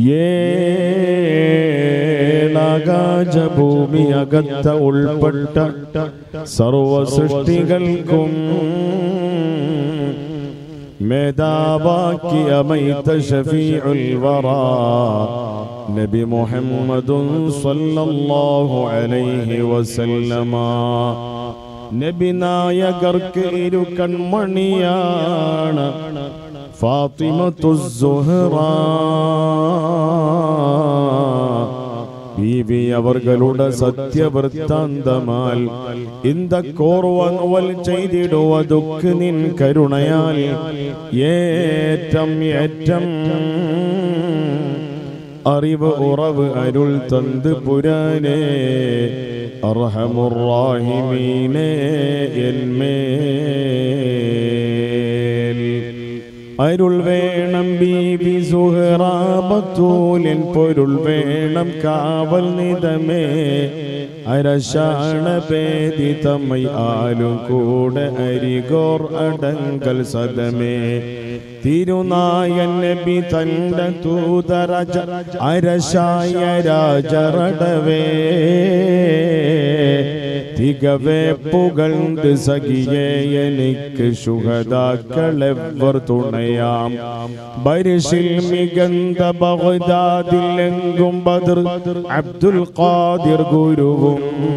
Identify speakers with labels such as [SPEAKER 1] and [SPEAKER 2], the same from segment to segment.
[SPEAKER 1] ഏളാകാശഭൂമി അകത്ത ഉൾപ്പെട്ട സർവ സൃഷ്ടികൾക്കും മേധാവാക്കി അമൈത ഷഫീഉൽ വറാ നബി മുഹമ്മദും സല്ലല്ലാഹു അലൈഹി വസല്ലമ നബി നായകർക്ക് ഇരു കൺമണിയാണ് ഫാത്തിമത്തു സുഹ്റ ബീവി അവർകളുടെ സത്യവൃത്താന്തമാൽ ഇന്ത കോർവൽ ചെയ്തിടുവതുക്ക് നിൻ കരുണയാൽ ഏറ്റം ഏറ്റം അറിവ് ഉറവ് അരുൾ തന്ത് പുരാനേ അർഹമുറാഹിമീനേ എന്മേൽ അരുൾ വേണം ബീബി സുഹറാബത്തൂലിൻ പൊരുൾ വേണം കാവൽ നിതമേ അരശാണ പേതി തമ്മൈ ആലും കൂടെ അരികോർ അടങ്കൽ സദമേ തിരുനായൻ നബി തന്റെ തൂതരജ അരശായ രാജറടവേ തികവേ പുകഴ്ந்து സഖിയെ എനിക്ക് ശുഹദാക്കളെവർ തുണയാം ബരിശിൽ മികந்த ബഗ്ദാദിലെങ്കും ബദർ അബ്ദുൽ ഖാദിർ ഗുരുവും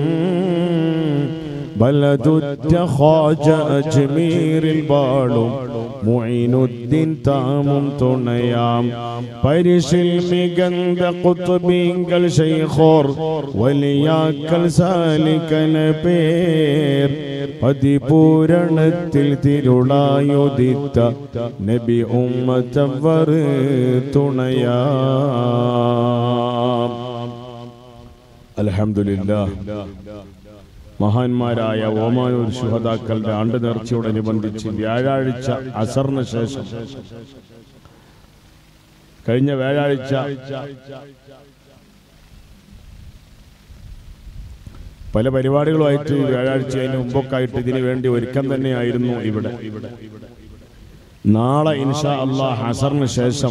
[SPEAKER 1] ബലതുറ്റ ഖാജ അജ്മീരിൽ ബാളും മുഈനുദ്ദീൻ താമും തുണയാം പരിശിൽ മികந்த കുത്തുബീങ്കൾ ശൈഖോർ വലിയാക്കൽ സാലിക്കന പേർ പതിപൂരണത്തിൽ തിരുളായുദിത്ത നബി ഉമ്മത്തവർ തുണയാം അൽഹംദുലില്ലാ മഹാന്മാരായ ഓമാനൂർ ശുഹതാക്കളുടെ ആണ്ട് നേർച്ചയോടനുബന്ധിച്ച് വ്യാഴാഴ്ച അസറിന് ശേഷം കഴിഞ്ഞ വ്യാഴാഴ്ച പല പരിപാടികളുമായിട്ട് വ്യാഴാഴ്ച അതിന് മുമ്പൊക്കെ ഇതിനു വേണ്ടി ഒരുക്കം തന്നെയായിരുന്നു ഇവിടെ നാളെ ഇൻഷാ അള്ളാഹ് ഹസറിന് ശേഷം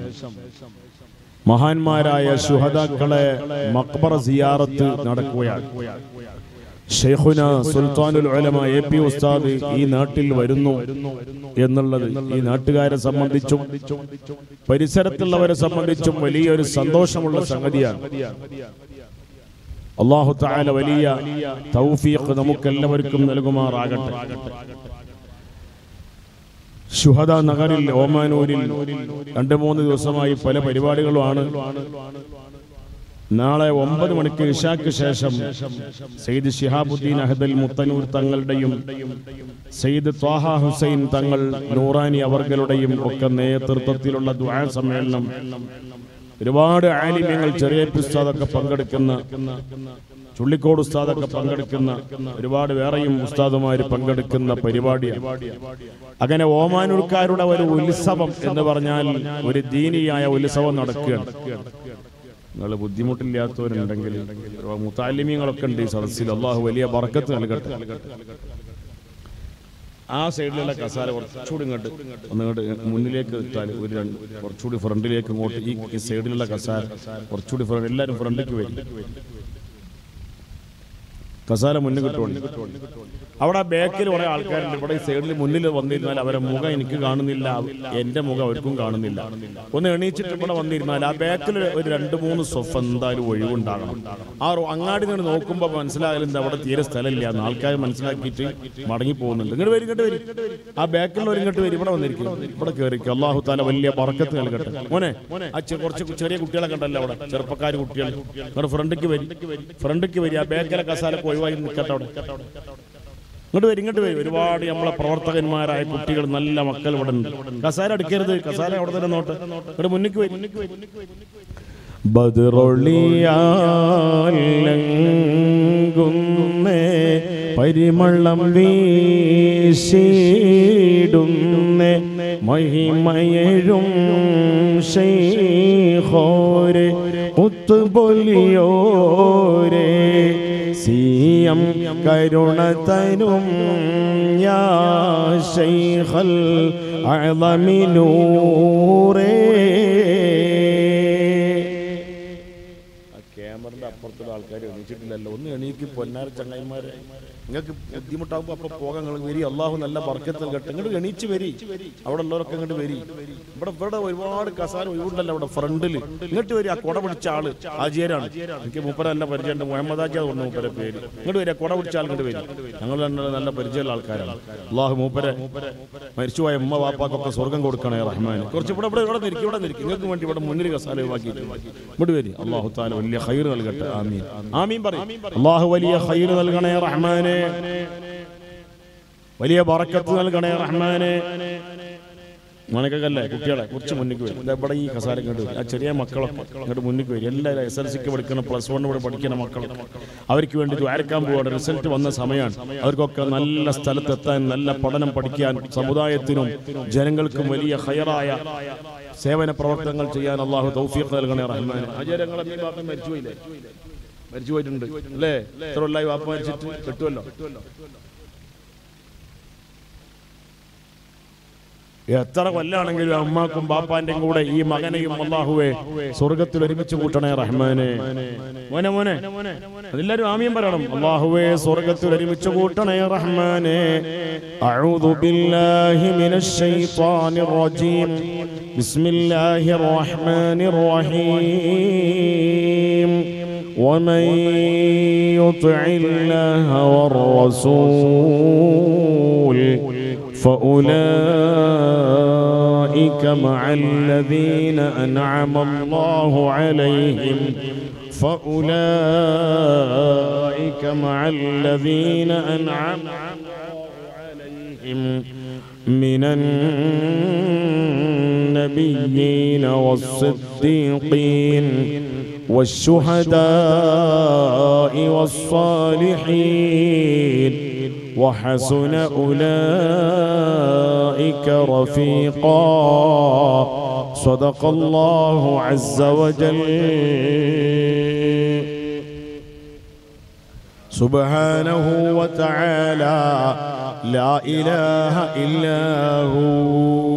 [SPEAKER 1] മഹാന്മാരായ ശുഹതാക്കളെ മക്ബറ സിയാറത്ത് നടക്കുകയാണ് ഷെയ്ഖുന സുൽത്താനുൽ ഉലമ എ പി ഉസ്താദ് ഈ നാട്ടിൽ വരുന്നു എന്നുള്ളത് ഈ നാട്ടുകാരെ സംബന്ധിച്ചും പരിസരത്തുള്ളവരെ സംബന്ധിച്ചും വലിയൊരു സന്തോഷമുള്ള സംഗതിയാണ് അള്ളാഹു താല വലിയ തൗഫീഖ് നമുക്കെല്ലാവർക്കും നൽകുമാറാകട്ടെ ശുഹദ നഗറിൽ ഓമാനൂരിൽ രണ്ട് മൂന്ന് ദിവസമായി പല പരിപാടികളുമാണ് നാളെ ഒമ്പത് മണിക്ക് ഇഷാക്ക് ശേഷം സെയ്ദ് ഷിഹാബുദ്ദീൻ അഹദൽ മുത്തനൂർ തങ്ങളുടെയും സെയ്ദ് ത്വാഹ ഹുസൈൻ തങ്ങൾ നൂറാനി അവർകളുടെയും ഒക്കെ നേതൃത്വത്തിലുള്ള ദ്വാ സമ്മേളനം ഒരുപാട് ആലിമ്യങ്ങൾ ചെറിയ ഉസ്താദൊക്കെ പങ്കെടുക്കുന്ന ചുള്ളിക്കോട് ഉസ്താദൊക്കെ പങ്കെടുക്കുന്ന ഒരുപാട് വേറെയും ഉസ്താദുമാർ പങ്കെടുക്കുന്ന പരിപാടിയാണ് അങ്ങനെ ഓമാനൂർക്കാരുടെ ഒരു ഉത്സവം എന്ന് പറഞ്ഞാൽ ഒരു ദീനിയായ ഉത്സവം നടക്കുകയാണ് നിങ്ങൾ ബുദ്ധിമുട്ടില്ലാത്തവരുണ്ടെങ്കിൽ മുത്താലിമ്യങ്ങളൊക്കെ ഉണ്ട് ഈ സദസ്സിൽ അള്ളാഹു വലിയ ബർക്കത്ത് നൽകട്ടെ ആ സൈഡിലുള്ള കസാല കുറച്ചുകൂടി ഇങ്ങോട്ട് ഒന്നിങ്ങോട്ട് മുന്നിലേക്ക് ഇട്ടാൽ ഒരു രണ്ട് കുറച്ചുകൂടി ഫ്രണ്ടിലേക്ക് ഇങ്ങോട്ട് ഈ ഈ സൈഡിലുള്ള കസാല കുറച്ചുകൂടി ഫ്രണ്ട് എല്ലാവരും ഫ്രണ്ടിലേക്ക് വരും കസാല മുന്നിൽ കിട്ടുകൊണ്ട് അവിടെ ബാക്കിൽ കുറെ ആൾക്കാരുണ്ട് ഇവിടെ ഈ സൈഡിൽ മുന്നിൽ വന്നിരുന്നാൽ അവരെ മുഖം എനിക്ക് കാണുന്നില്ല എന്റെ മുഖം അവർക്കും കാണുന്നില്ല ഒന്ന് എണീച്ചിട്ട് ഇവിടെ വന്നിരുന്നാൽ ആ ബാക്കിൽ ഒരു രണ്ട് മൂന്ന് സൊഫ് എന്തായാലും ഒഴിവുണ്ടാകണം ആ റോ- അങ്ങാടി നിന്ന് നോക്കുമ്പോൾ മനസ്സിലാകലുണ്ട് അവിടെ തീരെ സ്ഥലമില്ല എന്ന് ആൾക്കാർ മനസ്സിലാക്കിയിട്ട് മടങ്ങി പോകുന്നുണ്ട് ഇങ്ങോട്ട് വരും ഇങ്ങോട്ട് വരും ആ ബാക്കിലുള്ളവർ ഇങ്ങോട്ട് വരും ഇവിടെ വന്നിരിക്കും ഇവിടെ കയറിക്കും അള്ളാഹു താല വലിയ പറക്കത്ത് നൽകട്ടെ മോനെ ആ ചെ- കുറച്ച് ചെറിയ കുട്ടികളെ കണ്ടല്ലോ അവിടെ ചെറുപ്പക്കാർ കുട്ടികൾ ഇങ്ങോട്ട് ഫ്രണ്ടിക്ക് വരും ഫ്രണ്ടിക്ക് വരും ആ ബാക്കിലെ കസാലൊക്കെ ഒഴിവായി നിൽക്കട്ടെ അവിടെ ഇങ്ങോട്ട് വരും ഇങ്ങോട്ട് വരും ഒരുപാട് നമ്മളെ പ്രവർത്തകന്മാരായ കുട്ടികൾ നല്ല മക്കൾ ഇവിടെ ഉണ്ട് കസാര എടുക്കരുത് കസാര അവിടെ തന്നെ നോട്ട് ഇവിടെ മുന്നിക്ക് വരും ബദറൊളിയാലേ പരിമളം വീശിടുന്നേ മഹിമയഴും ശൈഖോരെ ഒത്തുപൊലിയോരേ സിയം കരുണ തരും യാ ശൈഖൽ അഅളമി നൂറേ അപ്പുറത്തുള്ള ആൾക്കാർ എണീച്ചിട്ടില്ലല്ലോ ഒന്ന് എണീക്ക് പൊന്നാര ചങ്ങായിമാരെ നിങ്ങൾക്ക് ബുദ്ധിമുട്ടാകുമ്പോൾ അപ്പൊ പോകാൻ നിങ്ങൾ വരി അള്ളാഹു നല്ല വർക്കത്തിൽ കേട്ട് ഇങ്ങോട്ട് എണീച്ച് വരി അവിടെ ഉള്ളവരൊക്കെ ഇങ്ങോട്ട് വരി ഇവിടെ ഇവിടെ ഒരുപാട് കസാര ഒഴിവുണ്ടല്ലോ അവിടെ ഫ്രണ്ടിൽ ഇങ്ങോട്ട് വരി ആ കുട പിടിച്ച ആള് ആജിയരാണ് എനിക്ക് മൂപ്പര നല്ല പരിചയമുണ്ട് മുഹമ്മദ് ആജിയ പറഞ്ഞു മൂപ്പരെ പേര് ഇങ്ങോട്ട് വരിക കുട പിടിച്ച ആൾ ഇങ്ങോട്ട് വരും ഞങ്ങൾ രണ്ടാളും നല്ല പരിചയമുള്ള ആൾക്കാരാണ് അള്ളാഹു മൂപ്പരെ മരിച്ചുപോയ ഉമ്മ വാപ്പാക്കൊക്കെ സ്വർഗം കൊടുക്കണേ റഹ്മാൻ കുറച്ച് ഇവിടെ ഇവിടെ ഇവിടെ നിൽക്കും ഇവിടെ നിൽക്കും നിങ്ങൾക്ക് വേണ്ടി ഇവിടെ മുന്നിൽ കസാല ഒഴിവാക്കിയിട്ട് ഇങ്ങോട്ട് വരി അള്ളാഹു താല വലിയ ഹൈർ നൽകട്ടെ ആമീൻ ആമീൻ പറയും അള്ളാഹു വലിയ ഹൈർ നൽകണേ റഹ്മാനെ വലിയ ബറക്കത്ത് നൽകണേ റഹ്മാനെ മണക്കല്ലേ കുട്ടികളെ കുറച്ച് മുന്നിക്ക് വരും ദാ ഇവിടെ ഈ കസാര ഇങ്ങോട്ട് വരും ആ ചെറിയ മക്കളൊക്കെ ഇങ്ങോട്ട് മുന്നിക്ക് വരും എല്ലാവരും എസ് എൽ സിക്ക് പഠിക്കുന്ന പ്ലസ് വൺ ഇവിടെ പഠിക്കുന്ന മക്കളൊക്കെ അവർക്ക് വേണ്ടി ദ്വാരക്കാൻ പോവാണ് റിസൾട്ട് വന്ന സമയമാണ് അവർക്കൊക്കെ നല്ല സ്ഥലത്തെത്താൻ നല്ല പഠനം പഠിക്കാൻ സമുദായത്തിനും ജനങ്ങൾക്കും വലിയ ഹയറായ സേവന പ്രവർത്തനങ്ങൾ ചെയ്യാൻ അള്ളാഹു തൗഫീഖ് നൽകണേ റഹ്മാൻ അജയരങ്ങളെ മരിച്ചുപോയില്ലേ മരിച്ചുപോയിട്ടുണ്ട് അല്ലേ എത്ര കൊല്ലായി വാപ്പ മരിച്ചിട്ട് കിട്ടുമല്ലോ എത്ര കൊല്ലാണെങ്കിലും അമ്മാക്കും ബാപ്പാന്റെയും കൂടെ ഈ മകനെയും അള്ളാഹുവെ സ്വർഗത്തിൽ ഒരുമിച്ച് കൂട്ടണേ റഹ്മാനെ മോനെ മോനെ അതെല്ലാരും ആമിയം പറയണം അള്ളാഹുവെ സ്വർഗത്തിൽ ഒരുമിച്ച് കൂട്ടണേ റഹ്മാനെ أعوذ بالله من الشيطان الرجيم بسم الله الرحمن الرحيم ومن يطع الله والرسول فأولئك مع الذين أنعم الله عليهم فأولئك مع الذين أنعم الله عليهم من النبيين والصديقين والشهداء والصالحين وحسن أولئك رفيقا صدق الله عز وجل سبحانه وتعالى لا إله إلا هو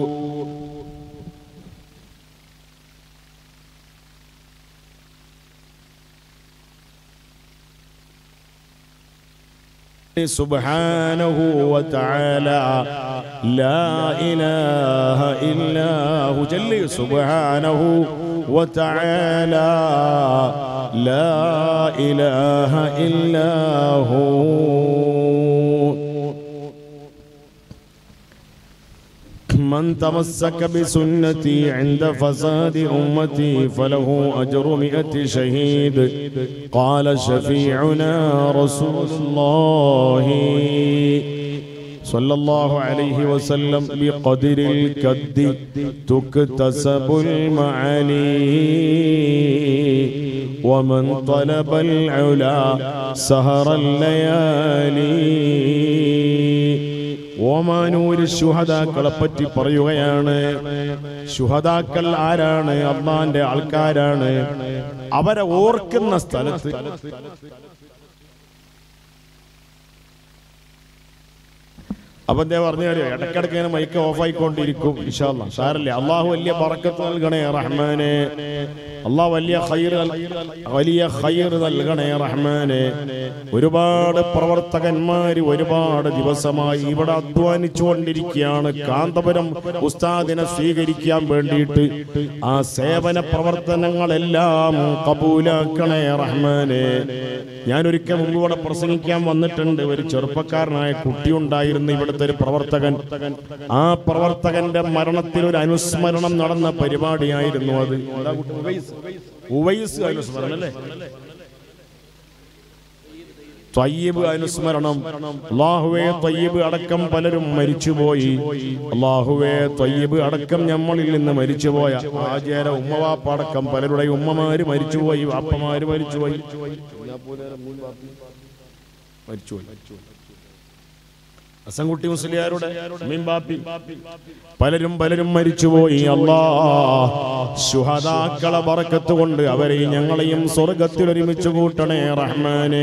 [SPEAKER 1] سبحانه وتعالى لا إله إلا هو جل سبحانه وتعالى لا إله إلا هو من تمسك بسنتي عند فساد أمتي فله أجر مئة شهيد قال شفيعنا رسول الله صلى الله عليه وسلم بقدر الكد تكتسب المعالي ومن طلب العلا سهر الليالي ഓമാനൂര് ശുഹദാക്കളെ പറ്റി പറയുകയാണ് ശുഹദാക്കൾ ആരാണ് അള്ളാന്റെ ആൾക്കാരാണ് അവരെ ഓർക്കുന്ന സ്ഥലത്ത് അപ്പൊ എന്താ പറഞ്ഞാല് ഇടക്കിടക്ക് ഇങ്ങനെ മൈക്ക് ഓഫ് ആയിക്കൊണ്ടിരിക്കും ഇൻഷാല്ല സാരല്ലേ അള്ളാഹു വലിയ പറക്കത്ത് നൽകണേ റഹ്മാനെ അള്ളാഹ് വലിയ ഖൈർ നൽ- വലിയ ഖൈർ നൽകണേ റഹ്മാനെ ഒരുപാട് പ്രവർത്തകന്മാര് ഒരുപാട് ദിവസമായി ഇവിടെ അധ്വാനിച്ചു കൊണ്ടിരിക്കുകയാണ് കാന്തപുരം ഉസ്താദിനെ സ്വീകരിക്കാൻ വേണ്ടിയിട്ട് ആ സേവന പ്രവർത്തനങ്ങളെല്ലാം കബൂലാക്കണേ റഹ്മാനെ ഞാൻ ഒരിക്കൽ മുമ്പ് ഇവിടെ പ്രസംഗിക്കാൻ വന്നിട്ടുണ്ട് ഒരു ചെറുപ്പക്കാരനായ കുട്ടി ഉണ്ടായിരുന്നു ഇവിടുത്തെ ഒരു പ്രവർത്തകൻ ആ പ്രവർത്തകന്റെ മരണത്തിൽ ഒരു അനുസ്മരണം നടന്ന പരിപാടിയായിരുന്നു അത് എന്താ കുട്ടി? ഉവൈസ്. ഉവൈസ് അനുസ്മരണം അല്ലേ ത്വയ്യിബ് അനുസ്മരണം അള്ളാഹുവേ ത്വയ്യിബ് അടക്കം പലരും മരിച്ചുപോയി അള്ളാഹുവേ ത്വയ്യിബ് അടക്കം നമ്മളിൽ നിന്ന് മരിച്ചുപോയ ആചാര ഉമ്മവാപ്പ അടക്കം പലരുടെ ഉമ്മമാര് മരിച്ചുപോയി വാപ്പമാര് മരിച്ചുപോയി മരിച്ചുപോയി അസംകുട്ടി മുസ്ലിയാരുടെ ഉമ്മയും ബാപ്പയും പലരും പലരും മരിച്ചുപോയി അല്ലാ ശുഹദാക്കളെ ബറക്കത്ത് കൊണ്ട് അവരെയും ഞങ്ങളെയും സ്വർഗത്തിൽ ഒരുമിച്ച് കൂട്ടണേ റഹ്മാനെ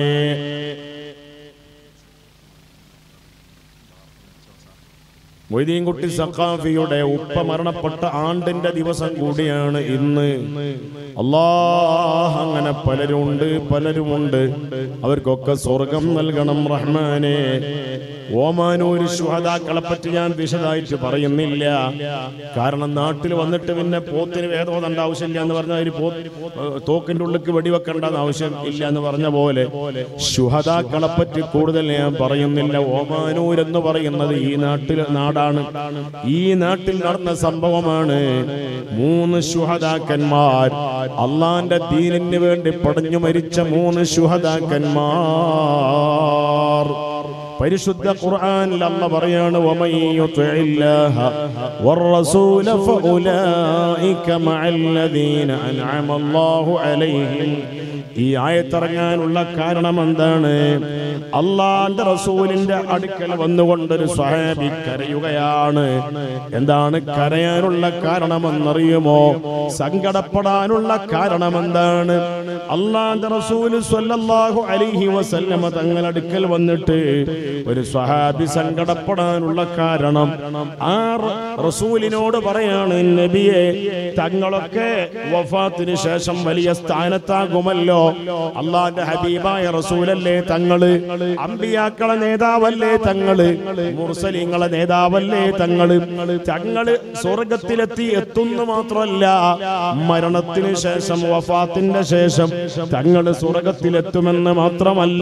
[SPEAKER 1] മൊയ്തീൻകുട്ടി സഖാഫിയുടെ ഉപ്പ മരണപ്പെട്ട ആണ്ടിന്റെ ദിവസം കൂടിയാണ് ഇന്ന് അല്ലാഹ് അങ്ങനെ പലരുണ്ട് പലരുമുണ്ട് അവർക്കൊക്കെ സ്വർഗം നൽകണം റഹ്മാനെ ഓമാനൂർ ശുഹദാക്കളെ പറ്റി ഞാൻ വിശദമായിട്ട് പറയുന്നില്ല കാരണം നാട്ടിൽ വന്നിട്ട് പിന്നെ പോത്തിന് വേദോതണ്ട ആവശ്യമില്ല എന്ന് പറഞ്ഞാൽ ഒരു പോ തോക്കിന്റെ ഉള്ളിക്ക് വെടിവെക്കേണ്ടെന്ന് ആവശ്യം ഇല്ല എന്ന് പറഞ്ഞ പോലെ ശുഹദാക്കളെ പറ്റി കൂടുതൽ ഞാൻ പറയുന്നില്ല ഓമാനൂർ എന്ന് പറയുന്നത് ഈ നാട്ടിൽ നാടാണ് ഈ നാട്ടിൽ നടന്ന സംഭവമാണ് മൂന്ന് ശുഹദാക്കന്മാർ അള്ളാന്റെ ദീനിന് വേണ്ടി പടഞ്ഞു മരിച്ച മൂന്ന് ശുഹദാക്കന്മാർ പരിശുദ്ധ ഖുർആനിൽ അല്ല പറയാണ് വമൻ യുതിഇല്ലാഹ വറസൂല ഫഉലൈക മഅല്ലദീന അൻഅമ അല്ലാഹു അലൈഹിം ഈ ആയത്തിറങ്ങാനുള്ള കാരണം എന്താണ് അള്ളാന്റെ റസൂലിന്റെ അടുക്കൽ വന്നുകൊണ്ടൊരു സ്വഹാബി കരയുകയാണ് എന്താണ് കരയാനുള്ള കാരണമെന്നറിയുമോ സങ്കടപ്പെടാനുള്ള കാരണം എന്താണ് അള്ളാന്റെ റസൂല് സ്വല്ലല്ലാഹു അലൈഹി വസല്ലമ തങ്ങളടുക്കൽ വന്നിട്ട് ഒരു സ്വഹാബി സങ്കടപ്പെടാനുള്ള കാരണം ആ റ- റസൂലിനോട് പറയാണ് നബിയെ തങ്ങളൊക്കെ വഫാത്തിന് ശേഷം വലിയ സ്ഥാനത്താകുമല്ലോ അള്ളാന്റെ ഹബീബായ റസൂലല്ലേ തങ്ങള് അമ്പിയാക്കളെ നേതാവല്ലേ തങ്ങള് മുർസലിങ്ങളെ നേതാവല്ലേ തങ്ങള് തങ്ങള് സ്വർഗത്തിലെത്തി എത്തുന്നു മാത്രമല്ല മരണത്തിന് ശേഷം വഫാത്തിന്റെ ശേഷം തങ്ങള് സ്വർഗത്തിലെത്തുമെന്ന് മാത്രമല്ല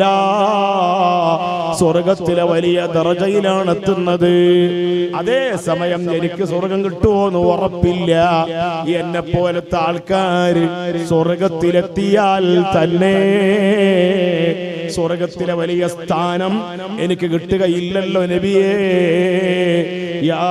[SPEAKER 1] സ്വർഗത്തിലെ വലിയ ദറജയിലാണ് എത്തുന്നത് അതേ സമയം എനിക്ക് സ്വർഗം കിട്ടുമോ എന്ന് ഉറപ്പില്ല എന്നെ പോലത്തെ ആൾക്കാര് സ്വർഗത്തിലെത്തിയാൽ തന്നെ സ്വർഗത്തിലെ വലിയ സ്ഥാനം എനിക്ക് കിട്ടുകയില്ലല്ലോ നബിയേ യാ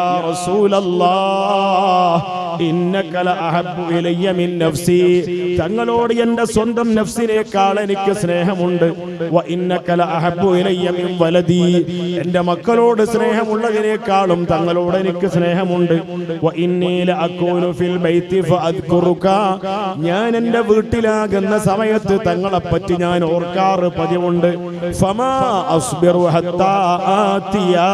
[SPEAKER 1] റസൂലല്ലാഹ് ഇന്നക ലഅഹബ്ബു ഇലയ്യ മിൻ നഫ്സി തങ്ങളോട് എന്റെ സ്വന്തം നഫ്സിനേക്കാൾ എനിക്ക് സ്നേഹമുണ്ട് വ ഇന്നക ലഅഹബ്ബു ഇലയ്യ മിൻ വലദി എന്റെ മക്കളോട് സ്നേഹമുള്ളതിനേക്കാളും തങ്ങളോട് എനിക്ക് സ്നേഹമുണ്ട് വ ഇന്നി ലഅകൂനു ഫിൽ ബൈത്തി ഫഅദ്കുറുക ഞാൻ എന്റെ വീട്ടിലാകുന്ന സമയത്ത് തങ്ങളെ പറ്റി ഞാൻ ഓർക്കാറ് പതിവുണ്ട് ഫമാ അസ്ബിറു ഹത്താ ആതിയാ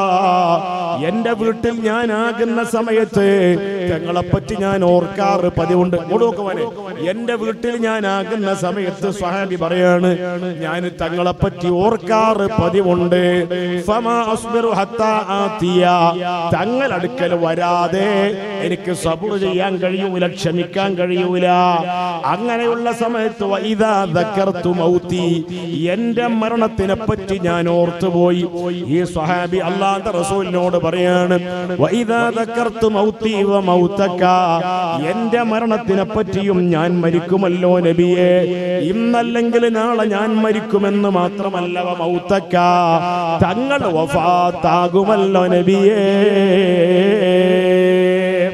[SPEAKER 1] എന്റെ വീട്ടിൽ ഞാൻ ആകുന്ന സമയത്ത് തങ്ങളെപ്പറ്റി ഞാൻ ഓർക്കാറ് പതിവുണ്ട് ഓടോക്കുവാനെ എന്റെ വീട്ടിൽ ഞാൻ ആകുന്ന സമയത്ത് സ്വഹാബി പറയാണ് ഞാൻ തങ്ങളെപ്പറ്റി ഓർക്കാറ് പതിവുണ്ട് ഫമാ അസ്ബിറു ഹത്താ ആതിയ തങ്ങൾ അടുക്കൽ വരാതെ എനിക്ക് സബുർ ചെയ്യാൻ കഴിയൂല ക്ഷമിക്കാൻ കഴിയൂല അങ്ങനെയുള്ള സമയത്ത് വൈദാ ദക്കർതു മൗതി എന്റെ മരണത്തിനെ പറ്റി ഞാൻ ഓർത്തുപോയി ഈ സ്വഹാബി അള്ളാന്റെ റസൂലിനോട് പറയാണ് വൈദാ ദക്കർതു മൗതി വ മൗതക എന്റെ മരണത്തിനെ പറ്റിയും ഞാൻ മരിക്കുമല്ലോ നബിയെ ഇന്നല്ലെങ്കിൽ നാളെ ഞാൻ മരിക്കുമെന്ന് മാത്രമല്ല വ മൗതക തങ്ങൾ വഫാത്താകുമല്ലോ നബിയേ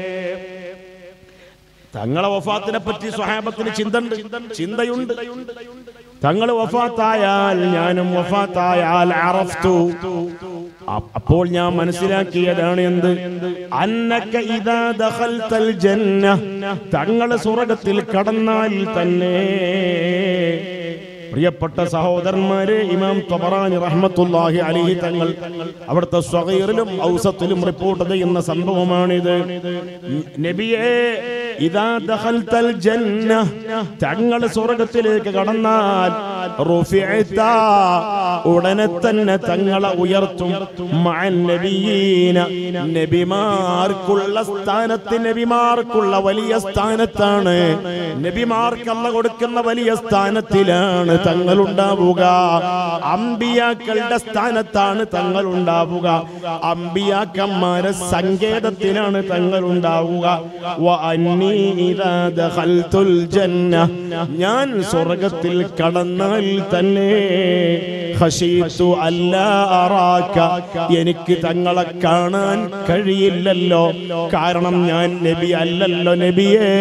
[SPEAKER 1] തങ്ങളെ വഫാത്തിനെ പറ്റി സ്വഹാബത്തിന് ചിന്തണ്ട് ചിന്തയുണ്ട് തങ്ങൾ വഫാത്തായാൽ ഞാനും വഫാത്തായാൽ അറഫ്തു അ- അപ്പോൾ ഞാൻ മനസ്സിലാക്കിയതാണ് എന്ത് അന്നക്ക ഇദാ ദഖൽതൽ ജന്ന തങ്ങൾ സ്വർഗത്തിൽ കടന്നാൽ തന്നെ പ്രിയപ്പെട്ട സഹോദരന്മാരെ ഇമാം തൊബറാനി റഹ്മത്തുല്ലാഹി അലിഹി തങ്ങൾ അവിടുത്തെ സ്വഗീറിലും ഔസത്തിലും റിപ്പോർട്ട് ചെയ്യുന്ന സംഭവമാണിത് നബിയെ ഇതാ ദഖൽതൽ ജന്ന തങ്ങൾ സ്വർഗത്തിലേക്ക് കടന്നാൽ റുഫിഅത ഉടനെ തന്നെ തങ്ങളെ ഉയർത്തും മഅൻ നബിയീന നബിമാർക്കുള്ള സ്ഥാനത്ത് നബിമാർക്കുള്ള വലിയ സ്ഥാനത്താണ് നബിമാർക്ക് അല്ല കൊടുക്കുന്ന വലിയ സ്ഥാനത്തിലാണ് തങ്ങൾ ഉണ്ടാവുക അമ്പിയാക്കളുടെ സ്ഥാനത്താണ് തങ്ങൾ ഉണ്ടാവുക അമ്പിയാക്കന്മാരെ സങ്കേതത്തിലാണ് തങ്ങൾ ഉണ്ടാവുക വ അന്നീ ഇദാ ദഖൽതുൽ ജന്ന ഞാൻ സ്വർഗത്തിൽ കടന്നാൽ തന്നെ ഖശീതു അല്ലാ അറാക എനിക്ക് തങ്ങളെ കാണാൻ കഴിയില്ലല്ലോ കാരണം ഞാൻ നബി അല്ലല്ലോ നബിയേ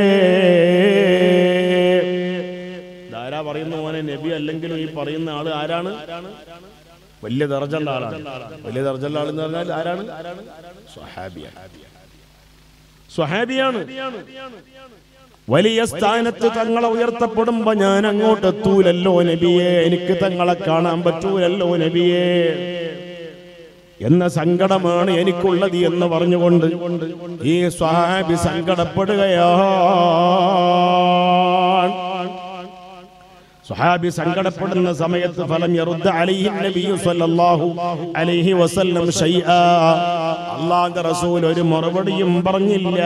[SPEAKER 1] ധാരാ പറയുന്ന മോനെ നബി അല്ലെങ്കിലും ഈ പറയുന്ന ആള് ആരാണ് വലിയ ദർജുള്ള ആളാണ് വലിയ ദർജുള്ള ആൾ എന്ന് പറഞ്ഞാൽ ആരാണ് സ്വഹാബിയാണ് സ്വഹാബിയാണ് വലിയ സ്ഥാനത്ത് തങ്ങളെ ഉയർത്തപ്പെടുമ്പോ ഞാൻ അങ്ങോട്ട് എത്തൂലല്ലോ നബിയെ എനിക്ക് തങ്ങളെ കാണാൻ പറ്റൂലല്ലോ നബിയെ എന്ന സങ്കടമാണ് എനിക്കുള്ളത് എന്ന് പറഞ്ഞുകൊണ്ട് ഈ സ്വഹാബി സങ്കടപ്പെടുകയാണ് സ്വഹാബി സങ്കടപ്പെടുന്ന സമയത്ത് ഫലം യറുദ്ദ അലൈഹി നബിയു സല്ലല്ലാഹു അലൈഹി വസല്ലം ഷൈആ അല്ലാഹുവിന്റെ റസൂൽ ഒരു മറുപടിയും പറഞ്ഞില്ല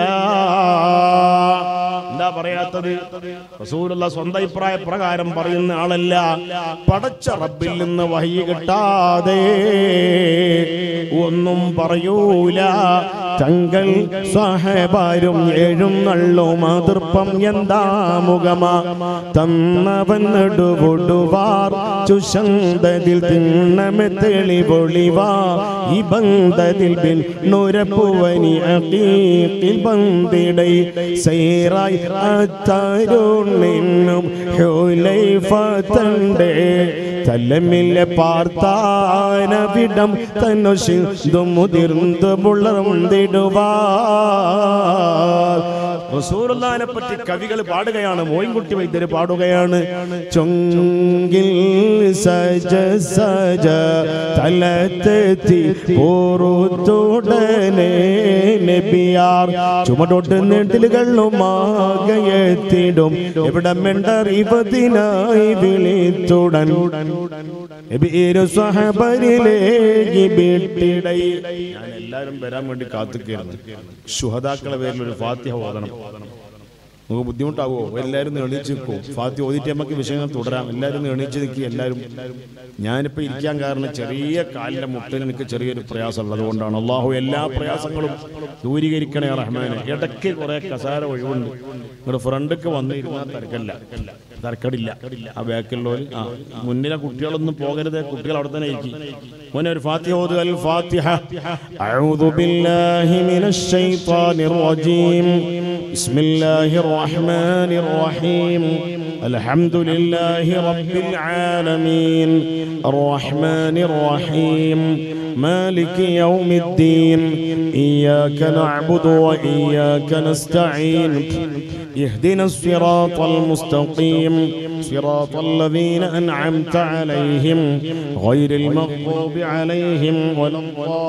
[SPEAKER 1] എന്താ പറയാത്തത് റസൂലുള്ള സ്വന്തം അഭിപ്രായ പ്രകാരം പറയുന്ന ആളല്ല പടച്ച റബ്ബിൽ നിന്ന് വഹി കിട്ടാതെ ഒന്നും പറയൂല തങ്ങൾ സഹബാരും ഏഴും നള്ളു മാതൃപ്പം എന്താ മുഖമാ തന്നവൻ നെടുകൊടുവാർ ചുഷന്തതിൽ തിണ്ണമെ തെളിവൊളിവാ ഈ ബന്ധതിൽ ബിൻ നുരപ്പുവനി അകീക്കിൽ ബന്ധിടൈ സൈറായി അത്തരുണിന്നും ഹുലൈഫ തണ്ടേ തലമില്ലെ പാർത്താനവിടം തന്നു സിന്ധു മുതിർന്നു പുളർന്നിടുവാ റസൂലുള്ളാഹിനെ പറ്റി കവികൾ പാടുകയാണ് മോയിൻകുട്ടി വൈദ്യര് പാടുകയാണ് ചൊങ്കിൽ സജ സജ തലത്തെത്തി പോറുത്തുടനെ നബിയാർ ചുമടോട്ട് നെട്ടിലുകളുമാകയെത്തിടും എവിടെ മെണ്ടറിവതിനായി വിളിത്തുടൻ നബിയിരു സ്വഹബരിലേക്ക് വീട്ടിടൈ ഞാൻ എല്ലാവരും വരാൻ വേണ്ടി കാത്തുകയായിരുന്നു ശുഹദാക്കളെ പേരിൽ ഒരു ഫാത്തിഹ ഓതണം നമുക്ക് ബുദ്ധിമുട്ടാകുമോ എല്ലാവരും ഒന്ന് എണീച്ച് നിൽക്കും ഫാത്തി ഓതിയിട്ട് നമുക്ക് വിഷയങ്ങൾ തുടരാം എല്ലാവരും ഒന്ന് എണീച്ച് നിൽക്കുക എല്ലാവരും ഞാനിപ്പോൾ ഇരിക്കാൻ കാരണം ചെറിയ കാലിൻ്റെ മുട്ടിന് എനിക്ക് ചെറിയൊരു പ്രയാസമുള്ളത് അതുകൊണ്ടാണ് അള്ളാഹു എല്ലാ പ്രയാസങ്ങളും ദൂരീകരിക്കണേ റഹ്മാനെ ഇടയ്ക്ക് കുറെ കസാര ഒഴിവുണ്ട് നിങ്ങളുടെ ഫ്രണ്ടൊക്കെ വന്നിരുന്നാൽ തിരക്കല്ല തിരക്കടില്ല ആ ബാക്കിലുള്ളവർ ആ മുന്നിലെ കുട്ടികളൊന്നും പോകരുത് കുട്ടികൾ അവിടെ തന്നെ ഇരിക്കും മോനെ ഒരു ഫാത്തിഹ ഓതുക അൽ ഫാത്തിഹ അഊദു ബില്ലാഹി മിനശ് ശൈത്വാനിർ റജീം ബിസ്മില്ലാഹിർ റഹ്മാനിർ റഹീം الحمد لله رب العالمين الرحمن الرحيم مالك يوم الدين إياك نعبد وإياك نستعين اهدنا الصراط المستقيم صراط الذين أنعمت عليهم غير المغضوب عليهم ولا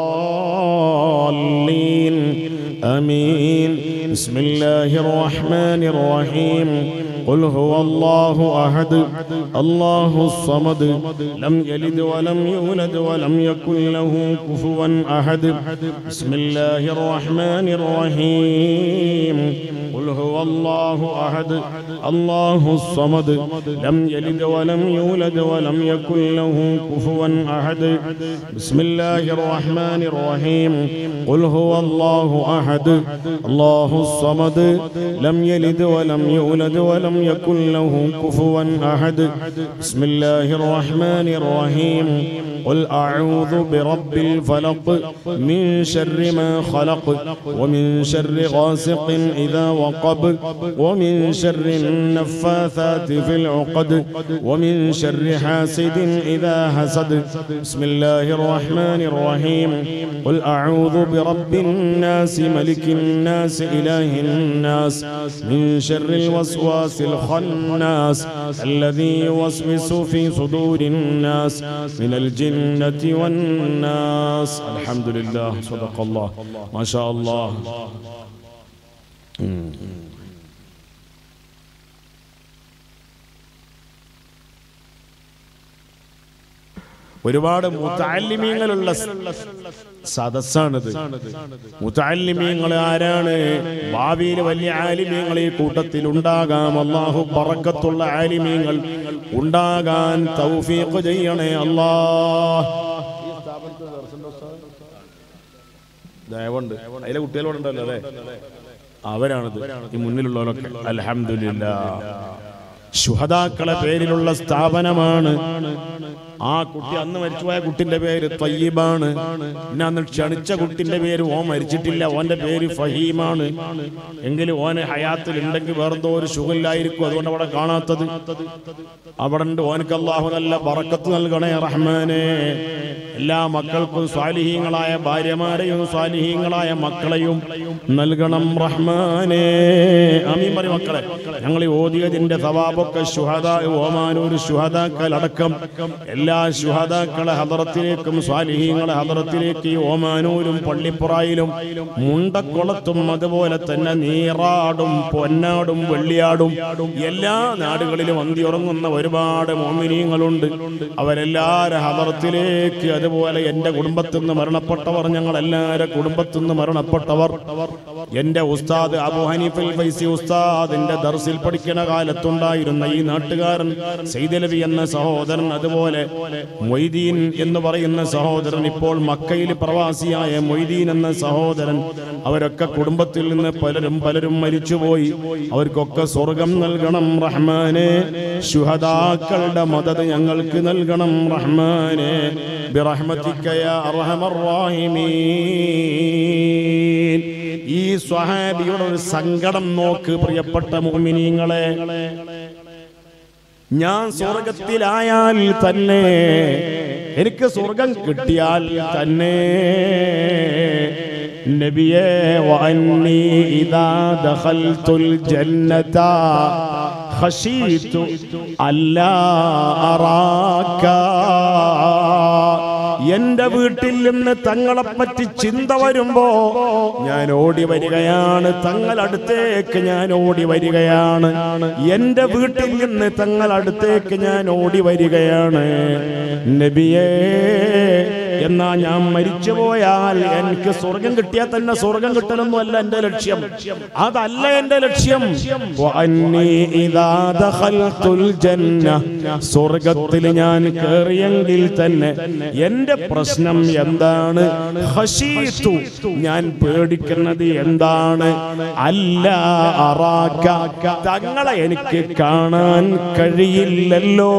[SPEAKER 1] الضالين آمين بسم الله الرحمن الرحيم قل هو الله أحد الله الصمد لم يلد ولم يولد ولم يكن له كفوا أحد بسم الله الرحمن الرحيم قل هو الله أحد الله الصمد لم يلد ولم يولد ولم يكن له كفوا أحد بسم الله الرحمن الرحيم قل هو الله أحد الله الصمد لم يلد ولم يولد ولم يكن له كفوا أحد بسم الله الرحمن الرحيم قل أعوذ برب الفلق من شر ما خلق ومن شر غاسق إذا وقب ومن شر النفاثات في العقد ومن شر حاسد إذا حسد بسم الله الرحمن الرحيم قل أعوذ برب الناس ملك الناس إله الناس من شر الوسواس الخناس الذي يوسوس في صدور الناس من الجنة والناس الحمد لله صدق الله ما شاء الله ഒരുപാട് മുത്താലിമീങ്ങളുള്ള സദസ്സാണിത് മുത്താലിമീങ്ങൾ ആരാണ് ഭാവിയിൽ വലിയ ആലിമീങ്ങൾ ഈ കൂട്ടത്തിൽ ഉണ്ടാകാം അള്ളാഹു പറക്കത്തുള്ള ആലിമീങ്ങൾ ഉണ്ടാകാൻ തൗഫീഖ് ചെയ്യണേ അല്ലാ ദയവുണ്ട് അതിലെ കുട്ടികളോടുണ്ടല്ലോ അല്ലേ അവരാണിത് ഈ മുന്നിലുള്ളവരൊക്കെ അൽഹംദുലില്ലാ ശുഹദാക്കളെ പേരിലുള്ള സ്ഥാപനമാണ് ആ കുട്ടി അന്ന് മരിച്ചുപോയ കുട്ടിന്റെ പേര് ത്വയ്യിബാണ് പിന്നെ അന്ന് ക്ഷണിച്ച കുട്ടിന്റെ പേര് ഓൻ മരിച്ചിട്ടില്ല ഓന്റെ പേര് ഫഹീമാണ് എങ്കിലും ഓന് ഹയാത്തിൽ ഉണ്ടെങ്കിൽ വേറെന്തോ ഒരു സുഖമില്ലായിരിക്കും അതുകൊണ്ട് അവിടെ കാണാത്തത് അവിടെ ഉണ്ട് ഓനക്ക് അള്ളാഹു നല്ല ബറക്കത്ത് നൽകണേ റഹ്മാനെ എല്ലാ മക്കൾക്കും സ്വാലിഹീങ്ങളായ ഭാര്യമാരെയും സ്വാലിഹീങ്ങളായ മക്കളെയും നൽകണം റഹ്മാനെ അമീൻ പറയും മക്കളെ ഞങ്ങൾ ഈ ഓതിയതിന്റെ സവാബൊക്കെ ശുഹദ ഓമാനൂർ ശുഹദാക്കൽ അടക്കം എല്ലാ എല്ലാ ശുഹദാക്കളെ ഹദറത്തിലേക്കും സ്വാലിഹീങ്ങളെ ഹദറത്തിലേക്ക് ഈ ഓമാനൂരും പള്ളിപ്പുറായിലും മുണ്ടക്കുളത്തും അതുപോലെ തന്നെ നീറാടും പൊന്നാടും വെള്ളിയാടും എല്ലാ നാടുകളിലും അന്തിയുറങ്ങുന്ന ഒരുപാട് മോമിനീങ്ങളുണ്ട് അവരെല്ലാവരും ഹദറത്തിലേക്ക് അതുപോലെ എൻ്റെ കുടുംബത്തിൽ നിന്ന് മരണപ്പെട്ടവർ ഞങ്ങൾ എല്ലാവരുടെ കുടുംബത്തിൽ നിന്ന് മരണപ്പെട്ടവർ എൻ്റെ ഉസ്താദ് അബു ഹനീഫൽ ഫൈസി ഉസ്താദിന്റെ ദർസിൽ പഠിക്കുന്ന കാലത്തുണ്ടായിരുന്ന ഈ നാട്ടുകാരൻ സെയ്ദലവി എന്ന സഹോദരൻ അതുപോലെ മൊയ്തീൻ എന്ന് പറയുന്ന സഹോദരൻ ഇപ്പോൾ മക്കയിൽ പ്രവാസിയായ മൊയ്തീൻ എന്ന സഹോദരൻ അവരൊക്കെ കുടുംബത്തിൽ നിന്ന് പലരും പലരും മരിച്ചുപോയി അവർക്കൊക്കെ സ്വർഗം നൽകണം റഹ്മാനെ ശുഹദാക്കളുടെ മദത് ഞങ്ങൾക്ക് നൽകണം റഹ്മാനെ ബിറഹ്മതിക യാ അർഹമർ റാഹിമീൻ ഈ സ്വഹാബിയുടെ ഒരു സങ്കടം നോക്ക് പ്രിയപ്പെട്ട മുഅ്മിനീങ്ങളെ ഞാൻ സ്വർഗത്തിലായാൽ തന്നെ എനിക്ക് സ്വർഗം കിട്ടിയാൽ തന്നെ നബിയെ വഅന്നി ഇദാ ദഖൽതുൽ ജന്നത ഖശീതു അല്ലാ അറാക എന്റെ വീട്ടിൽ നിന്ന് തങ്ങളെപ്പറ്റി ചിന്ത വരുമ്പോ ഞാൻ ഓടി വരികയാണ് തങ്ങൾ അടുത്തേക്ക് ഞാൻ ഓടി വരികയാണ് എന്റെ വീട്ടിൽ നിന്ന് തങ്ങൾ അടുത്തേക്ക് ഞാൻ ഓടി വരികയാണ് നബിയേ എന്നാ ഞാൻ മരിച്ചു പോയാൽ എനിക്ക് സ്വർഗം കിട്ടിയാൽ തന്നെ സ്വർഗം കിട്ടലൊന്നും അല്ല എന്റെ ലക്ഷ്യം അതല്ല എന്റെ ലക്ഷ്യം വഅന്നി ഇദാ ദഖൽതുൽ ജന്ന സ്വർഗത്തിൽ ഞാൻ കയറിയെങ്കിൽ തന്നെ എന്റെ പ്രശ്നം എന്താണ് ഖശീതു ഞാൻ പേടിക്കുന്നത് എന്താണ് അല്ല അറാക്ക തങ്ങളെ എനിക്ക് കാണാൻ കഴിയില്ലല്ലോ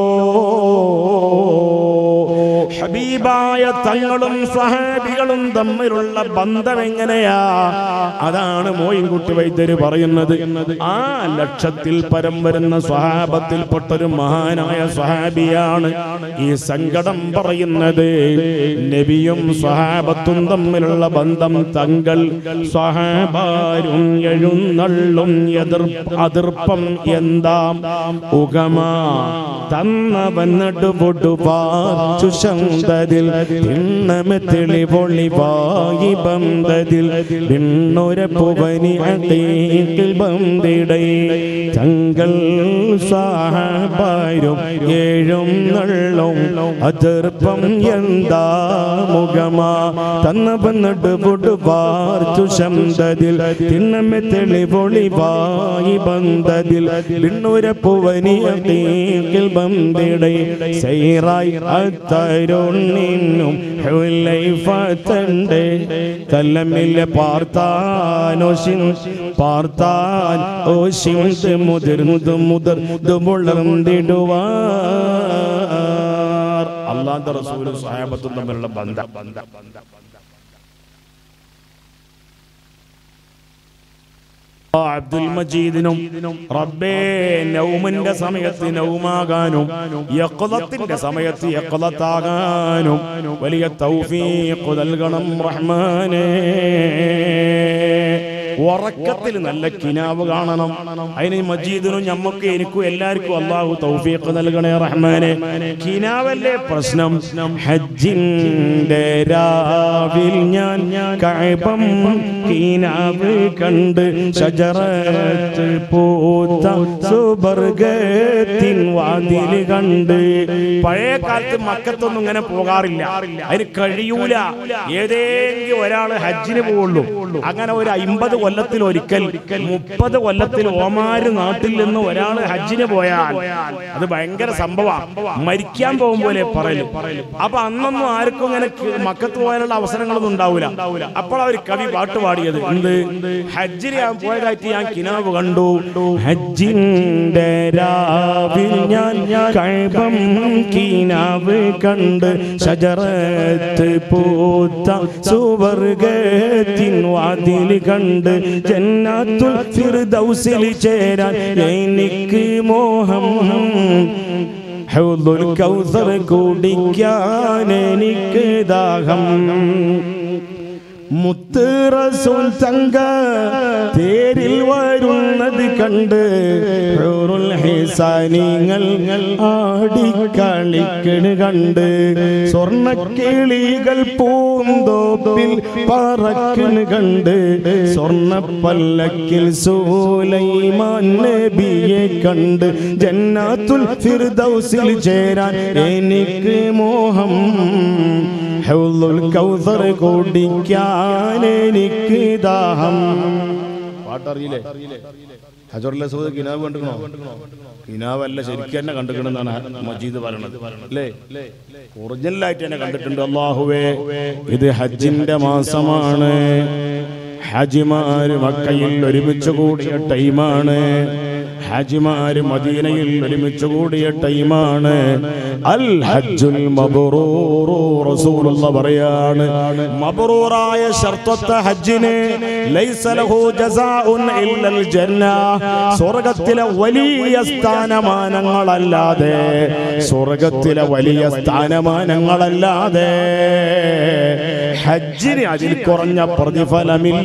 [SPEAKER 1] ഹബീബായ തങ്ങളും സഹാബികളും തമ്മിലുള്ള ബന്ധം എങ്ങനെയാ അതാണ് മോയിൻകുട്ടി വൈദ്യര് പറയുന്നത് ആ ലക്ഷത്തിൽ പരം വരുന്ന സ്വഹാബത്തിൽപ്പെട്ടൊരു മഹാനായ സ്വഹാബിയാണ് ഈ സങ്കടം പറയുന്നത് നബിയും സ്വഹാബത്തും തമ്മിലുള്ള ബന്ധം തങ്ങൾ സ്വഹാബാരും എഴുന്നള്ളും എതിർ അതിർപ്പം എന്താം ഉഗമാ തന്നവൻ നടുപൊടുവാച്ചു ശന്തതിൽ തിണ്ണമെ തെളിവൊളിവായി ബന്ധതിൽ വിണ്ണുരപ്പുവനി അടീക്കിൽ ബന്ധിടൈ തങ്ങൾ സാഹബാരും ഏഴും നള്ളും അതിർപ്പം എന്താ മുഖമാ തന്നവൻ നടുപൊടുവാർച്ചു ശന്തതിൽ തിണ്ണമെ തെളിവൊളിവായി ബന്ധതിൽ വിണ്ണുരപ്പുവനി അടീക്കിൽ ബന്ധിടൈ സൈറായി അത്തരുണിനും ഹുലൈഫത്തണ്ട് തല്ലമില്ല പാർത്താനോശിൻ പാർത്താൻ ഓശിന്ത് മുതിർന്നു മുതിർന്നു മുളർന്നിടുവാർ അള്ളാന്റെ റസൂലും സഹാബത്തും തമ്മിലുള്ള ബന്ധം അബ്ദുൽ മജീദിനും റബ്ബേ നൗമിന്റെ സമയത്ത് നൗമാകാനും യഖ്ലത്തിന്റെ സമയത്ത് യഖ്ലത്താകാനും വലിയ തൗഫീഖ് നൽകണം റഹ്മാനേ ഉറക്കത്തിൽ നല്ല കിനാവ് കാണണം അതിന് മജീദിനും ഞമ്മക്ക് എനിക്കും എല്ലാവർക്കും അള്ളാഹു തൗഫീഖ് നൽകണേ റഹ്മാനെ കിനാവല്ലേ പ്രശ്നം ഹജ്ജിന്റെ രാവിൽ ഞാൻ കഅബം കിനാവ് കണ്ട് ഷജറത്ത് പൂത്ത സുബർഗത്തിൻ വാതിൽ കണ്ട് പഴയ കാലത്ത് മക്കത്തൊന്നും ഇങ്ങനെ പോകാറില്ല അതിന് കഴിയൂല ഏതെങ്കിലും ഒരാള് ഹജ്ജിന് പോവുള്ളൂ അങ്ങനെ ഒരു അമ്പത് കൊല്ലത്തിൽ ഒരിക്കൽ മുപ്പത് കൊല്ലത്തിൽ ഓമാര് നാട്ടിൽ നിന്ന് ഒരാൾ ഹജ്ജിന് പോയാൽ അത് ഭയങ്കര സംഭവമാണ് മരിക്കാൻ പോകും പോലെ പറയലും അപ്പൊ അന്നൊന്നും ആർക്കും ഇങ്ങനെ ക- മക്കത്ത് പോയാലുള്ള അവസരങ്ങളൊന്നും ഉണ്ടാവൂല അപ്പോൾ അവർ കവി പാട്ട് പാടിയത് എന്ത് ഹജ്ജിന് ഞാൻ പോയതായിട്ട് ഞാൻ കിനാവ് കണ്ടു ഹജ്ജിന്റെ രാവിൽ ഞാൻ കഴകം കിനാവ് കണ്ട് ഷജറത്ത് പൂത്ത സുവർഗത്തിൻ വാതിൽ കണ്ട് ജന്നാത്തുൽ ഫിർദൗസിൽ ചേരാൻ എനിക്ക് മോഹം ഹൗദുൽ കൗസർ കുടിക്കാൻ എനിക്ക് ദാഹം മുത്ത് റസൂൽ തങ്ക തേരിൽ വരുന്നത് കണ്ട് ഹൂറുൽ ഹിസാനിങ്ങൾ ആടിക്കളിക്കണ് കണ്ട് സ്വർണ്ണക്കിളികൾ പൂന്തോപ്പിൽ പറക്കണ് കണ്ട് സ്വർണ്ണ പല്ലക്കിൽ സൂലൈമാൻ നബിയെ കണ്ട് ജന്നാത്തുൽ ഫിർദൗസിൽ ചേരാൻ എനിക്ക് മോഹം ഹൗലുൽ കൗസർ കുടിക്കാൻ എനിക്ക് ദാഹം പാട്ടറിയില്ലേ ഹജറുൽ അസ്വദ് കിനാവ് കണ്ടുക്കണോ കിനാവല്ല ശരിക്കും തന്നെ കണ്ടുക്കണെന്നാണ് മജീദ് പറയണത് അല്ലേ ഒറിജിനലായിട്ട് തന്നെ കണ്ടിട്ടുണ്ട് അള്ളാഹുവേ ഇത് ഹജ്ജിന്റെ മാസമാണ് ഹജിമാര് മക്കയിൽ ഒരുമിച്ച് കൂടിയ ടൈമാണ് ഹാജിമാര് മദീനയിൽ ഒരുമിച്ച് കൂടിയ ടൈമാണ് അൽ ഹജ്ജുൽ മബ്റൂർ റസൂലുള്ള പറയാണ് മബ്റൂറായ ഷർത്തത്തെ ഹജ്ജിന് ലൈസ ലഹു ജസാഉൻ ഇല്ലൽ ജന്ന സ്വർഗ്ഗത്തിലെ വലിയ സ്ഥാനമാനങ്ങളല്ലാതെ സ്വർഗ്ഗത്തിലെ വലിയ സ്ഥാനമാനങ്ങളല്ലാതെ ഹജ്ജിന് അതിൽ കുറഞ്ഞ പ്രതിഫലമില്ല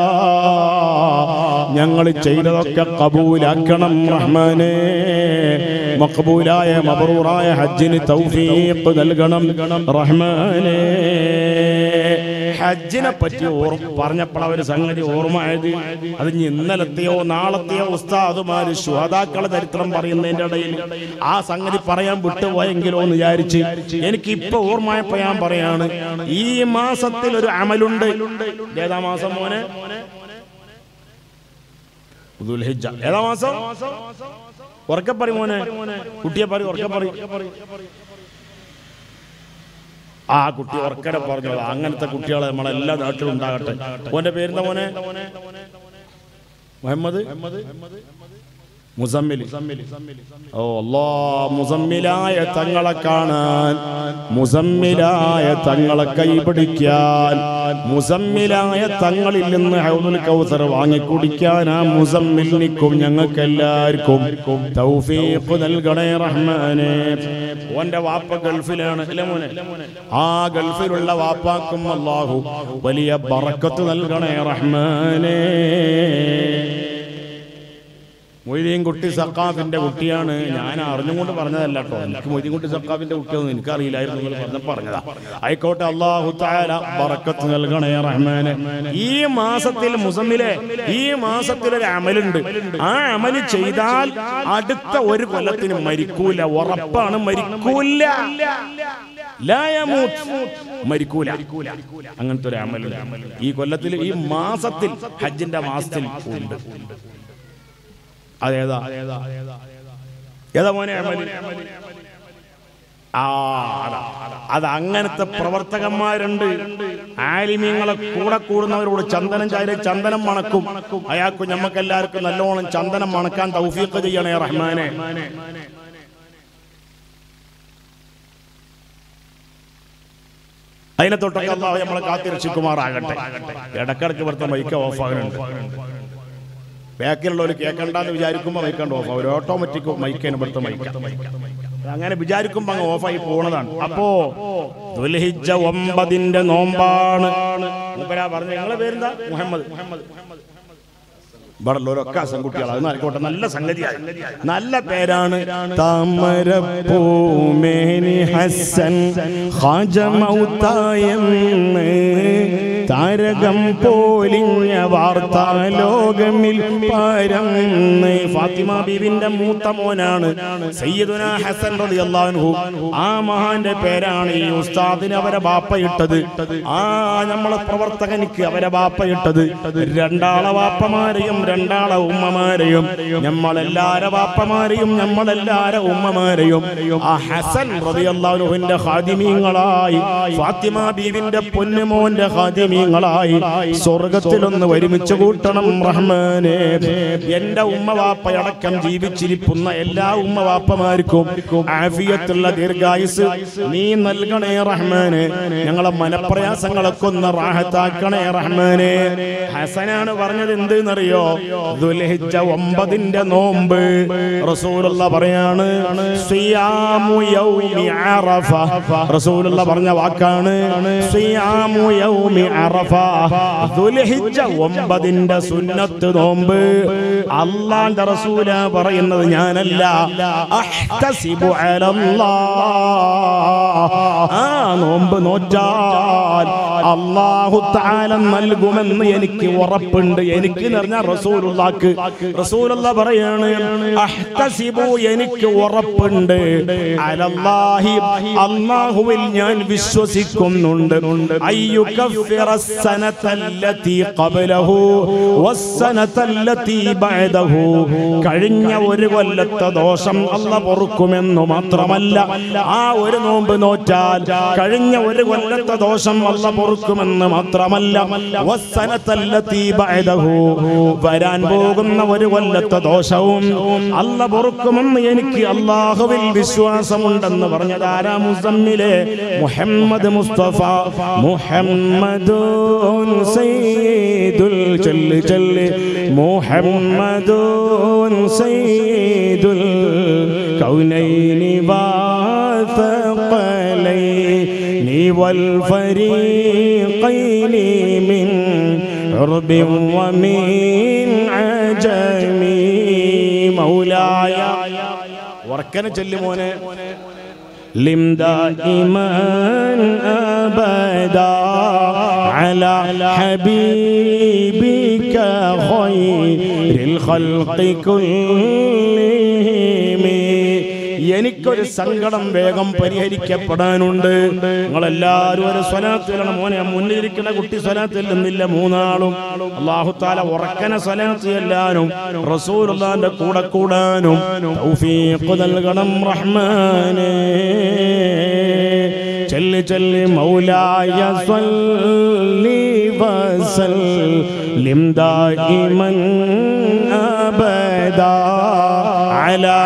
[SPEAKER 1] ഞങ്ങൾ ചെയ്തതൊക്കെ കബൂലാക്കണം റഹ്മാനെ മഖബൂലായ മബറൂറായ ഹജ്ജിന് തൗഫീഖ് നൽകണം റഹ്മാനെ ഹജ്ജിനെ പറ്റി ഓർമ്മ പറഞ്ഞപ്പോൾ ഒരു സംഗതി ഓർമ്മയായത് അത് ഇനി ഇന്നലത്തെയോ നാളത്തെയോ ഉസ്താദുമാര് ശ്രോതാക്കളെ ചരിത്രം പറയുന്നതിന്റെ ഇടയിൽ ആ സംഗതി പറയാൻ വിട്ടുപോയെങ്കിലോ എന്ന് വിചാരിച്ച് എനിക്ക് ഇപ്പൊ ഓർമ്മയപ്പോ ഞാൻ പറയാണ് ഈ മാസത്തിൽ ഒരു അമലുണ്ട് ഏതാ മാസം മോനെ ദുൽഹിജ്ജ. ഏതാ മാസം ഉറക്കെ പറ മോനെ കുട്ടിയെ പറ ഉറക്കെ പറ ആ കുട്ടി ഉറക്കനെ പറഞ്ഞോളാം അങ്ങനത്തെ കുട്ടികളെ നമ്മളെ എല്ലാ നാട്ടിലും ഉണ്ടാകട്ടെ ഓന്റെ പേരെന്താ മോനെ മുഹമ്മദ് മുസമ്മിൽ ഓ അല്ലാ മുസമ്മിലായ തങ്ങളെ കാണാൻ മുസമ്മിലായ തങ്ങളെ കൈപിടിക്കാൻ മുസമ്മിലായ തങ്ങളിൽ നിന്ന് ഹൗദുൽ കൗസർ വാങ്ങി കുടിക്കാൻ ആ മുസമ്മിലിനിക്കും ഞങ്ങൾക്ക് എല്ലാവർക്കും തൗഫീഖ് നൽകണേ റഹ്മാനെ ഓന്റെ വാപ്പ ഗൾഫിലാണ് അല്ലേ മോനെ ആ ഗൾഫിലുള്ള വാപ്പാക്കും അല്ലാഹു വലിയ ബറക്കത്ത് നൽകണേ റഹ്മാനേ മൊയ്തീൻ കുട്ടി സക്കാഫിന്റെ കുട്ടിയാണ് ഞാൻ അറിഞ്ഞുകൊണ്ട് പറഞ്ഞതല്ല കേട്ടോ എനിക്ക് മൊയ്തീൻ കുട്ടി സക്കാഫിന്റെ കുട്ടിയൊന്നും എനിക്കറിയില്ലായിരുന്നു നിങ്ങൾ പറഞ്ഞ പറഞ്ഞതാ ആയിക്കോട്ടെ അള്ളാഹു താല ബറക്കത്ത് നൽകണേ റഹ്മാനെ ഈ മാസത്തിൽ മുസമ്മിലെ ഈ മാസത്തിൽ ഒരു അമലുണ്ട് ആ അമല് ചെയ്താൽ അടുത്ത ഒരു കൊല്ലത്തിന് മരിക്കൂല ഉറപ്പാണ് മരിക്കൂല ലാ യമൂത്ത്. മരിക്കൂല അങ്ങനത്തെ ഒരു അമലുണ്ട് ഈ കൊല്ലത്തിൽ ഈ മാസത്തിൽ ഹജ്ജിന്റെ മാസത്തിൽ ഉണ്ട് അതേതാ ഏതാ മോനെ അമല്? ആ അതാ. അത് അങ്ങനത്തെ പ്രവർത്തകന്മാരുണ്ട് ആലിമീങ്ങളെ കൂടെ കൂടുന്നവരോട് ചന്ദനം ചായ ചന്ദനം മണക്കും അയാൾക്ക് ഞമ്മക്ക് എല്ലാവർക്കും നല്ലോണം ചന്ദനം മണക്കാൻ തൗഫീഖ് ചെയ്യണേ റഹ്മാനെ അതിനെ തൊട്ടൊക്കെ അള്ളാഹു നമ്മളെ കാത്തിരക്ഷിക്കുമാറാകട്ടെ ഇടക്കിടക്ക് ഇവിടുത്തെ മൈക്ക ഓഫ് ആകുന്നുണ്ട് ബാക്കിലുള്ളവർ കേൾക്കണ്ടെന്ന് വിചാരിക്കുമ്പോൾ മൈക്കണ്ട് ഓഫ് അവർ ഓട്ടോമാറ്റിക് മൈക്കാണ് ഇവിടുത്തെ മൈക്ക അങ്ങനെ വിചാരിക്കുമ്പോ അങ്ങ് ഓഫായി പോണതാണ് അപ്പോ ദുൽഹിജ്ജ ഒമ്പതിന്റെ നോമ്പാണ് മൂപ്പരാ പറഞ്ഞു നിങ്ങളെ പേരെന്താ മുഹമ്മദ് മുഹമ്മദ് ഇവിടെ ഉള്ളവരൊക്കെ അസംകുട്ടികൾ അത് ആയിക്കോട്ടെ നല്ല സംഗതിയായി നല്ല പേരാണ് താമരപ്പൂമേനി ഹസൻ ഖാജ മൗത്തായെന്ന് താരകം പോലിഞ്ഞ വാർത്ത ലോകമിൽ പരന്ന് ഫാത്തിമ ബീവിന്റെ മൂത്ത മോനാണ് സയ്യിദുന ഹസൻ റളിയല്ലാഹു അൻഹു ആ മഹാന്റെ പേരാണ് ഈ ഉസ്താദിന് അവരെ ബാപ്പ ഇട്ടത് ആ നമ്മളെ പ്രവർത്തകനിക്ക് അവരെ ബാപ്പ ഇട്ടത് രണ്ടാളെ വാപ്പമാരെയും രണ്ടാളെ ഉമ്മമാരെയും നമ്മളെല്ലാരെ വാപ്പമാരെയും നമ്മളെല്ലാരെ ഉമ്മമാരെയും ആ ഹസൻ റളിയല്ലാഹുവിന്റെ ഖാദിമീങ്ങളായി ഫാത്തിമ ബീവിന്റെ പൊന്നുമോന്റെ ഖാദിമീങ്ങളായി സ്വർഗത്തിലൊന്ന് ഒരുമിച്ച് കൂട്ടണം റഹ്മാനെ എന്റെ ഉമ്മ വാപ്പയടക്കം ജീവിച്ചിരിക്കുന്ന എല്ലാ ഉമ്മ വാപ്പമാർക്കും ആഫിയത്തുള്ള ദീർഘായുസ് നീ നൽകണേ റഹ്മാനെ ഞങ്ങളെ മനപ്രയാസങ്ങളൊക്കെ ഒന്ന് റാഹത്താക്കണേ റഹ്മാനെ ഹസനാണ് പറഞ്ഞത് എന്തെന്നറിയോ ദുൽഹിജ്ജ ഒമ്പതിന്റെ നോമ്പ് റസൂലുള്ള പറയാണ് സിയാമു യൗമി അറഫ റസൂലുള്ള പറഞ്ഞ വാക്കാണ് സിയാമു യൗമി അറഫ ദുൽഹിജ്ജ ഒമ്പതിന്റെ സുന്നത്ത് നോമ്പ് അള്ളാന്റെ റസൂല പറയുന്നത് ഞാനല്ല അഹ്തസിബു അലല്ലാഹ്. ആ നോമ്പ് നോറ്റാൽ അള്ളാഹു താല നൽകുമെന്ന് എനിക്ക് ഉറപ്പുണ്ട് എനിക്ക് എന്ന് പറഞ്ഞാൽ റസൂലുള്ളാക്ക് റസൂലുള്ള പറയാണ് അഹ്തസിബു എനിക്ക് ഉറപ്പുണ്ട് അലല്ലാഹി അള്ളാഹുവിൽ ഞാൻ വിശ്വസിക്കുന്നുണ്ട് അയ്യുകഫിറ സനതല്ലതി ഖബലഹു വസ്സനതല്ലതി ബഅദഹു കഴിഞ്ഞ ഒരു കൊല്ലത്തെ ദോഷം അല്ല പൊറുക്കുമെന്നു മാത്രമല്ല ആ ഒരു നോമ്പ് നോറ്റാൽ കഴിഞ്ഞ ഒരു കൊല്ലത്തെ ദോഷം അല്ല പൊറുക്കുമെന്ന് മാത്രമല്ല വസ്സനതല്ലതി ബഅദഹു വരാൻ പോകുന്ന ഒരു കൊല്ലത്തെ ദോഷവും അല്ല പൊറുക്കുമെന്ന് എനിക്ക് അള്ളാഹുവിൽ വിശ്വാസമുണ്ടെന്ന് പറഞ്ഞത് ആരാ മുസമ്മിലെ മുഹമ്മദ് മുസ്തഫ മുഹമ്മദുൻ സയ്യിദുൽ ചൊല്ല് ചൊല്ല് മുഹമ്മദുൻ സയ്യിദുൽ കൗനൈനി വാثقلين والفريقين من عرب ومن عجم مولاي وركن ചൊല്ലി മോനെ لم دائما أبدا على حبيبك خير الخلق كلهم എനിക്കൊരു സങ്കടം വേഗം പരിഹരിക്കപ്പെടാനുണ്ട് നിങ്ങളെല്ലാവരും ഒരു സ്വലാത്തിലാണ് മോനെ മുന്നിലിരിക്കുന്ന കുട്ടി സ്വലാത്തിൽ നിന്നില്ല മൂന്നാളും അള്ളാഹുത്താല ഉറക്കന സ്വലാത്ത് ചെല്ലാനും റസൂലുള്ളാന്റെ കൂടെ കൂടാനും തൗഫീഖ് നൽകണം റഹ്മാനേ ചെല്ല് ചെല്ല് മൗലായ സ്വല്ലി വസല്ലിം ദായിമൻ അബദാ അലാ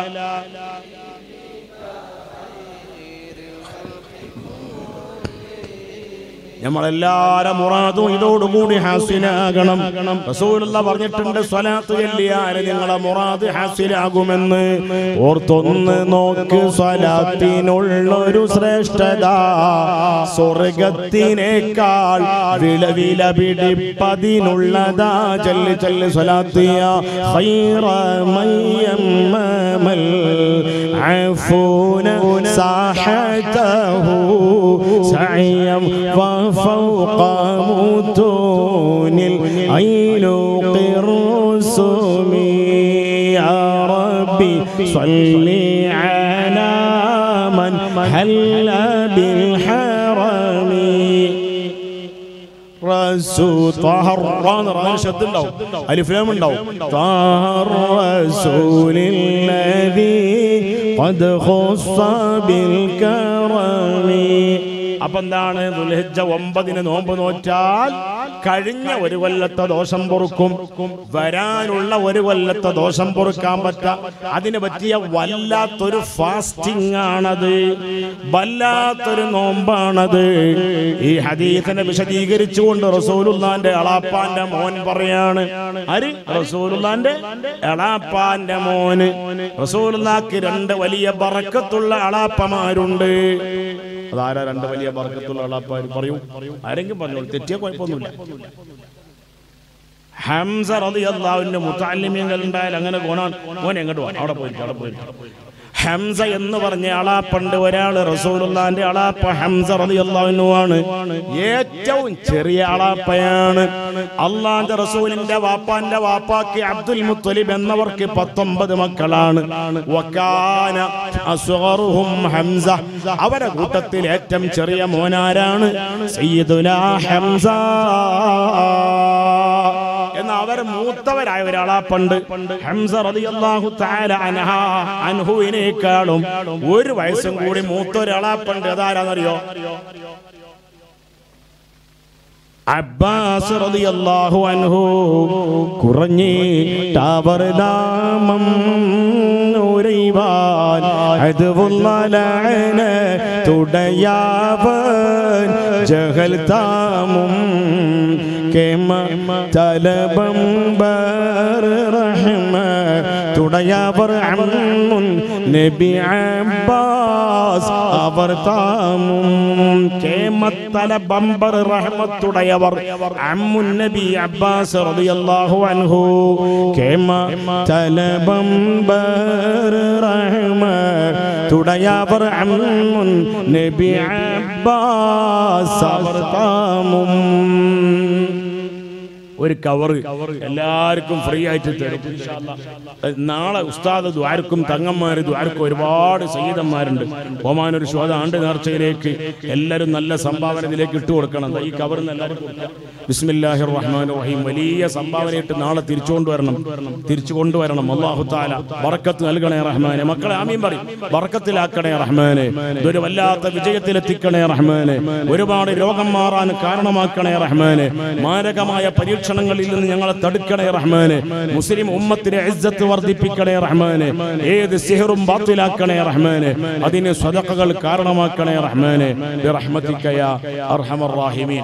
[SPEAKER 1] നമ്മളെല്ലാരും മുറാദും ഇതോടുകൂടി ഹാസിലാകണം റസൂലുള്ള പറഞ്ഞിട്ടുണ്ട് സ്വലാത്ത് ചൊല്ലിയാല് നിങ്ങളെ മുറാദ് ഹാസിലാകുമെന്ന് ഓർത്തൊന്ന് നോക്ക് സ്വലാത്തിനുള്ളൊരു ശ്രേഷ്ഠത സ്വർഗത്തിനേക്കാൾ വിളവില പിടിപ്പതിനുള്ളതാ ചൊല്ലി ചൊല്ലി സ്വലാത്തിയ خير من يمم العفون ساحته سعيا وفوق متون العيلوق الرسوم يا ربي صل على من حل بالحرم റസൂ- ത്വാഹ റാ എന്ന് പറഞ്ഞ ശബ്ദം ഉണ്ടാവും. അലിഫ് ലാം ഉണ്ടാവും. ത്വാഹ റസൂലില്ലദീ ഖദ് ഖുസ്സ ബിൽ കറമി. അപ്പൊ എന്താണ് ദുൽഹിജ്ജ ഒമ്പതിന് നോമ്പ് നോറ്റാൽ കഴിഞ്ഞ ഒരു കൊല്ലത്തെ ദോഷം പൊറുക്കും വരാനുള്ള ഒരു കൊല്ലത്തെ ദോഷം പൊറുക്കാൻ പറ്റ അതിന് പറ്റിയ വല്ലാത്തൊരു ഫാസ്റ്റിംഗ് ആണത് വല്ലാത്തൊരു നോമ്പാണത് ഈ ഹദീസിനെ വിശദീകരിച്ചുകൊണ്ട് റസൂലുള്ളാന്റെ എളാപ്പാന്റെ മോൻ പറയാണ് ആര് റസൂലുള്ളാന്റെ എളാപ്പാന്റെ മോന് റസൂലുള്ളാക്ക് രണ്ട് വലിയ ബറക്കത്തുള്ള എളാപ്പമാരുണ്ട് അതാരാ രണ്ട് വലിയ ബറക്കത്തുള്ള എളാപ്പാര് പറയൂ ആരെങ്കിലും പറഞ്ഞോളൂ തെറ്റിയ കുഴപ്പമൊന്നുമില്ല ഹംസ റളിയല്ലാഹുവിന്റെ മുത്തല്ലിമീങ്ങൾ ഉണ്ടായാൽ അങ്ങനെ ഗുണം മോനെ എങ്ങോട്ട് പോകാൻ അവിടെ പോയിരിക്കും അവിടെ പോയിരിക്കും ഹംസ എന്ന് പറഞ്ഞ അളാപ്പണ്ട് ഒരാള് റസൂലുള്ളാന്റെ അളാപ്പ ഹംസ റളിയല്ലാഹു ആണ് ഏറ്റവും ചെറിയ അളാപ്പയാണ് അള്ളാന്റെ റസൂലിന്റെ വാപ്പാന്റെ വാപ്പാക്ക് അബ്ദുൽ മുത്തലിബ് എന്നവർക്ക് പത്തൊമ്പത് മക്കളാണ് വക്കാന അസ്ഗറുഹും ഹംസ അവരെ കൂട്ടത്തിൽ ഏറ്റവും ചെറിയ മോനാരാണ് സയ്യിദുനാ ഹംസ എന്ന അവർ മൂത്തവരായ ഒരാളാപ്പണ്ട് ഹംസ റളിയല്ലാഹു തആല അൻഹ അൻഹുവിനേക്കാളും ഒരു വയസ്സും കൂടി മൂത്ത ഒരാളാപ്പണ്ട് അതാരാന്നറിയോ അബ്ബാസ് റളിയല്ലാഹു അൻഹു കുറഞ്ഞിട്ടവർ നാമം ഉരൈവാൻ അതുവുള്ളലന തുടയാവൻ ജഹൽ താമും കേമ തലബം ബർ റഹ്മ തുടയാവർ അമ്മുൻ നബി അബ്ബാസ് അവർ താമും കേമത്തല ബമ്പർ റഹ്മത്തുടയവർ അമ്മുൻ നബി അബ്ബാസ് റളിയല്ലാഹു അൻഹു കേമ തല ബമ്പർ റഹ്മത്തുടയവർ അമ്മുൻ നബി അബ്ബാസ് അവർ താമും ഒരു കവർ എല്ലാവർക്കും ഫ്രീ ആയിട്ട് തരും ഇൻഷാ അല്ലാ. നാളെ ഉസ്താദ് ദ്വാരക്കും തങ്ങന്മാര് ദ്വാരക്കും ഒരുപാട് സയ്യിദന്മാരുണ്ട് ഒമാൻ ഒരു ശ്വാദ ആണ്ട് നേർച്ചയിലേക്ക് എല്ലാവരും നല്ല സംഭാവന ഇതിലേക്ക് ഇട്ട് കൊടുക്കണം ദാ ഈ കവറിന് എല്ലാവരും കൊടുക്കാം. ബിസ്മില്ലാഹിർ റഹ്മാൻ റഹീം വലിയ സംഭാവന ഇട്ട് നാളെ തിരിച്ചു കൊണ്ടുവരണം തിരിച്ചു കൊണ്ടുവരണം അള്ളാഹു താല ബറക്കത്ത് നൽകണേ റഹ്മാനെ മക്കളെ ആമീൻ പറയും ബറക്കത്തിലാക്കണേ റഹ്മാനെ ഇതൊരു വല്ലാത്ത വിജയത്തിലെത്തിക്കണേ റഹ്മാനെ ഒരുപാട് രോഗം മാറാൻ കാരണമാക്കണേ റഹ്മാനെ മാരകമായ പരീക്ഷണങ്ങളിൽ നിന്ന് ഞങ്ങളെ തടുക്കണേ റഹ്മാനെ മുസ്ലിം ഉമ്മത്തിനെ ഇജ്ജത്ത് വർദ്ധിപ്പിക്കണേ റഹ്മാനെ ഏത് സിഹറും ബാത്തിലാക്കണേ റഹ്മാനെ അതിന് സ്വതക്കകൾ കാരണമാക്കണേ റഹ്മാനെ ബിറഹ്മതിക യാ അർഹമർ റാഹിമീൻ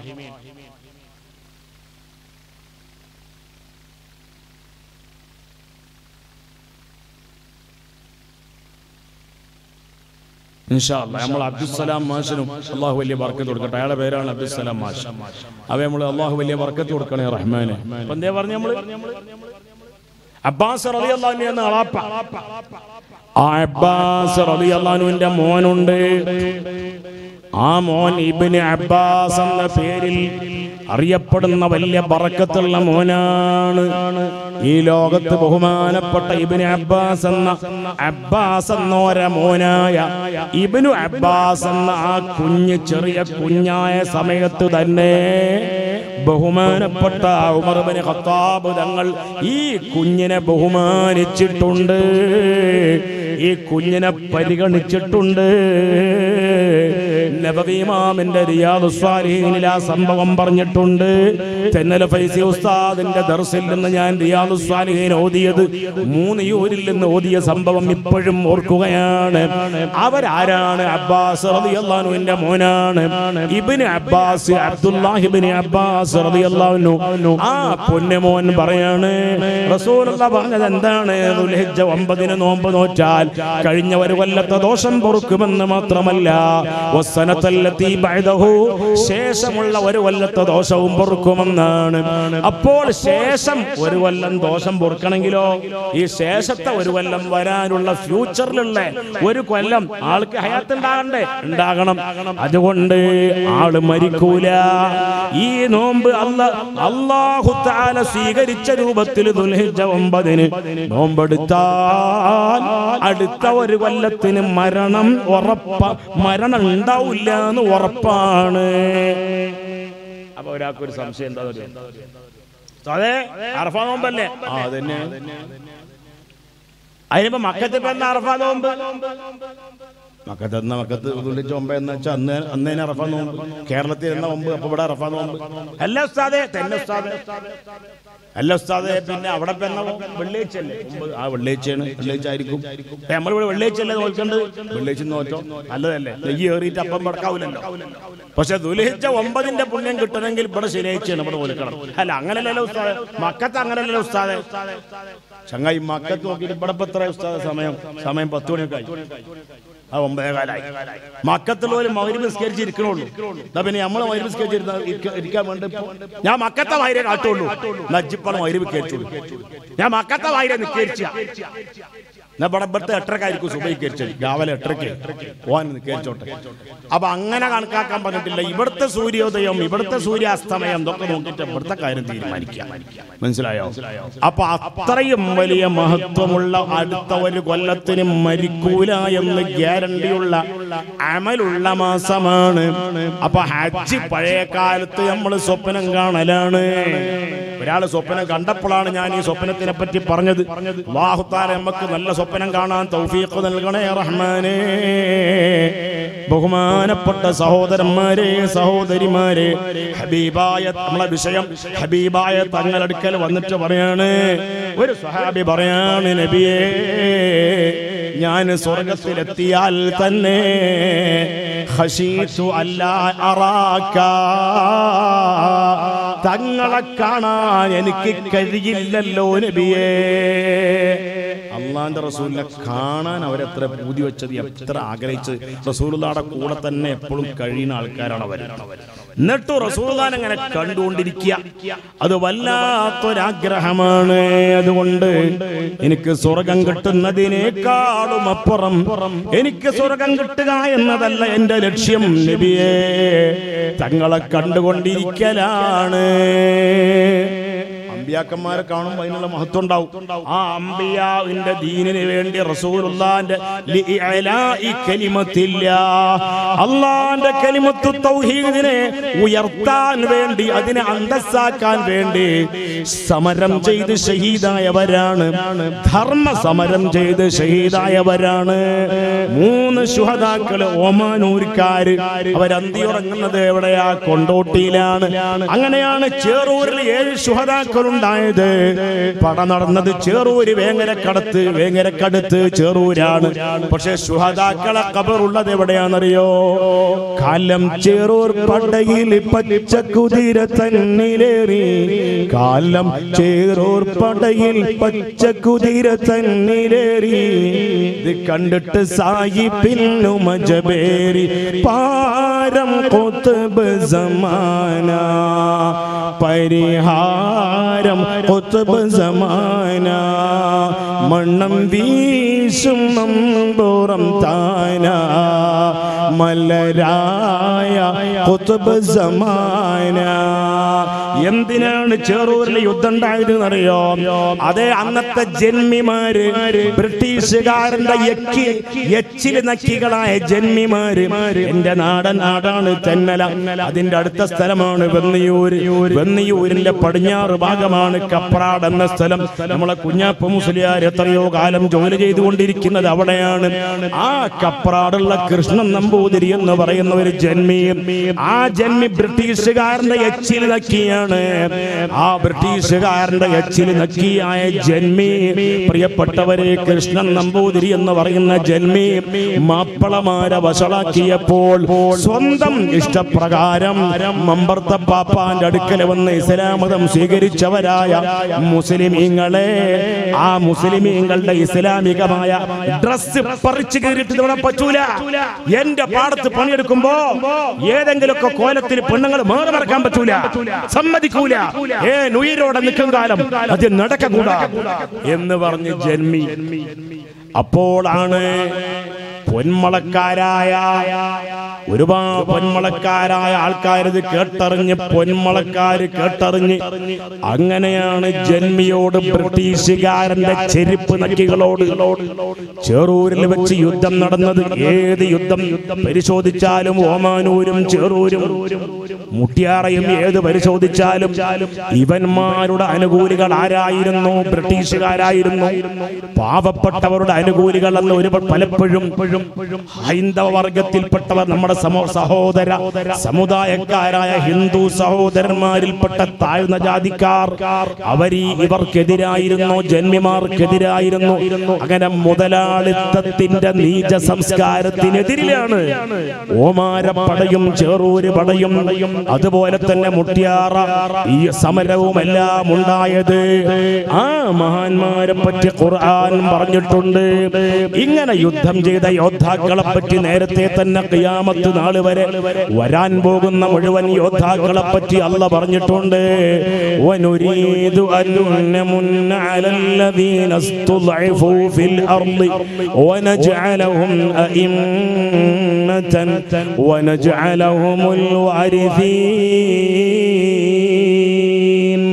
[SPEAKER 1] ഇൻഷാ അല്ലാ നമ്മൾ അബ്ദുസ്സലാം മാഷിനും അള്ളാഹു വലിയ ബർക്കത്ത് കൊടുക്കട്ടെ അയാളുടെ പേരാണ് അബ്ദുസ്സലാം മാഷ് അവ നമ്മൾ അള്ളാഹു വലിയ ബർക്കത്ത് കൊടുക്കണേ റഹ്മാനെ അപ്പൊ എന്തേ പറഞ്ഞു നമ്മള് അബ്ബാസ് റളിയല്ലാഹു എന്ന അളാപ്പ ആ അബ്ബാസ് റളിയല്ലാഹുവിന്റെ മോനുണ്ട് ആ മോൻ ഇബ്നു അബ്ബാസ് എന്ന പേരിൽ അറിയപ്പെടുന്ന വലിയ ബറക്കത്തുള്ള മോനാണ് ഈ ലോകത്ത് ബഹുമാനപ്പെട്ട ഇബ്നു അബ്ബാസ് എന്ന അബ്ബാസ് എന്നോര മോനായ ഇബ്നു അബ്ബാസ് എന്ന ആ കുഞ്ഞ് ചെറിയ കുഞ്ഞായ സമയത്ത് തന്നെ ബഹുമാനപ്പെട്ട ഉമർ ഇബ്നു ഖത്താബ് തങ്ങൾ ഈ കുഞ്ഞിനെ ബഹുമാനിച്ചിട്ടുണ്ട് ഈ കുഞ്ഞിനെ പരിഗണിച്ചിട്ടുണ്ട് നബവീമാമിന്റെ റിയാദു സ്വാലിഹീനിൽ ആ സംഭവം പറഞ്ഞിട്ടുണ്ട് തെന്നല ഫൈസി ഉസ്താദിന്റെ ദർസിൽ നിന്ന് ഞാൻ റിയാദു സ്വാലിഹീൻ ഓതിയത് മൂന്ന് യൂരിൽ നിന്ന് ഓതിയ സംഭവം ഇപ്പോഴും ഓർക്കുകയാണ് അവരാരാണ് അബ്ബാസ് റളിയല്ലാഹുവിന്റെ മോനാണ് ഇബ്നു അബ്ബാസ് അബ്ദുല്ലാഹിബ്നു അബ്ബാസ് റളിയല്ലാഹു ആ പൊന്നുമോൻ പറയാണ് റസൂലുള്ള പറഞ്ഞത് എന്താണ് ദുൽഹിജ്ജ ഒമ്പതിന് നോമ്പ് നോറ്റാൽ കഴിഞ്ഞ ഒരു കൊല്ലത്തെ ദോഷം പൊറുക്കുമെന്ന് മാത്രമല്ല വസ്സനത്തല്ലത്തി ബഅദഹു ശേഷമുള്ള ഒരു കൊല്ലത്തെ ദോഷവും പൊറുക്കുമെന്നാണ് അപ്പോൾ ശേഷം ഒരു കൊല്ലം ദോഷം പൊറുക്കണമെങ്കിലോ ഈ ശേഷത്തെ ഒരു കൊല്ലം വരാനുള്ള ഫ്യൂച്ചറിലുള്ള ഒരു കൊല്ലം ആൾക്ക് ഹയാത്ത് ഉണ്ടാകണ്ടേ ഉണ്ടാകണം അതുകൊണ്ട് ആള് മരിക്കൂല ഈ നോമ്പ് അല്ല അള്ളാഹു താല സ്വീകരിച്ച രൂപത്തിൽ ദുൽഹിജ്ജ ഒമ്പതിന് നോമ്പെടുത്താൽ അടുത്ത ഒരു കൊല്ലത്തിന് മരണം ഉറപ്പ മരണം ഉണ്ടാവില്ല എന്ന് ഉറപ്പാണ് അപ്പൊ ഒരാൾക്കൊരു സംശയം എന്താ അതെ അറഫ നോമ്പല്ലേ ആ അതന്നെ അതിനിപ്പോ മക്കത്ത് ഇപ്പൊ എന്നാ അറഫ നോമ്പ് മക്കത്ത് എന്ന മക്കത്ത് തുള്ളിച്ച ഒമ്പ എന്ന് വെച്ചാൽ അന്ന് അന്നേനെ അറഫ നോമ്പ് കേരളത്തിൽ എന്ന ഒമ്പ് അപ്പൊ ഇവിടെ അറഫ നോമ്പ് അല്ല ഉസ്താദേ തന്നെ ഉസ്താദേ അല്ല ഉസ്താദേ പിന്നെ അവിടെ ഇപ്പൊ എന്നാ വെള്ളിയാഴ്ച അല്ലേ ഒമ്പത്? ആ വെള്ളിയാഴ്ചയാണ് വെള്ളിയാഴ്ച ആയിരിക്കും ഏ, നമ്മളിവിടെ വെള്ളിയാഴ്ച അല്ലേ നോക്കേണ്ടത് വെള്ളിയാഴ്ച നോറ്റോ നല്ലതല്ലേ നെയ്യ് ഏറിയിട്ട് അപ്പം പടക്കാവില്ലല്ലോ പക്ഷെ ദുലഹിച്ച ഒമ്പതിന്റെ പുണ്യം കിട്ടണമെങ്കിൽ ഇവിടെ ശനിയാഴ്ചയാണ് ഇവിടെ നോക്കണം അല്ല അങ്ങനല്ലല്ലോ ഉസ്താദ് മക്കത്ത് അങ്ങനല്ലല്ലോ ഉസ്താദ് ചങ്ങായി മക്കത്ത് നോക്കിയിട്ട് ഇവിടെ ഇപ്പൊ എത്ര ഉസ്താദ് സമയം സമയം പത്ത് മണിയൊക്കെ ആയി ആ ഒമ്പതേ കാലായി മക്കത്തുള്ളവര് മൗരി നിസ്കരിച്ച് ഇരിക്കണുള്ളൂ എന്നാ പിന്നെ നമ്മള് മൗരി നിസ്കരിച്ച് ഇരിക്കാൻ വേണ്ടി ഇപ്പൊ ഞാൻ മക്കത്തെ വായിരെ കാട്ടുള്ളൂ നജ്ജിപ്പണം മൗരി കയറ്റുള്ളൂ ഞാൻ മക്കത്തെ വായിരെ നിസ്കരിച്ച എന്നാ ഇവിടെ ഇവിടുത്തെ എട്ടരക്കായിരിക്കും സുബൈക്കരിച്ചത് രാവിലെ എട്ടരക്ക് പോവാൻ നിസ്കരിച്ചോട്ടെ അപ്പൊ അങ്ങനെ കണക്കാക്കാൻ പറഞ്ഞിട്ടില്ല ഇവിടുത്തെ സൂര്യോദയം ഇവിടുത്തെ സൂര്യാസ്തമയം ഇതൊക്കെ നോക്കിയിട്ട് ഇവിടുത്തെ കാര്യം തീരുമാനിക്കാം മനസ്സിലായോ അപ്പൊ അത്രയും വലിയ മഹത്വമുള്ള അടുത്ത ഒരു കൊല്ലത്തിന് മരിക്കൂല എന്ന് ഗ്യാരണ്ടിയുള്ള അമലുള്ള മാസമാണ് അപ്പൊ ഹജ്ജ് പഴയ കാലത്ത് നമ്മൾ സ്വപ്നം കാണലാണ് ഒരാൾ സ്വപ്നം കണ്ടപ്പോഴാണ് ഞാൻ ഈ സ്വപ്നത്തിനെ പറ്റി പറഞ്ഞത് അല്ലാഹുത്താല നമുക്ക് നല്ല സ്വപ്നം കാണാൻ തൗഫീഖ് നൽകണേ റഹ്മാനേ ബഹുമാനപ്പെട്ട സഹോദരന്മാരെ സഹോദരിമാരെ ഹബീബായ നമ്മളെ വിഷയം ഹബീബായ തങ്ങളടുക്കൽ വന്നിട്ട് പറയാണ് ഒരു സ്വഹാബി പറയാണ് നബിയേ ഞാൻ സ്വർഗത്തിലെത്തിയാൽ തന്നെ ഖശീതു അല്ലാ അറാക്ക തങ്ങളെ കാണാൻ എനിക്ക് കഴിയില്ലല്ലോ നബിയേ അള്ളാന്റെ റസൂലിനെ കാണാൻ അവരെത്ര പൂതി വെച്ചത് എത്ര ആഗ്രഹിച്ച് റസൂലുള്ളാടെ കൂടെ തന്നെ എപ്പോഴും കഴിയുന്ന ആൾക്കാരാണ് അവർ എന്നിട്ട് റസൂലുള്ളാൻ അങ്ങനെ കണ്ടുകൊണ്ടിരിക്കുക അത് വല്ലാത്തൊരാഗ്രഹമാണ് അതുകൊണ്ട് എനിക്ക് സ്വർഗം കിട്ടുന്നതിനേക്കാളും അപ്പുറം എനിക്ക് സ്വർഗം കിട്ടുക എന്നതല്ല എന്റെ ലക്ഷ്യം നബിയേ തങ്ങളെ കണ്ടുകൊണ്ടിരിക്കലാണ് അമ്പിയാക്കന്മാരെ കാണുമ്പോൾ അതിനുള്ള മഹത്വം ഉണ്ടാവും ആ അമ്പിയാവിന്റെ ദീനിന് വേണ്ടി റസൂലുള്ളാന്റെ ലിഇലാഇ കലിമത്തില്ലാ. അള്ളാന്റെ കലിമത്തു തൗഹീദിനെ ഉയർത്താൻ വേണ്ടി അതിനെ അന്തസ്സാക്കാൻ വേണ്ടി സമരം ചെയ്ത് ഷഹീദായവരാണ് ധർമ്മ സമരം ചെയ്ത് ഷഹീദായവരാണ് മൂന്ന് ശുഹതാക്കള് ഒമാനൂർക്കാര് അവരന്തിയുറങ്ങുന്നത് എവിടെയാ കൊണ്ടോട്ടിയിലാണ് അങ്ങനെയാണ് ചേറൂരിൽ ഏഴ് ശുഹതാക്കളുണ്ടായത് പട നടന്നത് ചേറൂര് വേങ്ങരക്കടത്ത് വേങ്ങരക്കടുത്ത് ചേറൂരാണ് പക്ഷെ ശുഹതാക്കളെ കബറുള്ളത് എവിടെയാണെന്നറിയോ കാലം ചേറൂർ പടയിൽ പച്ച കുതിര തന്നിലേറി കാലം ചേറൂർ പടയിൽ പച്ച കുതിര തന്നിലേറി ഇത് കണ്ടിട്ട് സായിപ്പിന്നു മജബേരി പാരം കൊത്തുബ് സമാന പരിഹാരം കൊത്തുബ് സമാന മണ്ണം വീശും നമ്പൂറം താന മലരായ കൊത്തുബ് സമാന എന്തിനാണ് ചേറൂരിൽ യുദ്ധം ഉണ്ടായത് എന്നറിയോ അതേ അന്നത്തെ ജന്മിമാര് ബ്രിട്ടീഷുകാരന്റെ എക്കി എച്ചില് നക്കികളായ ജന്മിമാര് എന്റെ നാടൻ നാടാണ് തെന്നല അതിന്റെ അടുത്ത സ്ഥലമാണ് വെന്നിയൂര് വെന്നിയൂരിന്റെ പടിഞ്ഞാറ് ഭാഗമാണ് കപ്രാട് എന്ന സ്ഥലം നമ്മളെ കുഞ്ഞാപ്പ മുസ്ലിയാർ എത്രയോ കാലം ജോലി ചെയ്തുകൊണ്ടിരിക്കുന്നത് അവിടെയാണ് ആ കപ്രാടുള്ള കൃഷ്ണൻ നമ്പൂതിരി എന്ന് പറയുന്ന ഒരു ജന്മി ആ ജന്മി ബ്രിട്ടീഷുകാരന്റെ എച്ചിൽ നക്കിയാണ് ആ ബ്രിട്ടീഷുകാരന്റെ എച്ചിൽ നക്കിയായ ജന്മി പ്രിയപ്പെട്ടവരെ കൃഷ്ണൻ നമ്പൂതിരി എന്ന് പറയുന്ന ജന്മി മാപ്പിളമാരെ വഷളാക്കിയപ്പോൾ സ്വന്തം ഇഷ്ടപ്രകാരം മമ്പർത്ത പാപ്പാന്റെ അടുക്കൽ വന്ന് ഇസ്ലാമതം സ്വീകരിച്ചവരായ മുസ്ലിമീങ്ങളെ ആ മുസ്ലിമീങ്ങളുടെ ഇസ്ലാമികമായ ഡ്രസ് പറിച്ചു കയറിയിട്ട് ഇവിടെ പറ്റൂല എന്റെ പാടത്ത് പണിയെടുക്കുമ്പോ ഏതെങ്കിലുമൊക്കെ കോലത്തിൽ പെണ്ണുങ്ങൾ മാറി മറക്കാൻ പറ്റൂല സമ്മതിക്കൂല ഏ നുയിരോടെ നിൽക്കും കാലം അത് നടക്കൂടാ എന്ന് പറഞ്ഞ് ജന്മി അപ്പോഴാണ് പൊന്മളക്കാരായ ഒരുപാട് പൊന്മളക്കാരായ ആൾക്കാരിത് കേട്ടറിഞ്ഞ് പൊന്മളക്കാര് കേട്ടറിഞ്ഞ് അങ്ങനെയാണ് ജന്മിയോട് ബ്രിട്ടീഷുകാരന്റെ ചെരുപ്പ് നക്കികളോട് ചെറൂരിൽ വെച്ച് യുദ്ധം നടന്നത് ഏത് യുദ്ധം പരിശോധിച്ചാലും ഓമാനൂരും ചെറൂരും മുട്ടിയാറയും ഏത് പരിശോധിച്ചാലും ഇവന്മാരുടെ അനുകൂലികൾ ആരായിരുന്നു ബ്രിട്ടീഷുകാരായിരുന്നു പാവപ്പെട്ടവരുടെ അനുകൂലികൾ എന്ന് ഒരു പലപ്പോഴും ഹൈന്ദവ വർഗത്തിൽപ്പെട്ടവർ നമ്മുടെ സമോ സഹോദര സമുദായക്കാരായ ഹിന്ദു സഹോദരന്മാരിൽപ്പെട്ട താഴ്ന്ന ജാതിക്കാർ അവരീ ഇവർക്കെതിരായിരുന്നു ജന്മിമാർക്കെതിരായിരുന്നു അങ്ങനെ മുതലാളിത്തത്തിന്റെ നീച സംസ്കാരത്തിനെതിരിലാണ് ഓമാരപ്പടയും ചേറൂര് പടയും അതുപോലെ തന്നെ മുട്ടിയാറ ഈ സമരവും എല്ലാം ഉണ്ടായത് ആ മഹാന്മാരെ പറ്റി ഖുർആൻ പറഞ്ഞിട്ടുണ്ട് ഇങ്ങനെ യുദ്ധം ചെയ്ത യോദ്ധാക്കളെ പറ്റി നേരത്തെ തന്നെ ഖിയാമത്ത് നാൾ വരെ വരാൻ പോകുന്ന മുഴുവൻ യോദ്ധാക്കളെ പറ്റി അല്ല പറഞ്ഞിട്ടുണ്ട് വനുരീദു അൻ നമുന്ന അലല്ലദീന ഇസ്തുദ്ഇഫൂ ഫിൽ അർളി വനജ്അലഹും അഇമ്മതൻ വനജ്അലഹുമുൽ വാരിസീൻ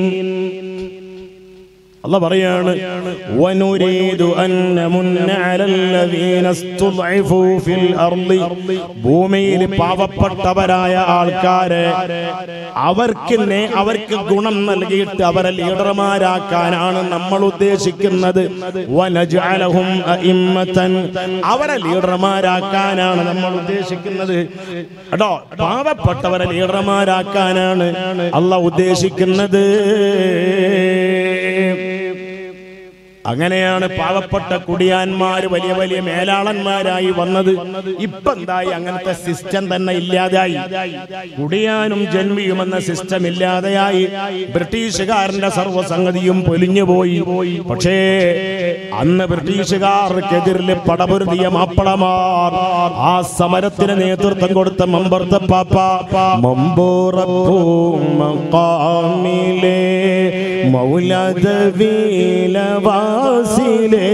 [SPEAKER 1] അല്ല പറയാണ് വനുരീദു അൻ നമുന്ന അലല്ലദീന ഇസ്തുദ്ഇഫൂ ഫിൽ അർളി ഭൂമിയിൽ പാവപ്പെട്ടവരായ ആൾക്കാരെ അവർക്ക് നേ- അവർക്ക് ഗുണം നൽകിയിട്ട് അവരെ ലീഡർമാരാക്കാനാണ് നമ്മൾ ഉദ്ദേശിക്കുന്നത് വനജ്അലഹും അഇമ്മതൻ അവരെ ലീഡർമാരാക്കാനാണ് നമ്മൾ ഉദ്ദേശിക്കുന്നത് കേട്ടോ പാവപ്പെട്ടവരെ ലീഡർമാരാക്കാനാണ് അല്ല ഉദ്ദേശിക്കുന്നത് അങ്ങനെയാണ് പാവപ്പെട്ട കുടിയാന്മാര് വലിയ വലിയ മേലാളന്മാരായി വന്നത് ഇപ്പൊ എന്തായി അങ്ങനത്തെ സിസ്റ്റം തന്നെ ഇല്ലാതായി കുടിയാനും ജന്മിയും എന്ന സിസ്റ്റം ഇല്ലാതെയായി ബ്രിട്ടീഷുകാരന്റെ സർവ്വസംഗതിയും പൊലിഞ്ഞുപോയി പക്ഷേ അന്ന് ബ്രിട്ടീഷുകാർക്കെതിരിൽ പടപൊരുതിയ മാപ്പളമാർ ആ സമരത്തിന് നേതൃത്വം കൊടുത്ത മമ്പർത്ത പാപ്പ മമ്പൂറപ്പൂ മക്കാമിലെ മൗലദവീലവാസിലെ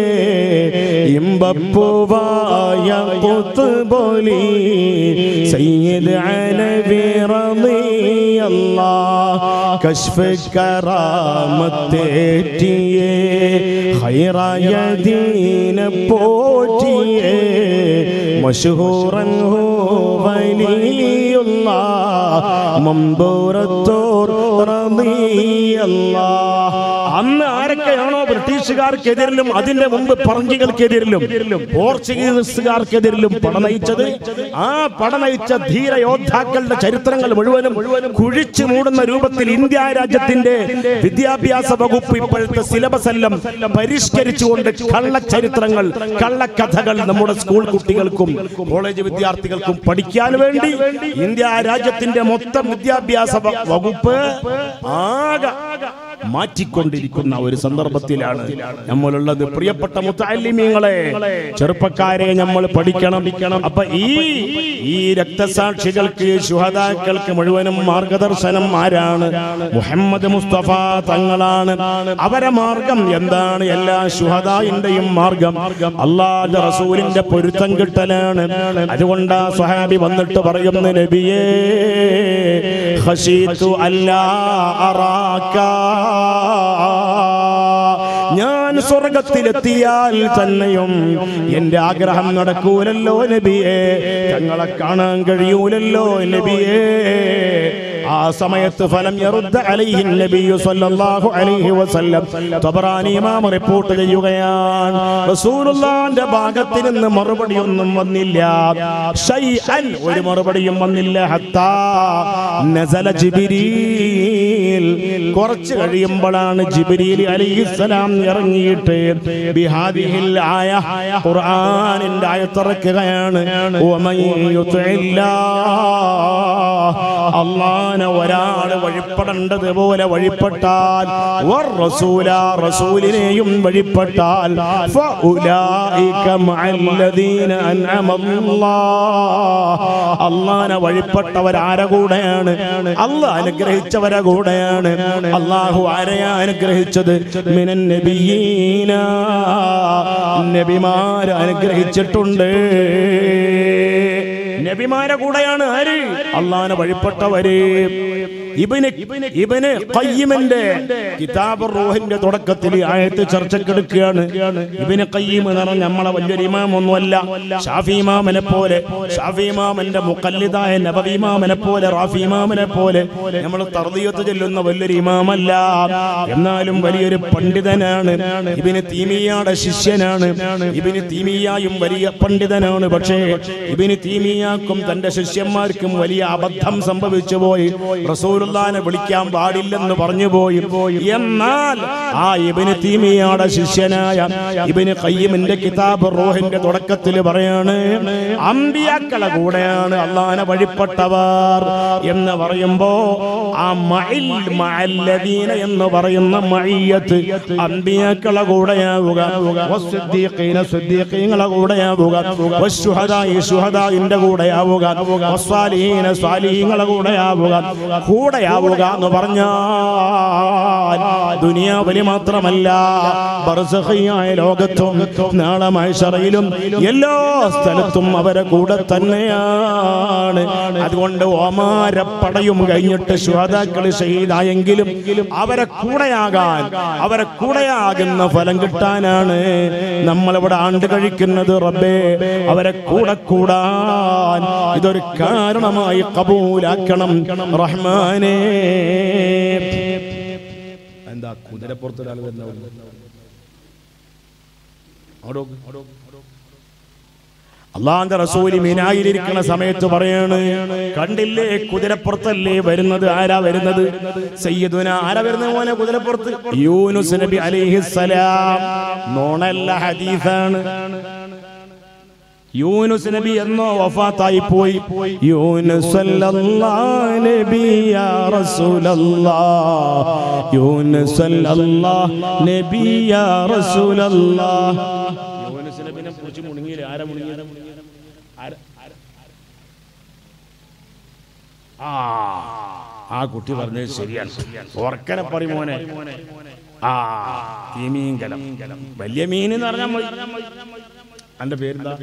[SPEAKER 1] ഇമ്പപ്പൂവായ കുത്തുബോലി സയ്യിദ് അലവി റളിയല്ലാഹ് കശ്ഫ് കറാമത്തേറ്റിയേ ഖൈറായ ദീന പോറ്റിയേ മഷഹൂറൻ ഹോ വലിയുള്ള മമ്പൂറത്തോർ റളിയല്ലാഹ് അന്ന് ആരൊക്കെയാണോ ബ്രിട്ടീഷുകാർക്കെതിരിലും അതിന്റെ മുമ്പ് പറങ്കികൾക്കെതിരിലും പോർച്ചുഗീസുകാർക്കെതിരിലും പടനയിച്ചത് ആ പടനയിച്ച ധീര യോദ്ധാക്കളുടെ ചരിത്രങ്ങൾ മുഴുവനും കുഴിച്ചു മൂടുന്ന രൂപത്തിൽ ഇന്ത്യ രാജ്യത്തിന്റെ വിദ്യാഭ്യാസ വകുപ്പ് ഇപ്പോഴത്തെ സിലബസ് എല്ലാം പരിഷ്കരിച്ചുകൊണ്ട് കള്ളച്ചരിത്രങ്ങൾ കള്ളക്കഥകൾ നമ്മുടെ സ്കൂൾ കുട്ടികൾക്കും കോളേജ് വിദ്യാർത്ഥികൾക്കും പഠിക്കാൻ വേണ്ടി ഇന്ത്യ രാജ്യത്തിന്റെ മൊത്തം വിദ്യാഭ്യാസ വ- വകുപ്പ് ആകെ മാറ്റിക്കൊണ്ടിരിക്കുന്ന ഒരു സന്ദർഭത്തിലാണ് നമ്മളുള്ളത് പ്രിയപ്പെട്ട മുത്താലിമീങ്ങളെ ചെറുപ്പക്കാരെ നമ്മൾ പഠിക്കണം അപ്പൊ ഈ ഈ രക്തസാക്ഷികൾക്ക് ശുഹതാക്കൾക്ക് മുഴുവനും മാർഗദർശനം ആരാണ് മുഹമ്മദ് മുസ്തഫ തങ്ങളാണ് അവരെ മാർഗം എന്താണ് എല്ലാ ശുഹദായിന്റെയും മാർഗം അള്ളാഹ് റസൂലിന്റെ പൊരുത്തം കിട്ടലാണ് അതുകൊണ്ട് ആ സ്വഹാബി വന്നിട്ട് പറയുന്നു നബിയേ ഖശീതു അല്ലാ അറാക്ക ഞാൻ സ്വർഗത്തിലെത്തിയാൽ തന്നെയും എന്റെ ആഗ്രഹം നടക്കൂലല്ലോ നബിയേ തങ്ങളെ കാണാൻ കഴിയൂലല്ലോ നബിയേ ആ സമയത്ത് ഫലം യറുദ്ദ അലൈഹി നബിയു സല്ലല്ലാഹു അലൈഹി വസല്ലം തബറാനി ഇമാം റിപ്പോർട്ട് ചെയ്യുകയാണ് റസൂലുള്ളാഹിന്റെ ഭാഗത്ത് നിന്ന് മറുപടി ഒന്നും വന്നില്ല ഷൈഅൻ ഒരു മറുപടിയും വന്നില്ല ഹത്താ നസല ജിബ്രീൽ കുറച്ച് കഴിയുമ്പോഴാണ് ജിബ്രീൽ അലൈഹിസ്സലാം ഇറങ്ങിയിട്ട് ബിഹാദിഹിൽ ആയ ഖുർആനിന്റെ ആയത്തിറക്കുകയാണ് വമൻ യുതിഇല്ലാഹ് അള്ളാനെ ഒരാള് വഴിപ്പെടേണ്ടത് പോലെ വഴിപ്പെട്ടാൽ വർ റസൂല റസൂലിനെയും വഴിപ്പെട്ടാൽ ഫഉലൈക മഅല്ലദീന അൻഅമല്ലാഹ് അള്ളാനെ വഴിപ്പെട്ടവർ ആരെ കൂടെയാണ് അള്ളാഹ് അനുഗ്രഹിച്ചവരെ കൂടെയാണ് അള്ളാഹു ആരെയാ അനുഗ്രഹിച്ചത് മിനൻ നബിയീന നബിമാരെ അനുഗ്രഹിച്ചിട്ടുണ്ട് നബിമാരെ കൂടെയാണ് ആര് അള്ളാനെ വഴിപ്പെട്ടവര് ഇബിന് ഇബിന് ഖയ്യിമിന്റെ കിതാബ് റൂഹിന്റെ തുടക്കത്തിൽ ഈ ആയത്ത് ചർച്ചക്കെടുക്കുകയാണ് ഇബിന് ഖയ്യിം എന്ന് പറഞ്ഞാൽ നമ്മളെ വലിയൊരു ഇമാമൊന്നുമല്ല ഷാഫി ഇമാമനെ പോലെ ഷാഫി ഇമാമന്റെ മുക്കല്ലിദായ നബവി ഇമാമനെ പോലെ റാഫി ഇമാമനെ പോലെ നമ്മൾ തർദിയത്ത് ചെല്ലുന്ന വലിയൊരു ഇമാമല്ല എന്നാലും വലിയൊരു പണ്ഡിതനാണ് ഇബിന് തീമിയയുടെ ശിഷ്യനാണ് ഇബിന് തീമിയായും വലിയ പണ്ഡിതനാണ് പക്ഷേ ഇബിന് തീമിയാക്കും തന്റെ ശിഷ്യന്മാർക്കും വലിയ അബദ്ധം സംഭവിച്ചു പോയി റസൂലുള്ളാനെ വിളിക്കാൻ പാടില്ലെന്ന് പറഞ്ഞു പോയി എന്നാൽ ആ ഇബിന് തീമിയയുടെ ശിഷ്യനായ ഇബിന് ഖയ്യിമിന്റെ കിതാബ് റൂഹിന്റെ തുടക്കത്തിൽ പറയാണ് അമ്പിയാക്കളെ കൂടെയാണ് അള്ളാനെ വഴിപ്പെട്ടവർ എന്ന് പറയുമ്പോ ആ മഇൽ മഅല്ലദീന എന്ന് പറയുന്ന മയ്യത്ത് അമ്പിയാക്കളെ കൂടെയാവുക വസ്സുദ്ദീഖീന സുദ്ദീഖീങ്ങളെ കൂടെയാവുക വസ്സുഹദായി ശുഹദായിന്റെ കൂടെയാവുക വസ്സാലിഹീന സ്വാലിഹീങ്ങളെ കൂടെയാവുക കൂടെയാവുക എന്ന് പറഞ്ഞാൽ ദുനിയാവിൽ മാത്രമല്ല ബർസഖിയായ ലോകത്തും നാളെ മൈശറയിലും എല്ലാ സ്ഥലത്തും അവരെ കൂടെ തന്നെയാണ് അതുകൊണ്ട് ഓമാരപ്പടയും കഴിഞ്ഞിട്ട് ശ്വാതാക്കൾ ഷഹീദായെങ്കിലും അവരെ കൂടെയാകാൻ അവരെ കൂടെയാകുന്ന ഫലം കിട്ടാനാണ് നമ്മളിവിടെ ആണ്ട് കഴിക്കുന്നത് റബ്ബേ അവരെ കൂടെ കൂടാൻ ഇതൊരു കാരണമായി കബൂലാക്കണം റഹ്മാനേ എന്താ കുതിരപ്പുറത്തൊരാൾ വരുന്ന അള്ളാന്റെ റസൂലി മീനായിരിക്കുന്ന സമയത്ത് പറയാണ് കണ്ടില്ലേ കുതിരപ്പുറത്തല്ലേ വരുന്നത് ആരാ വരുന്നത് സയ്യിദുന ആരാ വരുന്നത് മോനെ കുതിരപ്പുറത്ത് യൂനുസ് നബി അലൈഹിസ്സലാം നോണല്ല ഹദീസാണ് യൂനുസ് നബി എന്നോ വഫാത്തായി പോയി യൂനുസ് അല്ലല്ലാഹ് നബി യാ റസൂലല്ലാഹ് യൂനുസ് അല്ലല്ലാഹ് നബി യാ റസൂലല്ലാഹ് യൂനുസ് നബിനെ കുറിച്ച് മുണങ്ങിയില്ല ആരാ മുണങ്ങിയത് ആരാ- ആരാ- ആ ആ കുട്ടി പറഞ്ഞത് ശരിയാണ് ഓർക്കനെ പറയും മോനെ ആ തീമീങ്കലം വലിയ മീൻ എന്ന് പറഞ്ഞാൽ മതി എന്റെ പേരെന്താ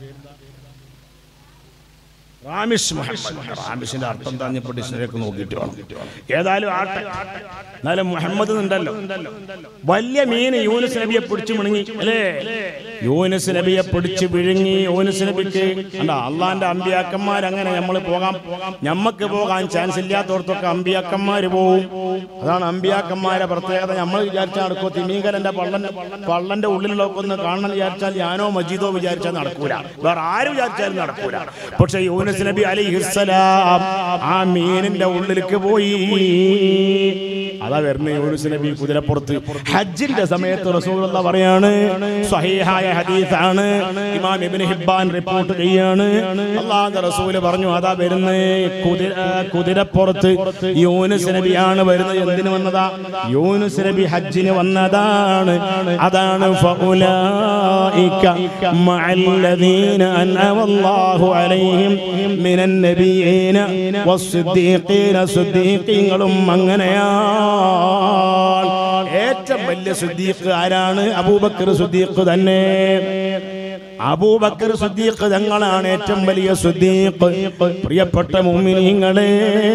[SPEAKER 1] റാമിഷ് മുഹമ്മദ് റാമിഷിന്റെ അർത്ഥം തഞ്ഞപ്പോൾ ഡിക്ഷണറിയൊക്കെ നോക്കിയിട്ട് വേണം ഏതായാലും ആട്ടെ എന്നാലും മുഹമ്മദ് ഉണ്ടല്ലോ വലിയ മീൻ യൂനുസ് നബിയെ പിടിച്ചു മുണങ്ങി അല്ലേ യൂനുസ് നബിയെ പിടിച്ചു വിഴുങ്ങി യൂനുസ് നബിക്ക് അല്ല അള്ളാന്റെ അമ്പിയാക്കന്മാർ അങ്ങനെ നമ്മൾ പോകാം ഞമ്മക്ക് പോകാൻ ചാൻസ് ഇല്ലാത്തവർക്കൊക്കെ അമ്പിയാക്കന്മാര് പോവും അതാണ് അമ്പിയാക്കന്മാരെ പ്രത്യേകത നമ്മൾ വിചാരിച്ചാൽ നടക്കോ തിമീങ്കലന്റെ പള്ളൻ പള്ളന്റെ ഉള്ളിലൊക്കെ ഒന്ന് കാണണം വിചാരിച്ചാൽ ഞാനോ മജീദോ വിചാരിച്ചാൽ നടക്കൂല വേറെ ആര് വിചാരിച്ചാലും നടക്കൂല പക്ഷെ യൂനുസ് നബി അലിഹിസ്സലാം ആ മീനിന്റെ ഉള്ളിലേക്ക് പോയി അതാ വരുന്ന യൂനുസ് നബി കുതിരപ്പുറത്ത് ഹജ്ജിന്റെ സമയത്ത് റസൂലുള്ള പറയാണ് സ്വഹീഹായ ഹദീസാണ് ഇമാം ഇബ്നു ഹിബ്ബാൻ റിപ്പോർട്ട് ചെയ്യാണ് അള്ളാഹുവിന്റെ റസൂല് പറഞ്ഞു അതാ വരുന്ന കുതിര കുതിരപ്പുറത്ത് യൂനുസ് നബിയാണ് വരുന്നത് എന്തിനു വന്നതാ യൂനുസ് നബി ഹജ്ജിന് വന്നതാണ് അതാണ് ഫഉലായിക മഅല്ലദീന അൻഅമ അല്ലാഹു അലൈഹിം മിനൻ നബിയീന വസ്സിദ്ദീഖീന സിദ്ദീഖീങ്ങളും അങ്ങനെയാണ് ഏറ്റവും വലിയ സിദ്ദീഖ് ആരാണ് അബൂബക്കർ സിദ്ദീഖ് തന്നെ അബൂബക്കർ സിദ്ദീഖ് തങ്ങളാണ് ഏറ്റവും വലിയ സിദ്ദീഖ് പ്രിയപ്പെട്ട മുഅ്മിനീങ്ങളെ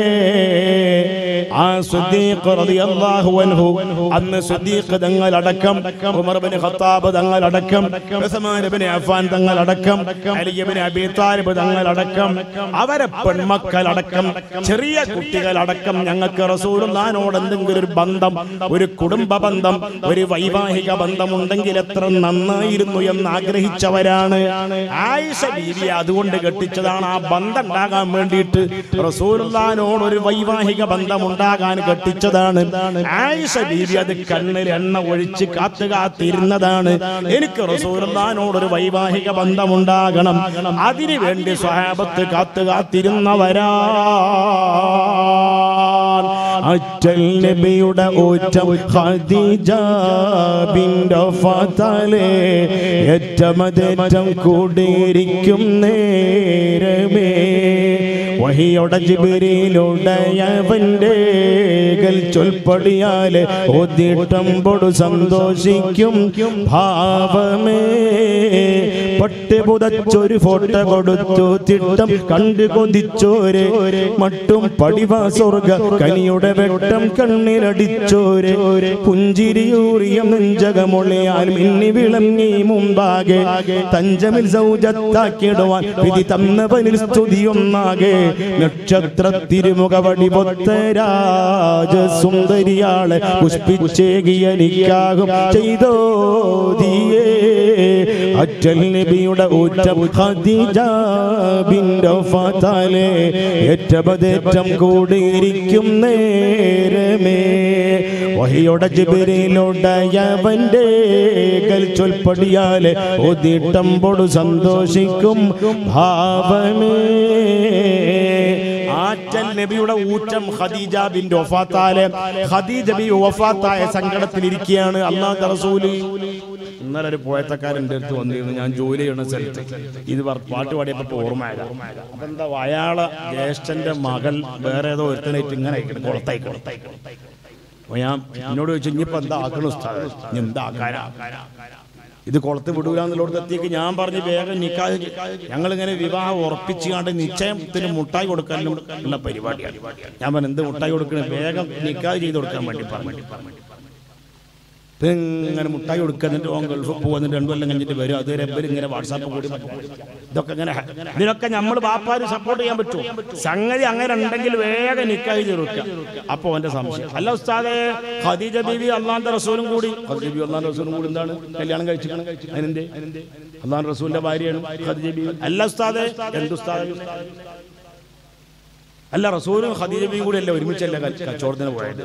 [SPEAKER 1] ആ സിദ്ദീഖ് റളിയല്ലാഹു അൻഹു അന്ന് സിദ്ദീഖ് തങ്ങൾ അടക്കം ഉമർ ഇബ്നു ഖത്താബ് തങ്ങൾ അടക്കം ഉസ്മാൻ ഇബ്നു അഫ്ഫാൻ തങ്ങൾ അടക്കം അലി ഇബ്നു അബീ താലിബ് തങ്ങൾ അടക്കം അവരെ പെൺമക്കൾ അടക്കം ചെറിയ കുട്ടികൾ അടക്കം ഞങ്ങൾക്ക് റസൂലുള്ളാഹിനോട് എന്തെങ്കിലും ഒരു ബന്ധം ഒരു കുടുംബ ബന്ധം ഒരു വൈവാഹിക ബന്ധം ഉണ്ടെങ്കിൽ എത്ര നന്നായിരുന്നു എന്ന് ആഗ്രഹിച്ചവരാണ് ആയിഷ ബീവി അതുകൊണ്ട് കെട്ടിച്ചതാണ് ആ ബന്ധം ഉണ്ടാകാൻ വേണ്ടിയിട്ട് റസൂലുള്ളാഹിനോട് ഒരു വൈവാഹിക ബന്ധം ഉണ്ടാകാൻ കെട്ടിച്ചതാണ് ആയിഷ ബീവി അത് കണ്ണിൽ എണ്ണ ഒഴിച്ച് കാത്തു കാത്തിരുന്നതാണ് എനിക്ക് റസൂലുള്ളാഹിനോട് ഒരു വൈവാഹിക ബന്ധം ഉണ്ടാകണം അതിനു വേണ്ടി സ്വഹാബത്ത് കാത്തു കാത്തിരുന്നവരാ അറ്റൽ നബിയുടെ ഊറ്റം ഖദീജ ബിന്റെ ഫാത്താലേ ഏറ്റമതേറ്റം കൂടിയിരിക്കും നേരമേ വഹിയുടെ ജിബിരിയിലുടയവന്റെ കൽ ചൊൽപ്പടിയാല് ഒതിട്ടമ്പൊടു സന്തോഷിക്കും ഭാവമേ പട്ട് പുതച്ചൊരു ഫോട്ടോ കൊടുത്തു തിട്ടം കണ്ടു കൊതിച്ചോരെ മട്ടും പടിവാ സ്വർഗ കനിയുടെ വെട്ടം കണ്ണിലടിച്ചോരെ പുഞ്ചിരിയൂറിയ നെഞ്ചകമൊളിയാൽ മിന്നി വിളങ്ങി മുമ്പാകെ തഞ്ചമിൽ സൗജത്താക്കിടുവാൻ വിധി തന്നവനിൽ സ്തുതിയൊന്നാകെ നക്ഷത്ര തിരുമുഖവടി പൊത്ത രാജസുന്ദരിയാളെ പുഷ്പിച്ചേകിയനിക്കാകും ചെയ്തോ ദിയേ അറ്റൽ നബിയുടെ ഊറ്റം ഖദീജ ബിന്റെ ഫാത്താലേ ഏറ്റപതേറ്റം കൂടിയിരിക്കും നേരമേ വഹിയുടെ ജിബിരിയിലുടയവന്റെ കൽ ചൊൽപ്പടിയാലെ ഒതിട്ടമ്പൊടു സന്തോഷിക്കും ഭാവമേ ആറ്റൽ നബിയുടെ ഊറ്റം ഖദീജ ബിന്റെ വഫാത്താലെ ഖദീജ ബി വഫാത്തായ സങ്കടത്തിലിരിക്കുകയാണ് അള്ളാഹു റസൂല് ഇന്നലെ ഒരു പോയത്തക്കാരൻ എൻ്റെ അടുത്ത് വന്നിരുന്നു ഞാൻ ജോലി ചെയ്യുന്ന സ്ഥലത്ത് ഇത് പറ- പാട്ട് പാടിയപ്പോ ഓർമ്മയായത് അപ്പൊ എന്താ അയാളെ ജ്യേഷ്ഠന്റെ മകൾ വേറെ ഏതോ ഒരുത്തനായിട്ട് ഇങ്ങനെ അയക്കണം കുളത്തായിക്കണം അപ്പൊ ഞാൻ എന്നോട് ചോദിച്ചു ഇനിയിപ്പോ എന്താ ആക്കണ ഉസ്താദ് ഇനി എന്താ ആക്കാനാ ഇത് കുളത്ത് വിടൂലെന്നുള്ളടത്ത് എത്തിയേക്ക് ഞാൻ പറഞ്ഞ് വേഗം നിക്കാഹ് ഞങ്ങൾ ഇങ്ങനെ വിവാഹം ഉറപ്പിച്ചു കണ്ട് നിശ്ചയത്തിന് മുട്ടായി കൊടുക്കാനും ഉള്ള പരിപാടിയാണ് ഞാൻ പറഞ്ഞു എന്ത് മുട്ടായി കൊടുക്കണേ വേഗം നിക്കാഹ് ചെയ്ത് കൊടുക്കാൻ വേണ്ടി പറഞ്ഞു ഇപ്പൊ ഇങ്ങനെ മുട്ടായി കൊടുക്കുക എന്നിട്ട് ഓൻ ഗൾഫ് പോകുന്നിട്ട് രണ്ടു കൊല്ലം കഴിഞ്ഞിട്ട് വരും അത് റബ്ബർ ഇങ്ങനെ വാട്സാപ്പ് കൂടി ഇതൊക്കെ ഇങ്ങനെ ഇതിനൊക്കെ നമ്മൾ ബാപ്പാര് സപ്പോർട്ട് ചെയ്യാൻ പറ്റുമോ സംഗതി അങ്ങനെ ഉണ്ടെങ്കിൽ വേഗം നിക്കാഹ് ചെയ്ത് കൊടുക്കുക അപ്പൊ അവന്റെ സംശയം അല്ല ഉസ്താദെ ഖദീജ ബീവി അള്ളാന്റെ റസൂലും കൂടി ഖദീജ ബീവി അള്ളാന്റെ റസൂലും കൂടി എന്താണ് കല്യാണം കഴിച്ചിരിക്കണം അതിനെന്തേ അള്ളാഹു റസൂലിന്റെ ഭാര്യയാണ് ഖദീജ ബീവി അല്ല ഉസ്താദെ എന്ത് ഉസ്താദെ അല്ല റസൂലും ഖദീജ ബീവിയും കൂടി അല്ല ഒരുമിച്ചല്ല ക- കച്ചവടത്തിന് പോയത്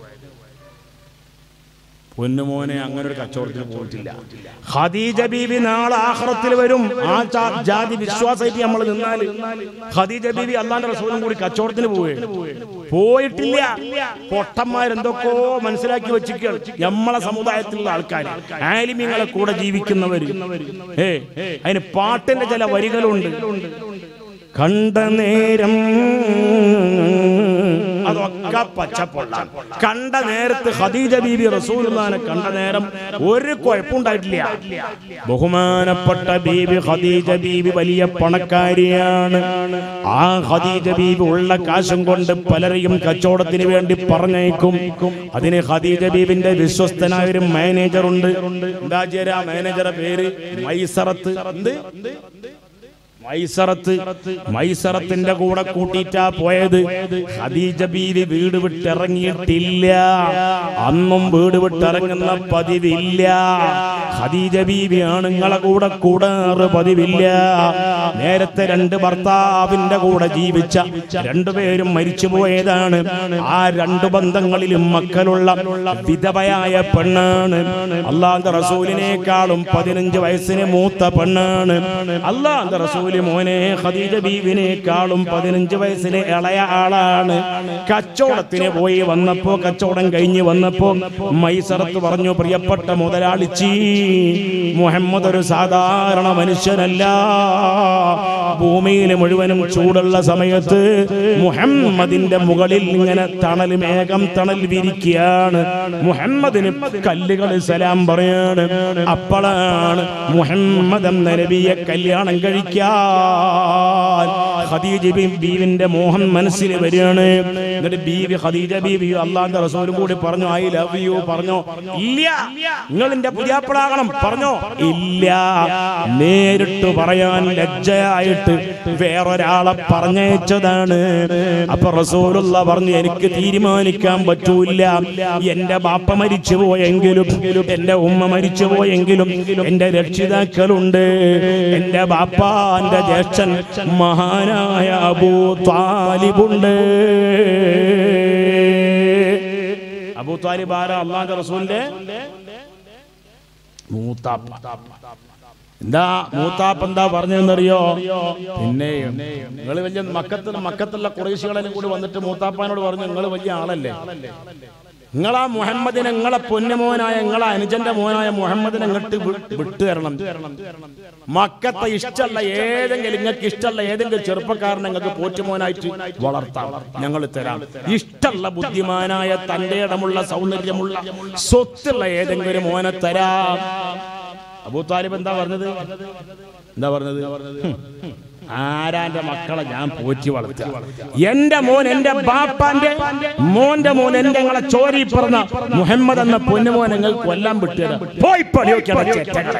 [SPEAKER 1] പൊന്നുമോനെ അങ്ങനെ ഒരു കച്ചവടത്തിന് പോയിട്ടില്ല ഖദീജ ബീവി നാളെ ആഖിറത്തിൽ വരും ആ ചാ- ജാതി വിശ്വാസമായിട്ട് നമ്മൾ നിന്നാൽ ഖദീജ ബീവി അള്ളാന്റെ റസൂലും കൂടി കച്ചവടത്തിന് പോവുകയാണ് പോയിട്ടില്ല പൊട്ടന്മാരെന്തൊക്കെയോ മനസ്സിലാക്കി വെച്ചിരിക്കുകയാണ് നമ്മളെ സമുദായത്തിലുള്ള ആൾക്കാർ ആലിമ്യങ്ങളെ കൂടെ ജീവിക്കുന്നവര് ഏ അതിന് പാട്ടിന്റെ ചില വരികളുണ്ട് കണ്ട നേരം അതൊക്കെ പച്ചപ്പൊള്ളാണ് കണ്ട നേരത്ത് ഖദീജ ബീബി റസൂലുള്ളാനെ കണ്ട നേരം ഒരു കുഴപ്പമുണ്ടായിട്ടില്ല ബഹുമാനപ്പെട്ട ബീബി ഖദീജ ബീബി വലിയ പണക്കാരിയാണ് ആ ഖദീജ ബീബി ഉള്ള കാശും കൊണ്ട് പലരെയും കച്ചവടത്തിന് വേണ്ടി പറഞ്ഞയക്കും അതിന് ഖദീജ ബീബിന്റെ വിശ്വസ്തനായ ഒരു മാനേജർ ഉണ്ട് എന്താ ചേരാ മാനേജറെ പേര് മൈസറത്ത് എന്ത് മൈസറത്ത് മൈസറത്തിന്റെ കൂടെ കൂട്ടിയിട്ടാ പോയത് ഖദീജ ബീവി വീട് വിട്ടിറങ്ങിയിട്ടില്ല അന്നും വീട് വിട്ടിറങ്ങുന്ന പതിവില്ല ഖദീജ ബീവി ആണുങ്ങളെ കൂടെ കൂടാറ് പതിവില്ല നേരത്തെ രണ്ട് ഭർത്താവിന്റെ കൂടെ ജീവിച്ച രണ്ടുപേരും മരിച്ചു പോയതാണ് ആ രണ്ടു ബന്ധങ്ങളിലും മക്കളുള്ള വിധവയായ പെണ്ണാണ് അള്ളാന്റെ റസൂലിനേക്കാളും പതിനഞ്ച് വയസ്സിന് മൂത്ത പെണ്ണാണ് അള്ളാന്റെ റസൂല് മോനെ ഖദീജ ബീവിനേക്കാളും പതിനഞ്ച് വയസ്സിലെ ഇളയ ആളാണ് കച്ചവടത്തിന് പോയി വന്നപ്പോ കച്ചവടം കഴിഞ്ഞ് വന്നപ്പോ മൈസറത്ത് പറഞ്ഞു പ്രിയപ്പെട്ട മുതലാളിച്ചി മുഹമ്മദ് ഒരു സാധാരണ മനുഷ്യനല്ല ഭൂമിയിൽ മുഴുവനും ചൂടുള്ള സമയത്ത് മുഹമ്മദിന്റെ മുകളിൽ ഇങ്ങനെ തണൽ മേഘം തണൽ വിരിക്കുകയാണ് മുഹമ്മദിന് കല്ലുകൾ സലാം പറയാണ് അപ്പോഴാണ് മുഹമ്മദ് എന്ന നബിയെ കല്യാണം കഴിക്കാൻ ഖദീജ ബീ- ബീവിന്റെ മോഹം മനസ്സിൽ വരികയാണ് എന്നിട്ട് ബീവി ഖദീജ ബീവി അള്ളാന്റെ റസൂലും കൂടി പറഞ്ഞു ഐ ലവ് യു പറഞ്ഞോ ഇല്ല നിങ്ങൾ എന്റെ പുതിയാപ്പിളാകണം പറഞ്ഞോ ഇല്ല നേരിട്ട് പറയാൻ ലജ്ജയായിട്ട് വേറൊരാളെ പറഞ്ഞയച്ചതാണ് അപ്പൊ റസൂലുള്ള പറഞ്ഞു എനിക്ക് തീരുമാനിക്കാൻ പറ്റൂല എന്റെ ബാപ്പ മരിച്ചു പോയെങ്കിലും എന്റെ ഉമ്മ മരിച്ചു പോയെങ്കിലും എന്റെ രക്ഷിതാക്കളുണ്ട് എന്റെ ബാപ്പാന്റെ ജ്യേഷ്ഠൻ മഹാനായ അബൂ താലിബുണ്ട് അബൂ താലിബ് ആരാ അള്ളാന്റെ റസൂലിന്റെ മൂത്താപ്പ എന്താ മൂത്താപ്പ് എന്താ പറഞ്ഞതെന്നറിയോ പിന്നെ നിങ്ങൾ വലിയ മക്കത്തിൽ മക്കത്തുള്ള കുറേശികളെല്ലാം കൂടി വന്നിട്ട് മൂത്താപ്പാനോട് പറഞ്ഞു നിങ്ങൾ വലിയ ആളല്ലേ നിങ്ങളാ മുഹമ്മദിനെ നിങ്ങളെ പൊന്നുമോനായ നിങ്ങളെ അനുജന്റെ മോനായ മുഹമ്മദിനെ ഇങ്ങോട്ട് വി- വിട്ടു തരണം മക്കത്തെ ഇഷ്ടമല്ല ഏതെങ്കിലും നിങ്ങൾക്ക് ഇഷ്ടമല്ല ഏതെങ്കിലും ചെറുപ്പക്കാരനെ നിങ്ങൾക്ക് പോറ്റുമോനായിട്ട് വളർത്താം ഞങ്ങൾ തരാം ഇഷ്ടമുള്ള ബുദ്ധിമാനായ തന്റെ ഇടമുള്ള സൗന്ദര്യമുള്ള സ്വത്തുള്ള ഏതെങ്കിലും ഒരു മോനെ തരാം അബൂ താലിബ് എന്താ പറഞ്ഞത് എന്താ പറഞ്ഞത് ഹും. ആരാന്റെ മക്കളെ ഞാൻ പോറ്റി വളർത്തുക എന്റെ മോൻ എന്റെ ബാപ്പാന്റെ മോന്റെ മോൻ എന്റെ ഞങ്ങളെ ചോരി പറഞ്ഞ മുഹമ്മദ് എന്ന പൊന്നുമോൻ നിങ്ങൾ കൊല്ലാൻ വിട്ടുതരാം പോയി പണിയൊക്കെയാണ് ചേറ്റകളെ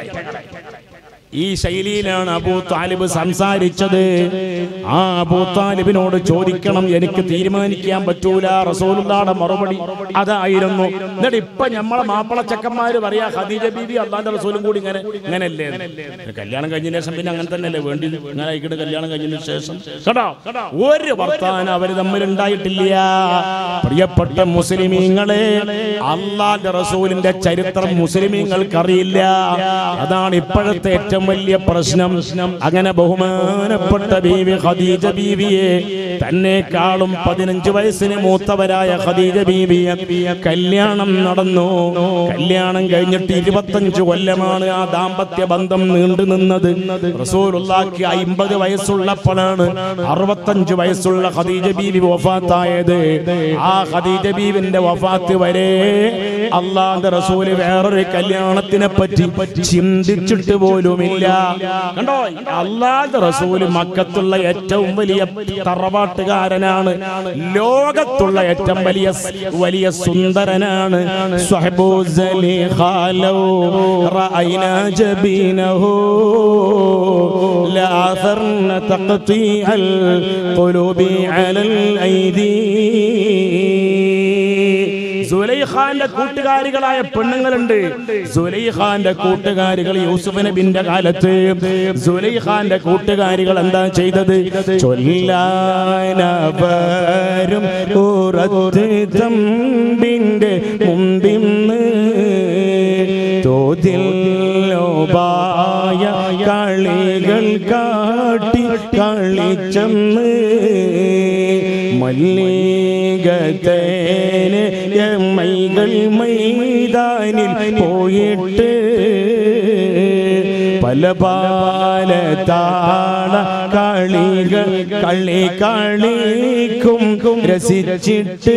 [SPEAKER 1] ഈ ശൈലിയിലാണ് അബൂ താലിബ് സംസാരിച്ചത് ആ അബൂ താലിബിനോട് ചോദിക്കണം എനിക്ക് തീരുമാനിക്കാൻ പറ്റൂല റസൂലുള്ളാടെ മറുപടി അതായിരുന്നു എന്നിട്ട് ഇപ്പൊ നമ്മളെ മാപ്പിള ചക്കന്മാര് പറയാ ഖദീജ ബീബി അള്ളാന്റെ റസൂലും കൂടി ഇങ്ങനെ ഇങ്ങനെയല്ലേ കല്യാണം കഴിഞ്ഞതിന് ശേഷം പിന്നെ അങ്ങനെ തന്നെയല്ലേ വേണ്ടി ഇങ്ങനെ ആയിക്കോട്ടെ കല്യാണം കഴിഞ്ഞതിന് ശേഷം കേട്ടോ ഒരു വർത്താനം അവര് തമ്മിൽ ഉണ്ടായിട്ടില്ല പ്രിയപ്പെട്ട മുസ്ലിമീങ്ങളെ അള്ളാന്റെ റസൂലിന്റെ ചരിത്രം മുസ്ലിമീങ്ങൾക്കറിയില്ല അതാണ് ഇപ്പോഴത്തെ ഏറ്റവും വലിയ പ്രശ്നം അങ്ങനെ ബഹുമാനപ്പെട്ട ബീവി ഖദീജ ബീവിയെ തന്നെക്കാളും പതിനഞ്ച് വയസ്സിന് മൂത്തവരായ ഖദീജ ബീവിയെ കല്യാണം നടന്നു കല്യാണം കഴിഞ്ഞിട്ട് ഇരുപത്തഞ്ച് കൊല്ലമാണ് ആ ദാമ്പത്യ ബന്ധം നീണ്ടു നിന്നത് റസൂലുള്ളാഹ്ക്ക് അമ്പത് വയസ്സുള്ളപ്പോഴാണ് അറുപത്തഞ്ച് വയസ്സുള്ള ഖദീജ ബീവി വഫാത്തായത് ആ ഖദീജ ബീവിന്റെ വഫാത്ത് വരെ അള്ളാന്റെ റസൂല് വേറൊരു കല്യാണത്തിനെ പറ്റി ചിന്തിച്ചിട്ട് പോലുമില്ല കണ്ടോ അള്ളാന്റെ റസൂല് മക്കത്തുള്ള ഏറ്റവും വലിയ തറവാട്ടുകാരനാണ് ലോകത്തുള്ള ഏറ്റവും വലിയ വലിയ സുന്ദരനാണ് സ്വഹബൂ സലീഖാലോ റഅയ്നാ ജബീനഹു لآثرن تقطيع القلوب على الأيدي സുലൈഖാന്റെ കൂട്ടുകാരികളായ പെണ്ണുങ്ങളുണ്ട് സുലൈഖാന്റെ കൂട്ടുകാരികൾ യൂസുഫ് നബിന്റെ കാലത്ത് സുലൈഖാന്റെ കൂട്ടുകാരികൾ എന്താ ചെയ്തത് ചൊല്ലാനവരും ഉറത്ത് തമ്പിന്റെ മുമ്പിന്ന് തോതിൽ ലോപായ കളികൾ കാട്ടി കളിച്ചെന്ന് മല്ലികത്തേന് എമ്മൈകൾ മൈതാനിൽ പോയിട്ട് പല പാല താള കളികൾ കളി കളിക്കും രസിച്ചിട്ട്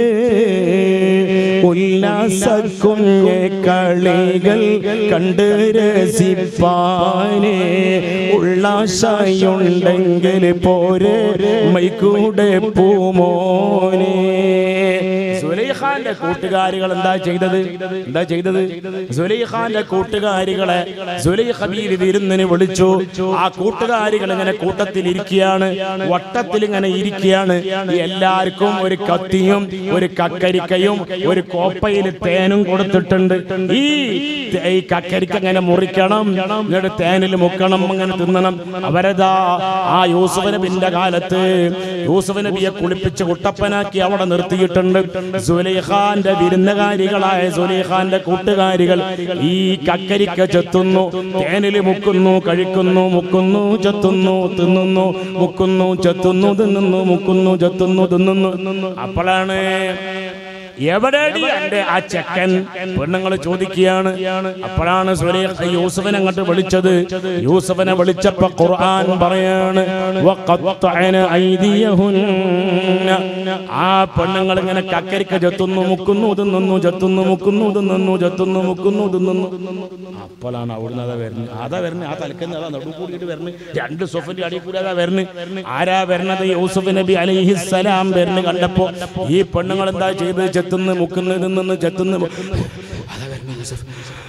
[SPEAKER 1] ഉല്ലാസക്കുഞ്ഞ കളികൾ കണ്ട് രസിപ്പാനെ ഉള്ളാശയുണ്ടെങ്കിൽ പോരെ മൈക്കൂടെ പൂമോനെ സുലൈഖാന്റെ കൂട്ടുകാരികൾ എന്താ ചെയ്തത് എന്താ ചെയ്തത് സുലൈഖാന്റെ കൂട്ടുകാരികളെ സുലൈഖ ബീവി വിരുന്നിന് വിളിച്ചു ആ കൂട്ടുകാരികൾ ഇങ്ങനെ കൂട്ടത്തിൽ ഇരിക്കുകയാണ് വട്ടത്തിൽ ഇങ്ങനെ ഇരിക്കുകയാണ് എല്ലാവർക്കും ഒരു കത്തിയും ഒരു കക്കരിക്കയും ഒരു കോപ്പയിൽ തേനും കൊടുത്തിട്ടുണ്ട് ഈ തേ- ഈ കക്കരിക്ക അങ്ങനെ മുറിക്കണം എന്നിട്ട് തേനിൽ മുക്കണം അങ്ങനെ തിന്നണം അവരതാ ആ യൂസുഫ് നബിന്റെ കാലത്ത് യൂസുഫ് നബിയെ കുളിപ്പിച്ച് കുട്ടപ്പനാക്കി അവിടെ നിർത്തിയിട്ടുണ്ട് സുലൈഖാന്റെ വിരുന്നുകാരികളായ സുലൈഖാന്റെ കൂട്ടുകാരികൾ ഈ കക്കരിക്ക ചെത്തുന്നു തേനിൽ മുക്കുന്നു കഴിക്കുന്നു മുക്കുന്നു ചെത്തുന്നു തിന്നുന്നു മുക്കുന്നു ചെത്തുന്നു തിന്നുന്നു മുക്കുന്നു ചെത്തുന്നു തിന്നുന്നു അപ്പോഴാണ് എവിടെയാണ് എന്റെ ആ ചെക്കൻ പെണ്ണുങ്ങൾ ചോദിക്കുകയാണ് അപ്പോഴാണ് സുലൈഖ യൂസുഫിനെ അങ്ങോട്ട് വിളിച്ചത് യൂസുഫിനെ വിളിച്ചപ്പോ ഖുർആൻ പറയാണ് വഖത്തഅന ഐദിയഹുന്ന. ആ പെണ്ണുങ്ങൾ ഇങ്ങനെ കക്കരിക്ക ചെത്തുന്നു മുക്കുന്നു തിന്നുന്നു ചെത്തുന്നു മുക്കുന്നു തിന്നുന്നു ചെത്തുന്നു മുക്കുന്നു തിന്നുന്നു അപ്പോഴാണ് അവിടുന്ന് അതാ വരുന്നത് അതാ വരുന്നത് ആ തലക്കുന്ന അതാ നടുവ് കൂടിയിട്ട് വരുന്നത് രണ്ട് സൊഫന്റെ അടിയിൽ കൂടി അതാ വരുന്നത് ആരാ വരുന്നത് യൂസുഫ് നബി അലൈഹിസ്സലാം വരുന്നത് കണ്ടപ്പോ ഈ പെണ്ണുങ്ങൾ എന്താ ചെയ്ത് ചെത്തുന്ന് മുക്കുന്നു തിന്നുന്നു ചെത്തുന്നു മു- അതാ വരുന്നത് യൂസുഫ്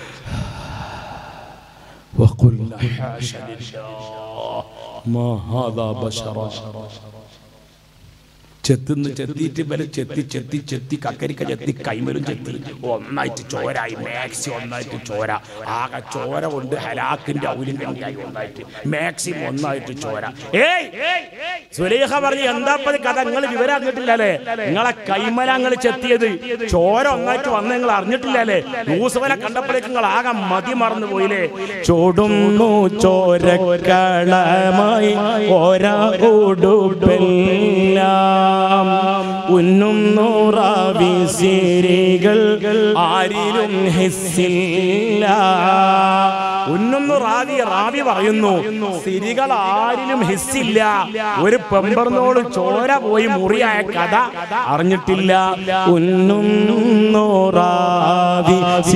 [SPEAKER 1] وقلنا حاش لله ما هذا بشرا ചെത്തുന്ന് ചെത്തിയിട്ട് വരെ ചെത്തി ചെത്തി ചെത്തി കക്കരിക്ക ചെത്തി കൈമലും ചെത്തി ഒന്നായിട്ട് ചോരായി മാക്സി ഒന്നായിട്ട് ചോര ആകെ ചോര കൊണ്ട് ഹലാക്കിന്റെ ഔലും കണ്ടിയായി ഒന്നായിട്ട് മാക്സിമം ഒന്നായിട്ട് ചോര ഏയ് സുലേഖ പറഞ്ഞു എന്താ ഇപ്പൊ ഇത് കഥ നിങ്ങൾ വിവരം അറിഞ്ഞിട്ടില്ലല്ലേ നിങ്ങളെ കൈമല നിങ്ങൾ ചെത്തിയത് ചോര ഒന്നായിട്ട് വന്ന് നിങ്ങൾ അറിഞ്ഞിട്ടില്ലല്ലേ യൂസഫനെ കണ്ടപ്പോഴേക്ക് നിങ്ങൾ ആകെ മതി മറന്നു പോയില്ലേ ചോടുന്നു ചോരക്കളമായി ഓരാ ഉടുപ്പെല്ലാം ഉന്നുന്നു റാവി സിരികൾ ആരിലും ഹിസ്സില്ല ഉന്നുന്നു റാവി റാവി പറയുന്നു സിരികൾ ആരിലും ഹിസ്സില്ല ഒരു പെമ്പർന്നോട് ചോര പോയി മുറിയായ കഥ അറിഞ്ഞിട്ടില്ല ഉന്നുന്നു റാവി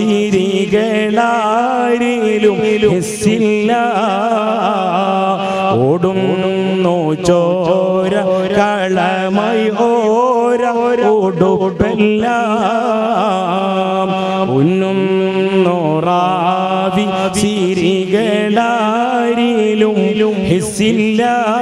[SPEAKER 1] സിരികളാരിലും ഹിസ്സില്ല ഓടുന്നു ചോര കളമായി ഓര ഓടുപ്പെല്ലാം ഉന്നും നോറാവി ചിരികളാരിലും ഹിസ്സില്ല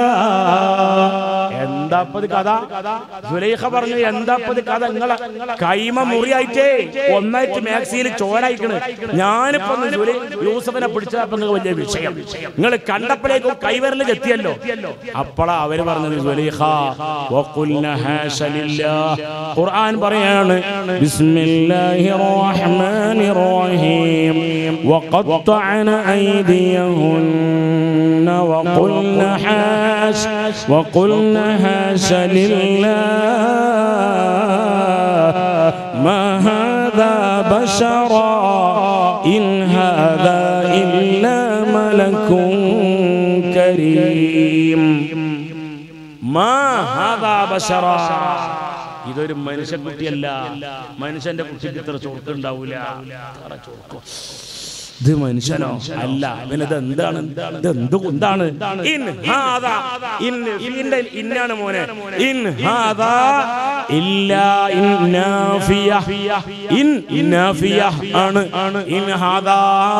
[SPEAKER 1] എന്താപ്പത് കഥ സുലൈഖ പറഞ്ഞു എന്താപ്പത് കഥ നിങ്ങളെ കൈമ മുറിയായിട്ടേ ഒന്നായിട്ട് മാക്സിയിൽ ചോരായിക്കണ് ഞാനിപ്പോ ഒന്ന് സുലൈ യൂസഫിനെ പിടിച്ചപ്പോ നിങ്ങൾക്ക് വലിയ വിഷയം നിങ്ങൾ കണ്ടപ്പോഴേക്കും കൈവരല് ചെത്തിയല്ലോ അപ്പോഴാ അവര് പറഞ്ഞത് സുലൈഖ വഖുൽന ഹാശ ലില്ലാഹ്. ഖുർആൻ പറയാണ് ബിസ്മില്ലാഹിർ റഹ്മാനിർ റഹീം وقطعن أيديهن وقلن حاش وقلن حاش لله ما هذا بشرا إن هذا إلا ملك كريم ما هذا بشرا ഇതൊരു മനുഷ്യക്കുട്ടിയല്ല മനുഷ്യന്റെ കുട്ടിക്ക് ഇത്ര ചൊറുക്കുണ്ടാവൂല ഇത്ര ചൊറുക്ക്. ഇത് മനുഷ്യനോ അല്ല പിന്നെ ഇത് എന്താണ് ഇത് എന്ത് എന്താണ് ഇൻ ഹാദാ ഇൻ ഇതിന്റെ ഇന്നാണ് മോനെ ഇൻ ഹാദാ ഇല്ലാ ഇന്നാഫിയ ഇൻ ഇന്നാഫിയ ആണ് ഇൻ ഹാദാ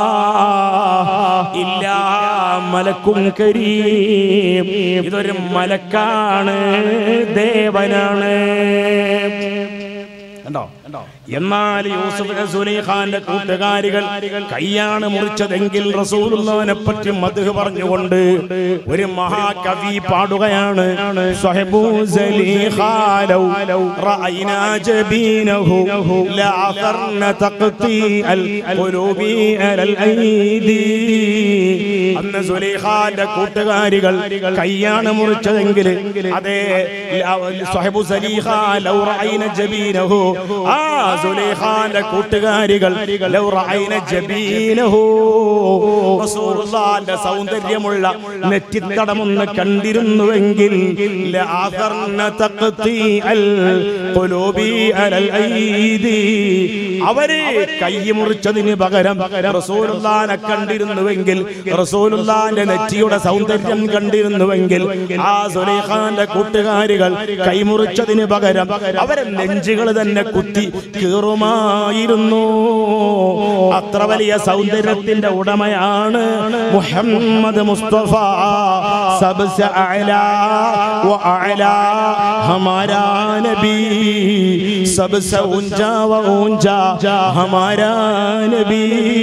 [SPEAKER 1] ഇല്ലാ മലക്കും കരീം ഇതൊരു മലക്കാണ് ദേവനാണ് കണ്ടോ എന്നാൽ യൂസുഫ് സുലൈഖാന്റെ കൂട്ടുകാരികൾ കൈയാണ് മുറിച്ചതെങ്കിൽ റസൂലുള്ളാഹിനെ പറ്റി മദ്ഹ് പറഞ്ഞുകൊണ്ട് ഒരു മഹാകവി പാടുകയാണ് സ്വഹബു സലീഖാ ലൗ റഅയ്നാ ജബീനഹു ലഅഖർന തഖ്തി അൽ ഖുലൂബി അലൽ ഐദി അന്ന് സുലൈഖാന്റെ കൂട്ടുകാരികൾ കൈയാണ് മുറിച്ചതെങ്കിൽ അതേ സ്വഹബു സലീഖാ ലൗ റഅയ്ന ജബീനഹു ആ സുലൈഖാന്റെ കൂട്ടുകാരികൾ ലൗ റഅയ്ന ജബീനഹു റസൂലുള്ളാഹിന്റെ സൗന്ദര്യമുള്ള നെറ്റിത്തടമൊന്ന് കണ്ടിരുന്നുവെങ്കിൽ ലഅഖർന തഖ്തി അൽ ഖുലൂബി അലൽ ഐദി അവര് കൈ മുറിച്ചതിന് പകരം റസൂലുള്ളാഹിനെ കണ്ടിരുന്നുവെങ്കിൽ റസൂലുള്ളാഹിന്റെ നെറ്റിയുടെ സൗന്ദര്യം കണ്ടിരുന്നുവെങ്കിൽ ആ സുലൈഖാന്റെ കൂട്ടുകാരികൾ കൈമുറിച്ചതിന് പകരം അവരെ നെഞ്ചുകൾ തന്നെ കുത്തി കീറുമായിരുന്നു അത്ര വലിയ സൗന്ദര്യത്തിന്റെ ഉടമയാണ് മുഹമ്മദ് മുസ്തഫ സബ്സ അഅലാ വ അഅലാ ഹമാരാ നബി സബ്സ ഊഞ്ചാ വ ഊഞ്ചാ ഹമാരാ നബി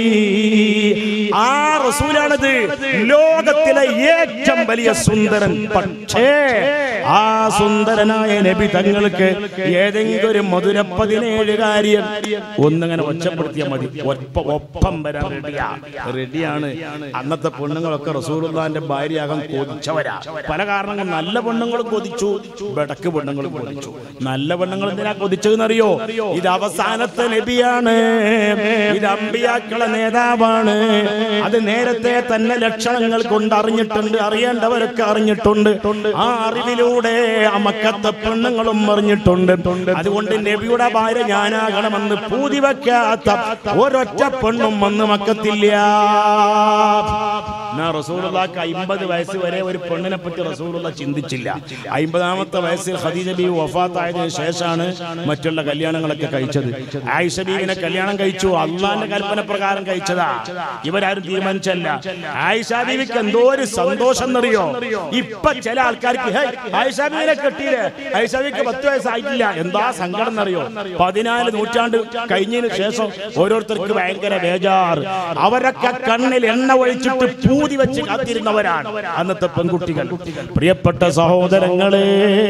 [SPEAKER 1] ആ റസൂലാണത് ലോകത്തിലെ ഏറ്റവും വലിയ സുന്ദരൻ പക്ഷേ ആ സുന്ദരനായ നബി തങ്ങൾക്ക് ഏതെങ്കിലും ഒരു മധുര പതിനേഴ് കാര്യം ഒന്നിങ്ങനെ ഒച്ചപ്പെടുത്തിയാൽ മതി ഒപ്പ- ഒപ്പം വരാൻ റെഡിയാ റെഡിയാണ് അന്നത്തെ പെണ്ണുങ്ങളൊക്കെ റസൂലുള്ളാന്റെ ഭാര്യയാകാൻ കൊതിച്ചവരാ പല കാരണങ്ങൾ നല്ല പെണ്ണുങ്ങൾ കൊതിച്ചു ബടക്ക് പെണ്ണുങ്ങൾ കൊതിച്ചു നല്ല പെണ്ണുങ്ങൾ എന്തിനാ കൊതിച്ചതെന്നറിയോ ഇത് അവസാനത്തെ നബിയാണ് ഇത് അമ്പിയാക്കളെ നേതാവാണ് അത് നേരത്തെ തന്നെ ലക്ഷണങ്ങൾ കൊണ്ട് അറിഞ്ഞിട്ടുണ്ട് അറിയേണ്ടവരൊക്കെ അറിഞ്ഞിട്ടുണ്ട് ആ അറിവിലൂടെ ആ മക്കത്തെ പെണ്ണുങ്ങളും അറിഞ്ഞിട്ടുണ്ട് അതുകൊണ്ട് നബിയുടെ ഭാര്യ ഞാനാകണമെന്ന് പൂതി വെക്കാത്ത ഒരൊറ്റ പെണ്ണും വന്ന് മക്കത്തില്ല എന്നാ റസൂലുള്ളാക്ക് അമ്പത് വയസ്സ് വരെ ഒരു പെണ്ണിനെ പറ്റി റസൂലുള്ള ചിന്തിച്ചില്ല അമ്പതാമത്തെ വയസ്സിൽ ഖദീജ ബീവി വഫാത്തായതിനു ശേഷമാണ് മറ്റുള്ള കല്യാണങ്ങളൊക്കെ കഴിച്ചത് ആയിഷ ബീവിനെ കല്യാണം കഴിച്ചു അള്ളാന്റെ കൽപ്പന പ്രകാരം കഴിച്ചതാ ഇവരാരും തീരുമാനിച്ചല്ല ആയിഷ ബീവിക്ക് എന്തോ ഒരു സന്തോഷം എന്നറിയോ ഇപ്പൊ ചില ആൾക്കാർക്ക് "ഹേയ്, ആയിഷ ബീവിനെ കെട്ടിയില്ലേ ആയിഷ ബീവിക്ക് പത്ത് വയസ്സായിട്ടില്ല എന്താ സങ്കടം എന്നറിയോ പതിനാല് നൂറ്റാണ്ട് കഴിഞ്ഞതിന് ശേഷം ഓരോരുത്തർക്ക് ഭയങ്കര ബേജാർ അവരൊക്കെ കണ്ണിൽ എണ്ണ ഒഴിച്ചിട്ട് പൂതി വെച്ച് കാത്തിരുന്നവരാണ് അന്നത്തെ പെൺകുട്ടികൾ പ്രിയപ്പെട്ട സഹോദരങ്ങളെ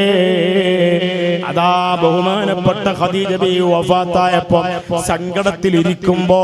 [SPEAKER 1] അതാ ബഹുമാനപ്പെട്ട ഖദീജ ബി വഫാത്തായപ്പോ സങ്കടത്തിൽ ഇരിക്കുമ്പോ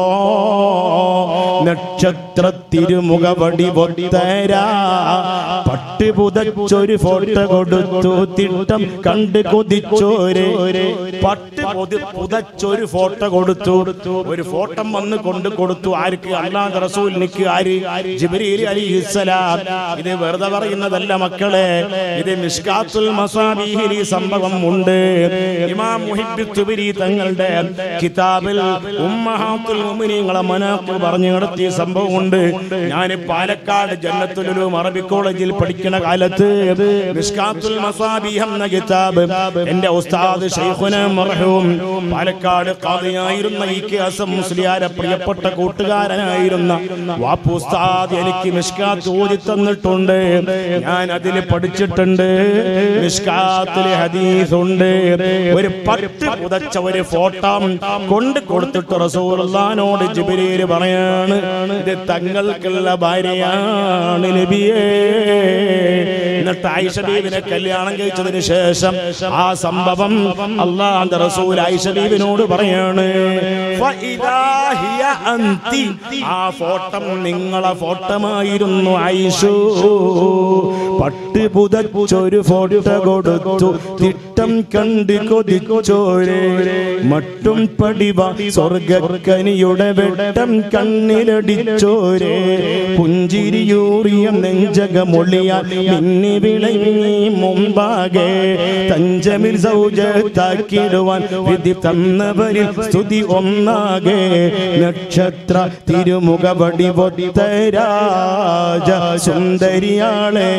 [SPEAKER 1] നക്ഷത്ര തിരുമുഖവടി പൊത്തരാ പട്ട് പുതച്ചൊരു ഫോട്ടോ കൊടുത്തു തിട്ടം കണ്ട് കൊതിച്ചോരെ പട്ട് പൊതി- പുതച്ചൊരു ഫോട്ടോ കൊടുത്തു ഒരു ഫോട്ടോ വന്ന് കൊണ്ട് കൊടുത്തു ആർക്ക് അല്ലാഹ് റസൂലിനിക്ക് ആര് ജിബ്രീൽ അലിഹിസ്സലാം ഇത് വെറുതെ പറയുന്നതല്ല മക്കളെ ഇത് മിഷ്കാത്തുൽ മസാബിഹിൽ ഈ സംഭവം ഉണ്ട് ഇമാം മുഹിബ്ബി തുബരി തങ്ങളുടെ കിതാബിൽ ഉമ്മഹാത്തുൽ മുഅ്മിനീങ്ങളെ മനാഖ് പറഞ്ഞു നടത്തിയ സംഭവം ഉണ്ട് ഞാൻ പാലക്കാട് ജന്നത്തുലുലും അറബി കോളേജിൽ പഠിക്കുന്ന കാലത്ത് മിഷ്കാത്തുൽ മസാബിഹ് എന്ന കിതാബ് എന്റെ ഉസ്താദ് ഷെയ്ഖുന മർഹൂം പാലക്കാട് ഖാദിയായിരുന്ന ഈ കെ അസം മുസ്ലിയാരെ പ്രിയപ്പെട്ട കൂട്ടുകാരനായിരുന്ന വാപ്പു ഉസ്താദ് എനിക്ക് മിഷ്കാത്ത് ഓതി തന്നിട്ടുണ്ട് ഞാൻ അതിൽ പഠിച്ചിട്ടുണ്ട് മിഷ്കാത്തിലെ ഹദീസ് ഉണ്ട് ഒരു പട്ട് പുതച്ച ഒരു ഫോട്ടോ കൊണ്ട് കൊടുത്തിട്ട് റസൂലുള്ളാനോട് ജിബ്രീൽ പറയാണ് ഇത് തങ്ങൾക്കുള്ള ഭാര്യയാണ് നബിയേ എന്നിട്ട് ആയിഷ ബീവിനെ കല്യാണം കഴിച്ചതിന് ശേഷം ആ സംഭവം അള്ളാഹുന്റെ റസൂൽ ആയിഷ ബീവിനോട് പറയാണ് ഫഇദാ ഹിയ അന്തി. ആ ഫോട്ടം നിങ്ങളെ ഫോട്ടമായിരുന്നു ആയിഷു പട്ട് പുതച്ചൊരു ഫോട്ടോ കൊടുത്തു തിട്ടം കണ്ട് കൊതിച്ചോരെ മട്ടും പടിവ സ്വർഗക്കനിയുടെ വെട്ടം കണ്ണിലടിച്ചോരെ പുഞ്ചിരിയൂറിയ നെഞ്ചകമൊളിയാൽ മിന്നി വിളങ്ങി മുമ്പാകെ തഞ്ചമിൽ സൗജത്താക്കിടുവാൻ വിധി തന്നവരിൽ സ്തുതി ഒന്നാകെ നക്ഷത്ര തിരുമുഖവടി പൊത്ത രാജ സുന്ദരിയാളെ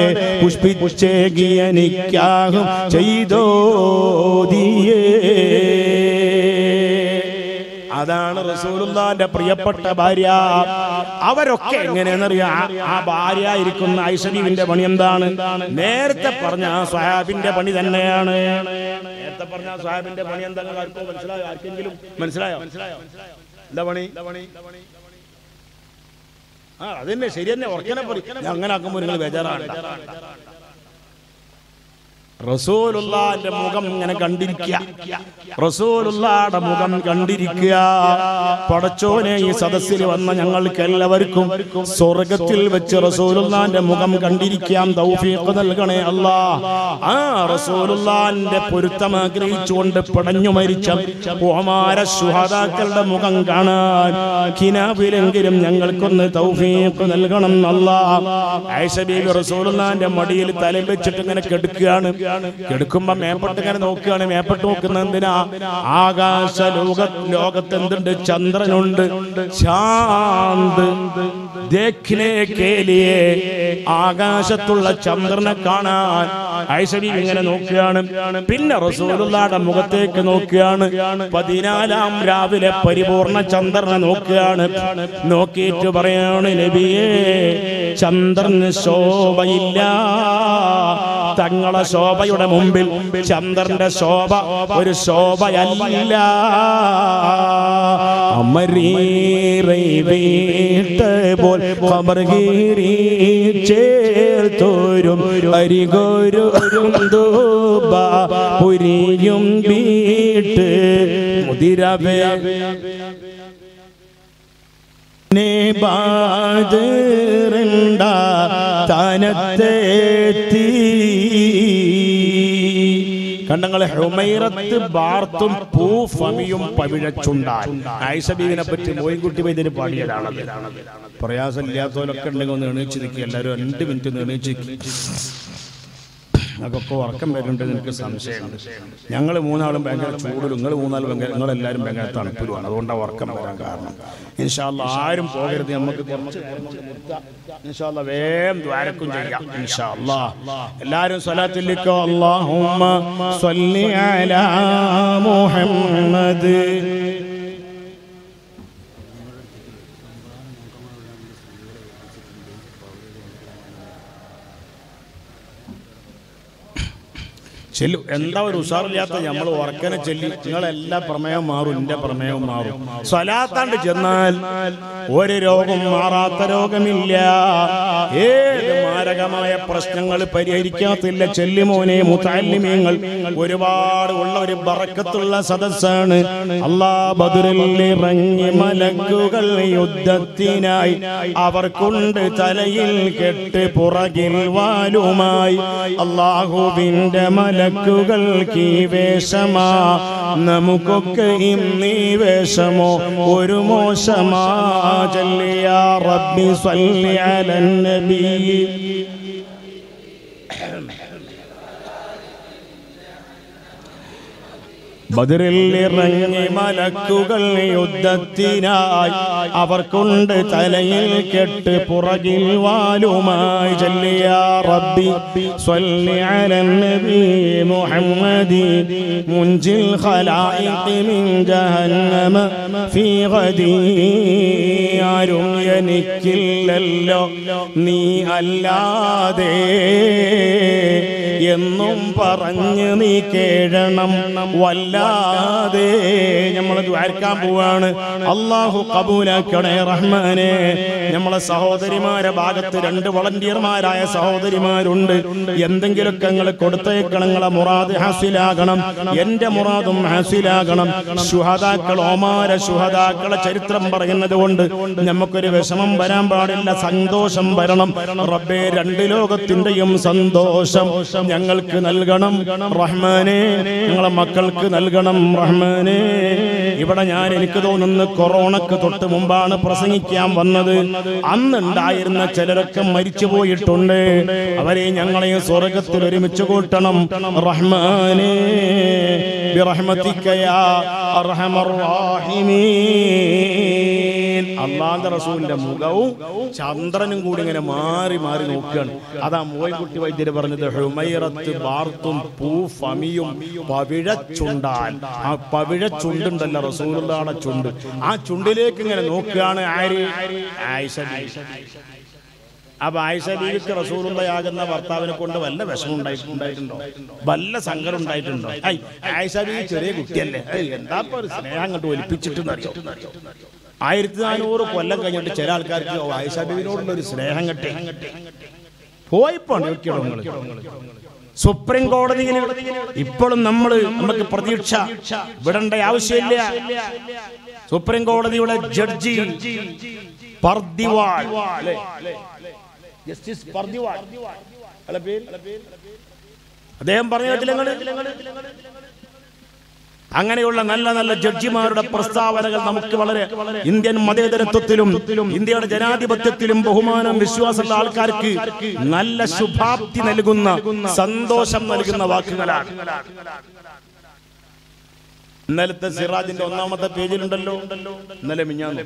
[SPEAKER 1] പുഷ്പിച്ചേകിയനിക്കാകും ചെയ്തോതിയേ ആ അതാണ് റസൂലുള്ളാന്റെ പ്രിയപ്പെട്ട ഭാര്യ അവരൊക്കെ എങ്ങനെയെന്നറിയാം ആ ഭാര്യ ഇരിക്കുന്ന ഐഷബീവിന്റെ പണി എന്താണ് നേരത്തെ പറഞ്ഞ ആ സ്വഹാബിന്റെ പണി തന്നെയാണ് നേരത്തെ പറഞ്ഞ ആ സ്വഹാബിന്റെ പണി എന്താ ആർക്കോ മനസ്സിലായോ ആർക്കെങ്കിലും മനസ്സിലായോ എന്താ പണി ആ അതന്നെ ശരി തന്നെ ഉറക്കനെ പറയും അങ്ങനെ ആക്കുമ്പോൾ നിങ്ങൾ ബേജാറാണ് റസൂലുള്ളാന്റെ മുഖം ഇങ്ങനെ കണ്ടിരിക്കുക റസൂലുള്ളാടെ മുഖം കണ്ടിരിക്കുക പടച്ചോനെ ഈ സദസ്സിൽ വന്ന ഞങ്ങൾക്ക് എല്ലാവർക്കും സ്വർഗത്തിൽ വെച്ച് റസൂലുള്ളാന്റെ മുഖം കണ്ടിരിക്കാൻ തൗഫീഖ് നൽകണേ അല്ലാ ആ റസൂലുള്ളാന്റെ പൊരുത്തം ആഗ്രഹിച്ചുകൊണ്ട് പടഞ്ഞു മരിച്ച ഓമാര ശുഹദാക്കളുടെ മുഖം കാണാൻ കിനാബിലെങ്കിലും ഞങ്ങൾക്കൊന്ന് തൗഫീഖ് നൽകണം അല്ലാ ആയിഷ ബീബി റസൂലുള്ളാന്റെ മടിയിൽ തലയിൽ വെച്ചിട്ട് ഇങ്ങനെ കെടുക്കുകയാണ് കെടുക്കുമ്പോ മേപ്പെട്ട് ഇങ്ങനെ നോക്കുകയാണ് മേപ്പെട്ട് നോക്കുന്ന എന്തിനാ ആകാശ ലോക ലോകത്ത് എന്തുണ്ട് ചന്ദ്രനുണ്ട് ശാന്ത് ദേഖ്നെ കേലിയെ ആകാശത്തുള്ള ചന്ദ്രനെ കാണാൻ ഐശ്വരി ഇങ്ങനെ നോക്കുകയാണ് പിന്നെ റസൂലുള്ളാടെ മുഖത്തേക്ക് നോക്കുകയാണ് പതിനാലാം രാവിലെ പരിപൂർണ ചന്ദ്രനെ നോക്കുകയാണ് നോക്കിയിട്ട് പറയാണ് നബിയേ ചന്ദ്രന് ശോഭയില്ല തങ്ങളെ ശോഭയുടെ മുമ്പിൽ ചന്ദ്രന്റെ ശോഭ ഒരു ശോഭയല്ല അമരീറൈ വീട്ട് പോൽ കമർഗീരി ചേർത്തോരും അരികോരു ദൂബ പുരിയും വീട്ട് മുതിരവേ നെ ബാതിരണ്ട താനത്തെത്തി കണ്ടങ്ങളെ ഹുമൈറത്ത് ബാർത്തും പൂഫമിയും പവിഴച്ചുണ്ടാൻ ആയിഷബീവിനെ പറ്റി മോയിൻകുട്ടി വൈദ്യര് പാടിയതാണത് പ്രയാസമില്ലാത്തവരൊക്കെ ഉണ്ടെങ്കിൽ ഒന്ന് എണീച്ച് നിൽക്കുക എല്ലാവരും രണ്ട് മിനിറ്റ് ഒന്ന് എണീച്ച് നിൽക്കുക അതൊക്കെ ഉറക്കം വരുന്നുണ്ട് എനിക്ക് സംശയമുണ്ട് ഞങ്ങൾ മൂന്നാളും ഭയങ്കര ചൂടിലും നിങ്ങൾ മൂന്നാളും ഭയങ്കര നിങ്ങളെല്ലാവരും ഭയങ്കര തണുപ്പിലുമാണ് അതുകൊണ്ടാണ് ഉറക്കം വരാൻ കാരണം ഇൻഷാല്ല ആരും പോകരുത് നമുക്ക് കുറച്ച് നേരം കൊണ്ട് നിർത്താം. ഇൻഷാല്ല വേഗം ദ്വാരക്കും ചെയ്യാം ഇൻഷാല്ല എല്ലാവരും സ്വലാത്തിലേക്കോ അല്ലാഹുമ്മ സ്വല്ലി അലാ മുഹമ്മദ് ചെല്ലു എന്താ ഒരു ഉഷാറില്ലാത്ത നമ്മൾ ഉറക്കനെ ചെല്ലി നിങ്ങളെല്ലാ പ്രമേയം മാറും എന്റെ പ്രമേയം മാറും സ്വലാത്താണ്ട് ചെന്നാൽ ഒരു രോഗം മാറാത്ത രോഗമില്ല ഏത് മാരകമായ പ്രശ്നങ്ങൾ പരിഹരിക്കാത്തില്ല ചെല്ലിമോനെ മുത്താലിമ്യങ്ങൾ ഒരുപാട് ഉള്ള ഒരു ബറക്കത്തുള്ള സദസ്സാണ് അല്ലാ ബദറിൽ ഇറങ്ങി മലക്കുകൾ യുദ്ധത്തിനായി അവർക്കുണ്ട് തലയിൽ കെട്ട് പുറകിൽ വാലുമായി അള്ളാഹുവിന്റെ മലക്കുകൾക്ക് ഈ വേഷമാ നമുക്കൊക്കെ ഇന്നീ വേഷമോ ഒരു മോശമാ ചൊല്ലിയ റബ്ബി സ്വല്ലി അലൻ നബി ബദറിൽ ഇറങ്ങി മലക്കുകൾ യുദ്ധത്തിനായി അവർക്കുണ്ട് തലയിൽ കെട്ട് പുറകിൽ വാലുമായി ചൊല്ലിയ റബ്ബി സ്വല്ലി അലൻ നബി മുഹമ്മദി മുൻജിൽ ഖലായിഖി മിൻ ജഹന്നമ ഫീ ഗദി ആരും എനിക്കില്ലല്ലോ നീ അല്ലാതെ എന്നും പറഞ്ഞ് നീ കേഴണം വല്ലാതെ നമ്മൾ ദ്വാരക്കാൻ പോവാണ് അള്ളാഹു കബൂലാക്കണേ റഹ്മാനെ നമ്മളെ സഹോദരിമാരെ ഭാഗത്ത് രണ്ട് വളണ്ടിയർമാരായ സഹോദരിമാരുണ്ട് എന്തെങ്കിലുമൊക്കെ നിങ്ങൾ കൊടുത്തേക്കണം നിങ്ങളെ മുറാദ് ഹാസിലാകണം എന്റെ മുറാദും ഹാസിലാകണം ശുഹദാക്കൾ ഓമാര ശുഹദാക്കളെ ചരിത്രം പറയുന്നത് കൊണ്ട് നമുക്കൊരു വിഷമം വരാൻ പാടില്ല സന്തോഷം വരണം റബ്ബേ രണ്ട് ലോകത്തിന്റെയും സന്തോഷം ഞങ്ങൾക്ക് നൽകണം റഹ്മാനെ ഞങ്ങളെ മക്കൾക്ക് നൽകണം റഹ്മാനെ ഇവിടെ ഞാൻ എനിക്ക് തോന്നുന്നു കൊറോണക്ക് തൊട്ട് മുമ്പാണ് പ്രസംഗിക്കാൻ വന്നത് അന്നുണ്ടായിരുന്ന ചിലരൊക്കെ മരിച്ചു പോയിട്ടുണ്ട് അവരെ ഞങ്ങളെ സ്വർഗത്തിൽ ഒരുമിച്ച് കൂട്ടണം റഹ്മാനെ برحمتك يا أرحم الراحمين ആലമീൻ അള്ളാന്റെ റസൂലിന്റെ മുഖവും ചന്ദ്രനും കൂടി ഇങ്ങനെ മാറി മാറി നോക്കുകയാണ് അതാ മോയിൻകുട്ടി വൈദ്യര് പറഞ്ഞത് ഹുമൈറത്ത് ബാർത്തും പൂ ഫമിയും പവിഴച്ചുണ്ടാൽ ആ പവിഴച്ചുണ്ടുണ്ടല്ലോ റസൂലുള്ളാടെ ചുണ്ട് ആ ചുണ്ടിലേക്ക് ഇങ്ങനെ നോക്കുകയാണ് ആര് ആയിഷ ബീവി. അപ്പൊ ആയിഷ ബീവിക്ക് റസൂലുള്ളയാകുന്ന ഭർത്താവിനെ കൊണ്ട് വല്ല വിഷമം ഉണ്ടായിട്ടുണ്ടായിട്ടുണ്ടോ വല്ല സങ്കടം ഉണ്ടായിട്ടുണ്ടോ ഐ ആയിഷ ബീവി ചെറിയ കുട്ടിയല്ലേ ഐ, എന്താ ഇപ്പൊ ഒരു സ്നേഹം അങ്ങോട്ട് ഒലിപ്പിച്ചിട്ടെന്നറിയോ ആയിരത്തി നാനൂറ് കൊല്ലം കഴിഞ്ഞിട്ട് ചില ആൾക്കാർക്ക് ഓ, ആയിഷ ബീവിനോടുള്ള ഒരു സ്നേഹം കെട്ടി പോയിപ്പോണ്ട് നിങ്ങള് സുപ്രീം കോടതിയിൽ ഇപ്പോഴും നമ്മൾ നമുക്ക് പ്രതീക്ഷ വിടേണ്ട ആവശ്യമില്ല സുപ്രീം കോടതിയുടെ ജഡ്ജി പർദിവാൾ അല്ലേ? ജസ്റ്റിസ് പർദിവാൾ അല്ല പേര്? അദ്ദേഹം പറഞ്ഞ കേട്ടില്ല നിങ്ങള്? അങ്ങനെയുള്ള നല്ല നല്ല ജഡ്ജിമാരുടെ പ്രസ്താവനകൾ നമുക്ക് വളരെ ഇന്ത്യൻ മതേതരത്വത്തിലും ഇന്ത്യയുടെ ജനാധിപത്യത്തിലും ബഹുമാനം വിശ്വാസമുള്ള ആൾക്കാർക്ക് നല്ല ശുഭാപ്തി നൽകുന്ന സന്തോഷം നൽകുന്ന വാക്കുകളാണ് ഇന്നലത്തെ സിറാജിന്റെ ഒന്നാമത്തെ പേജിലുണ്ടല്ലോ ഇന്നലെ മിഞ്ഞാന്ന്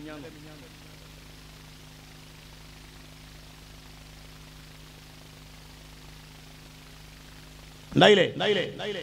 [SPEAKER 1] ഉണ്ടായില്ലേ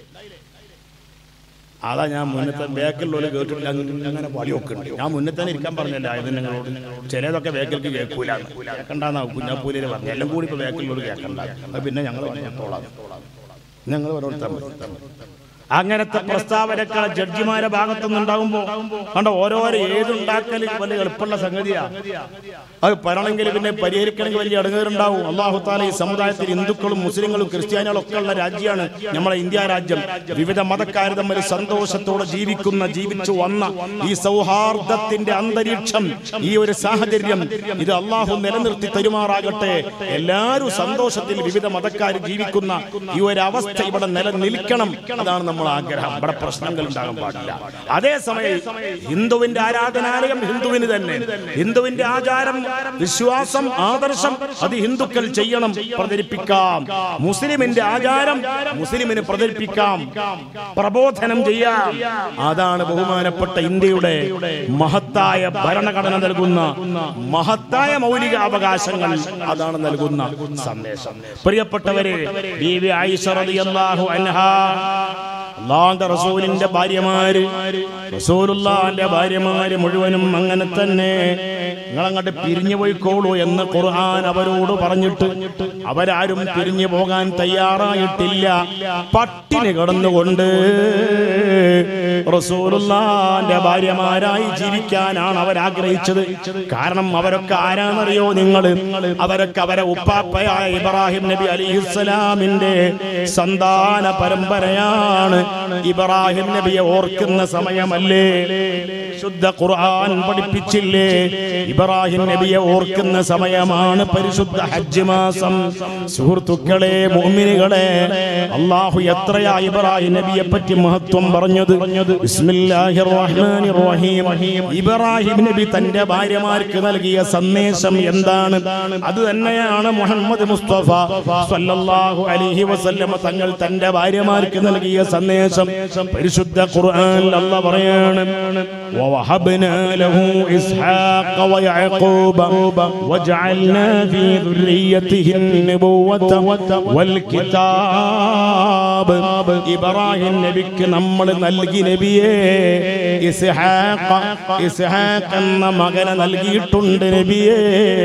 [SPEAKER 1] അതാ ഞാൻ മുന്നത്തെ ബേക്കിലുള്ള കേട്ടിട്ടില്ല അങ്ങനെ പടി വെക്കുന്നുണ്ട് ഞാൻ മുന്നേ തന്നെ ഇരിക്കാൻ പറഞ്ഞല്ല ഇത് നിങ്ങളോട് ചിലതൊക്കെ ബേക്കിലേക്ക് കേൾക്കൂല കേൾക്കണ്ടെന്നാ കുഞ്ഞാപ്പൂലിന് പറഞ്ഞു എല്ലാം കൂടി ഇപ്പൊ ബേക്കിലുള്ളവർ കേൾക്കണ്ട അത് പിന്നെ ഞങ്ങൾ പറഞ്ഞോളാം ഞങ്ങൾ ഓരോരുത്തർ അങ്ങനത്തെ പ്രസ്താവനകൾ ജഡ്ജിമാരെ ഭാഗത്തുനിന്നുണ്ടാകുമ്പോ കണ്ടോ ഓരോരോ ഏതുണ്ടാക്കൽ വലിയ എളുപ്പമുള്ള സംഗതിയാ അത് പറയണമെങ്കിൽ പിന്നെ പരിഹരിക്കണമെങ്കിൽ വലിയ അടങ്ങേറുണ്ടാവും അള്ളാഹു താല ഈ സമുദായത്തിൽ ഹിന്ദുക്കളും മുസ്ലിങ്ങളും ക്രിസ്ത്യാനികളും ഒക്കെ ഉള്ള രാജ്യമാണ് നമ്മളെ ഇന്ത്യ രാജ്യം വിവിധ മതക്കാർ തമ്മിൽ സന്തോഷത്തോടെ ജീവിക്കുന്ന ജീവിച്ചു വന്ന ഈ സൗഹാർദ്ദത്തിന്റെ അന്തരീക്ഷം ഈ ഒരു സാഹചര്യം ഇത് അള്ളാഹു നിലനിർത്തി തരുമാറാകട്ടെ എല്ലാവരും സന്തോഷത്തിൽ വിവിധ മതക്കാർ ജീവിക്കുന്ന ഈ ഒരു അവസ്ഥ ഇവിടെ നിലനിൽക്കണം അതാണ് നമ്മൾ ആഗ്രഹം ഇവിടെ പ്രശ്നങ്ങൾ ഉണ്ടാകാൻ പാടില്ല അതേസമയം ഹിന്ദുവിന്റെ ആരാധനാലയം ഹിന്ദുവിന് തന്നെ ഹിന്ദുവിന്റെ ആചാരം വിശ്വാസം ആദർശം അത് ഹിന്ദുക്കൾ ചെയ്യണം പ്രചരിപ്പിക്കാം മുസ്ലിമിന്റെ ആചാരം മുസ്ലിമിന് പ്രചരിപ്പിക്കാം പ്രബോധനം ചെയ്യാം അതാണ് ബഹുമാനപ്പെട്ട ഇന്ത്യയുടെ മഹത്തായ ഭരണഘടന നൽകുന്ന മഹത്തായ മൗലിക അവകാശങ്ങൾ അതാണ് നൽകുന്ന സന്ദേശം പ്രിയപ്പെട്ടവരെ ബീവി ആയിഷ റളിയല്ലാഹു അൻഹാ അള്ളാന്റെ റസൂലിന്റെ ഭാര്യമാര് റസൂലുള്ളാന്റെ ഭാര്യമാര് മുഴുവനും അങ്ങനെ തന്നെ നിങ്ങളങ്ങോട്ട് പിരിഞ്ഞു പോയിക്കോളൂ എന്ന് ഖുർആൻ അവരോട് പറഞ്ഞിട്ട് അവരാരും പിരിഞ്ഞു പോകാൻ തയ്യാറായിട്ടില്ല പട്ടിണി കിടന്നുകൊണ്ട് റസൂലുള്ളാന്റെ ഭാര്യമാരായി ജീവിക്കാനാണ് അവർ ആഗ്രഹിച്ചത് കാരണം അവരൊക്കെ ആരാന്നറിയോ നിങ്ങൾ അവരൊക്കെ അവരെ ഉപ്പാപ്പയായ ഇബ്രാഹിം നബി അലിഹിസ്സലാമിന്റെ സന്താന പരമ്പരയാണ് ഇബ്രാഹിം നബിയെ ഓർക്കുന്ന സമയമല്ലേ ശുദ്ധ ഖുർആൻ പഠിപ്പിച്ചില്ലേ ഇബ്രാഹിം നബിയെ ഓർക്കുന്ന സമയമാണ് പരിശുദ്ധ ഹജ്ജ് മാസം സുഹൃത്തുക്കളെ മോമിനുകളെ അള്ളാഹു എത്രയാ ഇബ്രാഹിം നബിയെ പറ്റി മഹത്വം പറഞ്ഞത് ബിസ്മില്ലാഹിർ റഹ്മാനിർ റഹീം ഇബ്രാഹിം നബി തന്റെ ഭാര്യമാർക്ക് നൽകിയ സന്ദേശം എന്താണ് അത് തന്നെയാണ് മുഹമ്മദ് മുസ്തഫ സല്ലല്ലാഹു അലൈഹി വസല്ലമ തങ്ങൾ തന്റെ ഭാര്യമാർക്ക് നൽകിയ സന്ദേശം പരിശുദ്ധ ഖുർആനിൽ അല്ലാഹ് പറയാണ് ووهبنا له إسحاق ويعقوب وجعلنا في ذريته النبوة والكتاب ഇബ്രാഹിം നബിക്ക് നമ്മൾ നൽകി നബിയെ ഇസ്ഹാഖ് ഇസ്ഹാഖ് എന്ന മകനെ നൽകിയിട്ടുണ്ട് നബിയെ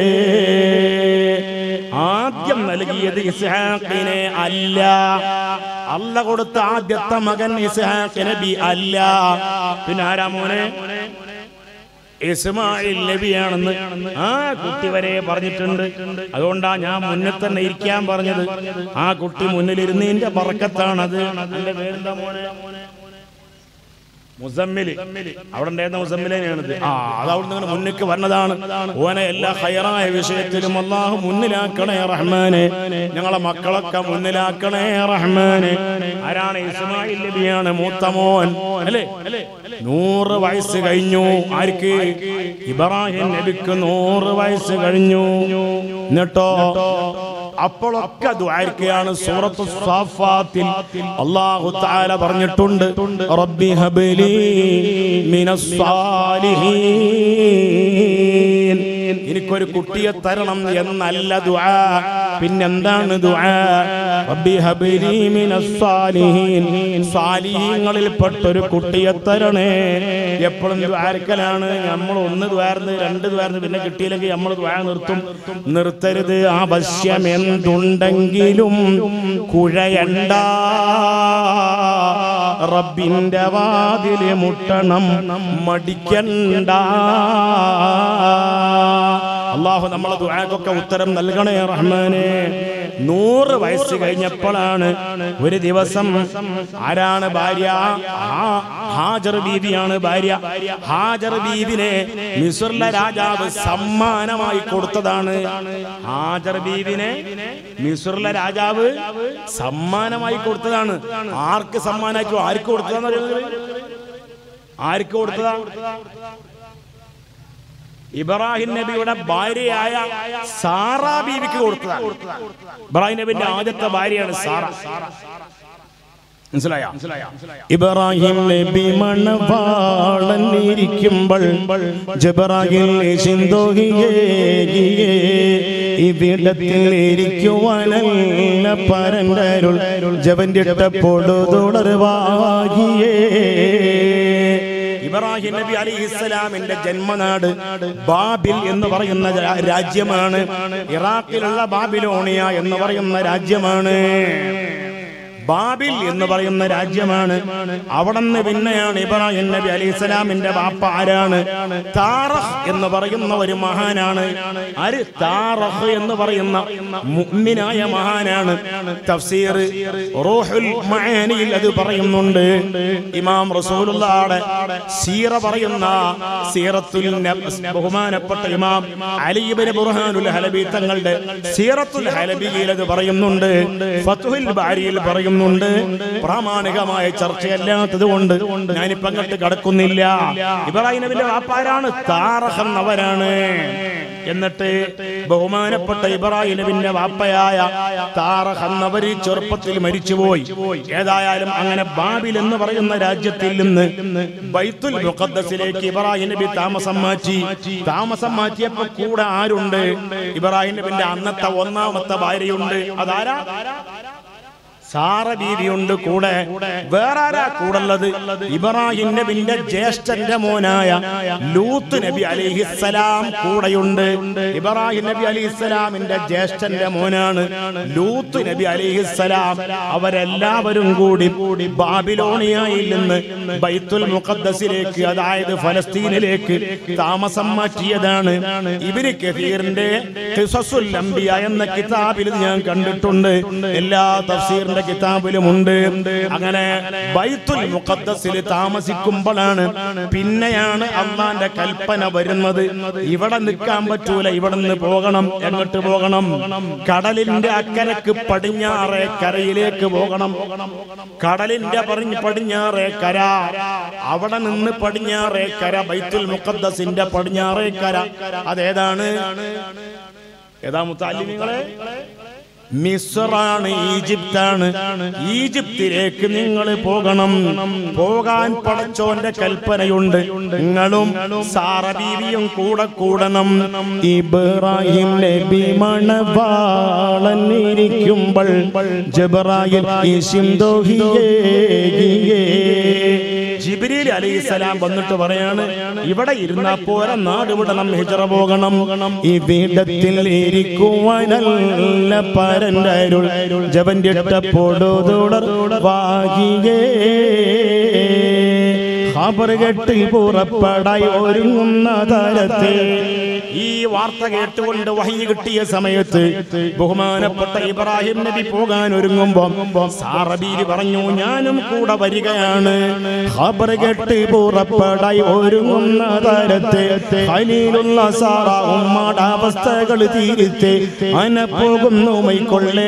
[SPEAKER 1] ആദ്യം നൽകിയത് ഇസ്ഹാഖിനെ അല്ല അല്ല കൊടുത്ത ആദ്യത്തെ മകൻ ഇസ്ഹാഖ് നബി അല്ല പിന്നെ ആരാ മോനെ ഇസ്മായിൽ നബിയാണെന്ന് ആ കുട്ടി വരെ പറഞ്ഞിട്ടുണ്ട് അതുകൊണ്ടാ ഞാൻ മുന്നിൽ തന്നെ ഇരിക്കാൻ പറഞ്ഞത് ആ കുട്ടി മുന്നിലിരുന്നതിന്റെ ബർക്കത്താണത് എന്റെ പേരെന്താ മോനെ മുസമ്മില് അവിടെ ഉണ്ടായിരുന്ന മുസമ്മിലേനാണിത് ആ അത് അവിടുന്ന് ഇങ്ങനെ മുന്നിക്ക് വന്നതാണ് ഓനെ എല്ലാ ഹയറായ വിഷയത്തിലും അള്ളാഹു മുന്നിലാക്കണേ റഹ്മാനെ ഞങ്ങളെ മക്കളൊക്കെ മുന്നിലാക്കണേ റഹ്മാനെ ആരാണ് ഇസ്മായിൽ നബിയാണ് മൂത്ത മോൻ അല്ലേ നൂറ് വയസ്സ് കഴിഞ്ഞു ആർക്ക് ഇബ്രാഹിം നബിക്ക് നൂറ് വയസ്സ് കഴിഞ്ഞു എന്നിട്ടോ അപ്പോഴൊക്കെ ദ്വാരിക്കുകയാണ് സൂറത്തു സാഫാത്തിൽ അള്ളാഹു താല പറഞ്ഞിട്ടുണ്ട് റബ്ബി ഹബലി മിനസ് സാലിഹീൻ എനിക്കൊരു കുട്ടിയെ തരണം എന്നല്ല ദുആ പിന്നെന്താണ് ദുആ റബ്ബി ഹബലി മിനസ് സാലിഹീൻ സാലിഹീങ്ങളിൽപ്പെട്ടൊരു കുട്ടിയെ തരണേ എപ്പോഴും ദ്വാരക്കലാണ് നമ്മൾ ഒന്ന് ദ്വാർന്ന് രണ്ട് ദ്വാർന്ന് പിന്നെ കിട്ടിയില്ലെങ്കിൽ നമ്മൾ ദ്വാര നിർത്തും നിർത്തരുത് ആവശ്യം എന്തുണ്ടെങ്കിലും കുഴയണ്ട റബ്ബിന്റെ വാതില് മുട്ടണം മടിക്കണ്ട അള്ളാഹു നമ്മളെ ദുആക്കൊക്കെ ഉത്തരം നൽകണേ റഹ്മാനെ നൂറ് വയസ്സ് കഴിഞ്ഞപ്പോഴാണ് ഒരു ദിവസം ആരാണ് ഭാര്യ ആ- ഹാജർ ബീവിയാണ് ഭാര്യ ഹാജർ ബീവിനെ മിസുറിലെ രാജാവ് സമ്മാനമായി കൊടുത്തതാണ് ഹാജർ ബീവിനെ മിസുറിലെ രാജാവ് സമ്മാനമായി കൊടുത്തതാണ് ആർക്ക് സമ്മാനമായിട്ടു ആർക്ക് കൊടുത്തതാന്ന് അറിയുന്നത് ആർക്ക് കൊടുത്തതാ ഇബ്രാഹിം നബിയുടെ ഭാര്യയായ സാറാ ബീവിക്ക് കൊടുത്തതാണ് ഇബ്രാഹിം നബിന്റെ ആദ്യത്തെ ഭാര്യയാണ് സാറ മനസ്സിലായ
[SPEAKER 2] ഇബ്രാഹിം നബി മണവാളൻ ഇരിക്കുമ്പോൾ ജബ്രാഹിം സിന്ധോഹിയേ ഇവിടത്തിൽ ഇരിക്കുവാനല്ല പരണ്ടരുൾ ജവന്റെ പൊടു തുടർവാകിയേ
[SPEAKER 1] ഇബ്രാഹിം നബി അലൈഹി ഇസ്ലാമിന്റെ ജന്മനാട് ബാബിൽ എന്ന് പറയുന്ന രാ- രാജ്യമാണ് ഇറാഖിലുള്ള ബാബിലോണിയ എന്ന് പറയുന്ന രാജ്യമാണ് ബാബിൽ എന്ന് പറയുന്ന രാജ്യമാണ് അവിടെ നിന്ന് പിന്നെയാണ് ഇബ്രാഹിം നബി അലൈഹി സ്വലാമിന്റെ ബാപ്പ ആരാണ് താറഹ് എന്ന് പറയുന്ന ഒരു മഹാനാണ് ആര് താറഹ് എന്ന് പറയുന്ന മുഅ്മിനായ മഹാനാണ് തഫ്സീർ റൂഹുൽ മആനിയിൽ അത് പറയുന്നുണ്ട് ഇമാം റസൂലുള്ളാഹിയുടെ സീറ പറയുന്ന സീറത്തുൽ നബ് ബഹുമാനപ്പെട്ട ഇമാം അലി ഇബ്നു ബുർഹാനുൽ ഹലബി തങ്ങളുടെ സീറത്തുൽ ഹലബിയിൽ അത് പറയുന്നുണ്ട് ഫത്ഹുൽ ബാരിയിൽ പറയുന്നുണ്ട് പ്രാമാണികമായ ചർച്ചയല്ലാത്തത് കൊണ്ട് ഞാനിപ്പോ അങ്ങോട്ട് കടക്കുന്നില്ല ഇബ്രാഹിം നബിന്റെ വാപ്പാരാണ് താറഹ് എന്നവരാണ് എന്നിട്ട് ബഹുമാനപ്പെട്ട ഇബ്രാഹിം നബിന്റെ വാപ്പയായ താറഹ് എന്നവര് ചെറുപ്പത്തിൽ മരിച്ചുപോയി ഏതായാലും അങ്ങനെ ബാബിൽ എന്ന് പറയുന്ന രാജ്യത്തിൽ നിന്ന് ബൈത്തുൽ മുഖദ്ദസിലേക്ക് ഇബ്രാഹിം നബി താമസം മാറ്റി താമസം മാറ്റിയപ്പോ കൂടെ ആരുണ്ട് ഇബ്രാഹിം നബിന്റെ അന്നത്തെ ഒന്നാമത്തെ ഭാര്യയുണ്ട് അതാരാ സാറ ബീവിയുണ്ട് കൂടെ വേറെ ആരാ കൂടുള്ളത് ഇബ്രാഹിം നബിന്റെ ജ്യേഷ്ഠന്റെ മോനായ ലൂത്ത് നബി അലിഹിസലാം കൂടെയുണ്ട് ഇബ്രാഹിം നബി അലിഹിസലാമിന്റെ ജ്യേഷ്ഠന്റെ മോനാണ് ലൂത്ത് നബി അലിഹിസലാം അവരെല്ലാവരും കൂടി ബാബിലോണിയയിൽ നിന്ന് ബൈത്തുൽ മുഖദ്ദസിലേക്ക് അതായത് ഫലസ്തീനിലേക്ക് താമസം മാറ്റിയതാണ് ഇബിന് കഫീറിന്റെ ഖിസസുൽ അംബിയ എന്ന കിതാബിൽ ഇത് ഞാൻ കണ്ടിട്ടുണ്ട് എല്ലാ തഫ്സീറിന്റെ കിതാബിലുമുണ്ട് അങ്ങനെ ബൈത്തുൽ മുഖദ്ദസിൽ താമസിക്കുമ്പോഴാണ് പിന്നെയാണ് അള്ളാന്റെ കൽപ്പന വരുന്നത് ഇവിടെ നിൽക്കാൻ പറ്റൂല ഇവിടെ നിന്ന് പോകണം എങ്ങോട്ട് പോകണം കടലിന്റെ അക്കരക്ക് പടിഞ്ഞാറേ കരയിലേക്ക് പോകണം കടലിന്റെ പറഞ്ഞ് പടിഞ്ഞാറേ കര അവിടെ നിന്ന് പടിഞ്ഞാറേ കര ബൈത്തുൽ മുഖദ്ദസിന്റെ പടിഞ്ഞാറേ കര അതേതാണ് ഏതാ മുത്താലിമിങ്ങളെ മിസ്റാണ് ഈജിപ്താണ് ഈജിപ്തിലേക്ക് നിങ്ങൾ പോകണം പോകാൻ പടച്ചോന്റെ കൽപ്പനയുണ്ട് നിങ്ങളും സാറ ബീവിയും കൂടെ കൂടണം
[SPEAKER 2] ഇബ്രാഹിം നബി മണവാളൻ ഇരിക്കുമ്പോൾ ജബ്രായിൽ ഈ സിന്ധോഹിയേ
[SPEAKER 1] ജിബ്രീൽ അലൈഹിസ്സലാം വന്നിട്ട് പറയാണ് ഇവിടെ ഇരുന്നാ പോരെ നാട് വിടണം ഹിജറ പോകണം
[SPEAKER 2] ഇവിടത്തിൽ ഇരിക്കുവാനല്ല പരന്റെ അരുൾ ജവന്റെ പൊടു തുടർ വാകിയേ ഖബർ കെട്ടി പുറപ്പെടായി ഒരുങ്ങുന്ന തരത്തെ
[SPEAKER 1] ഈ വാർത്ത കേട്ടുകൊണ്ട് വഹി കിട്ടിയ സമയത്ത് ബഹുമാനപ്പെട്ട ഇബ്രാഹിം നബി പോകാൻ ഒരുങ്ങുമ്പോ സാറബീരി പറഞ്ഞു ഞാനും കൂടെ വരികയാണ്
[SPEAKER 2] ഖബർ കെട്ടി പുറപ്പെടായി ഒരുങ്ങുന്ന തരത്തെ ഖലീലുള്ള സാറ ഉമ്മാടെ അവസ്ഥകൾ തീരുത്തെ അന പോകുന്നു മൈക്കൊള്ളേ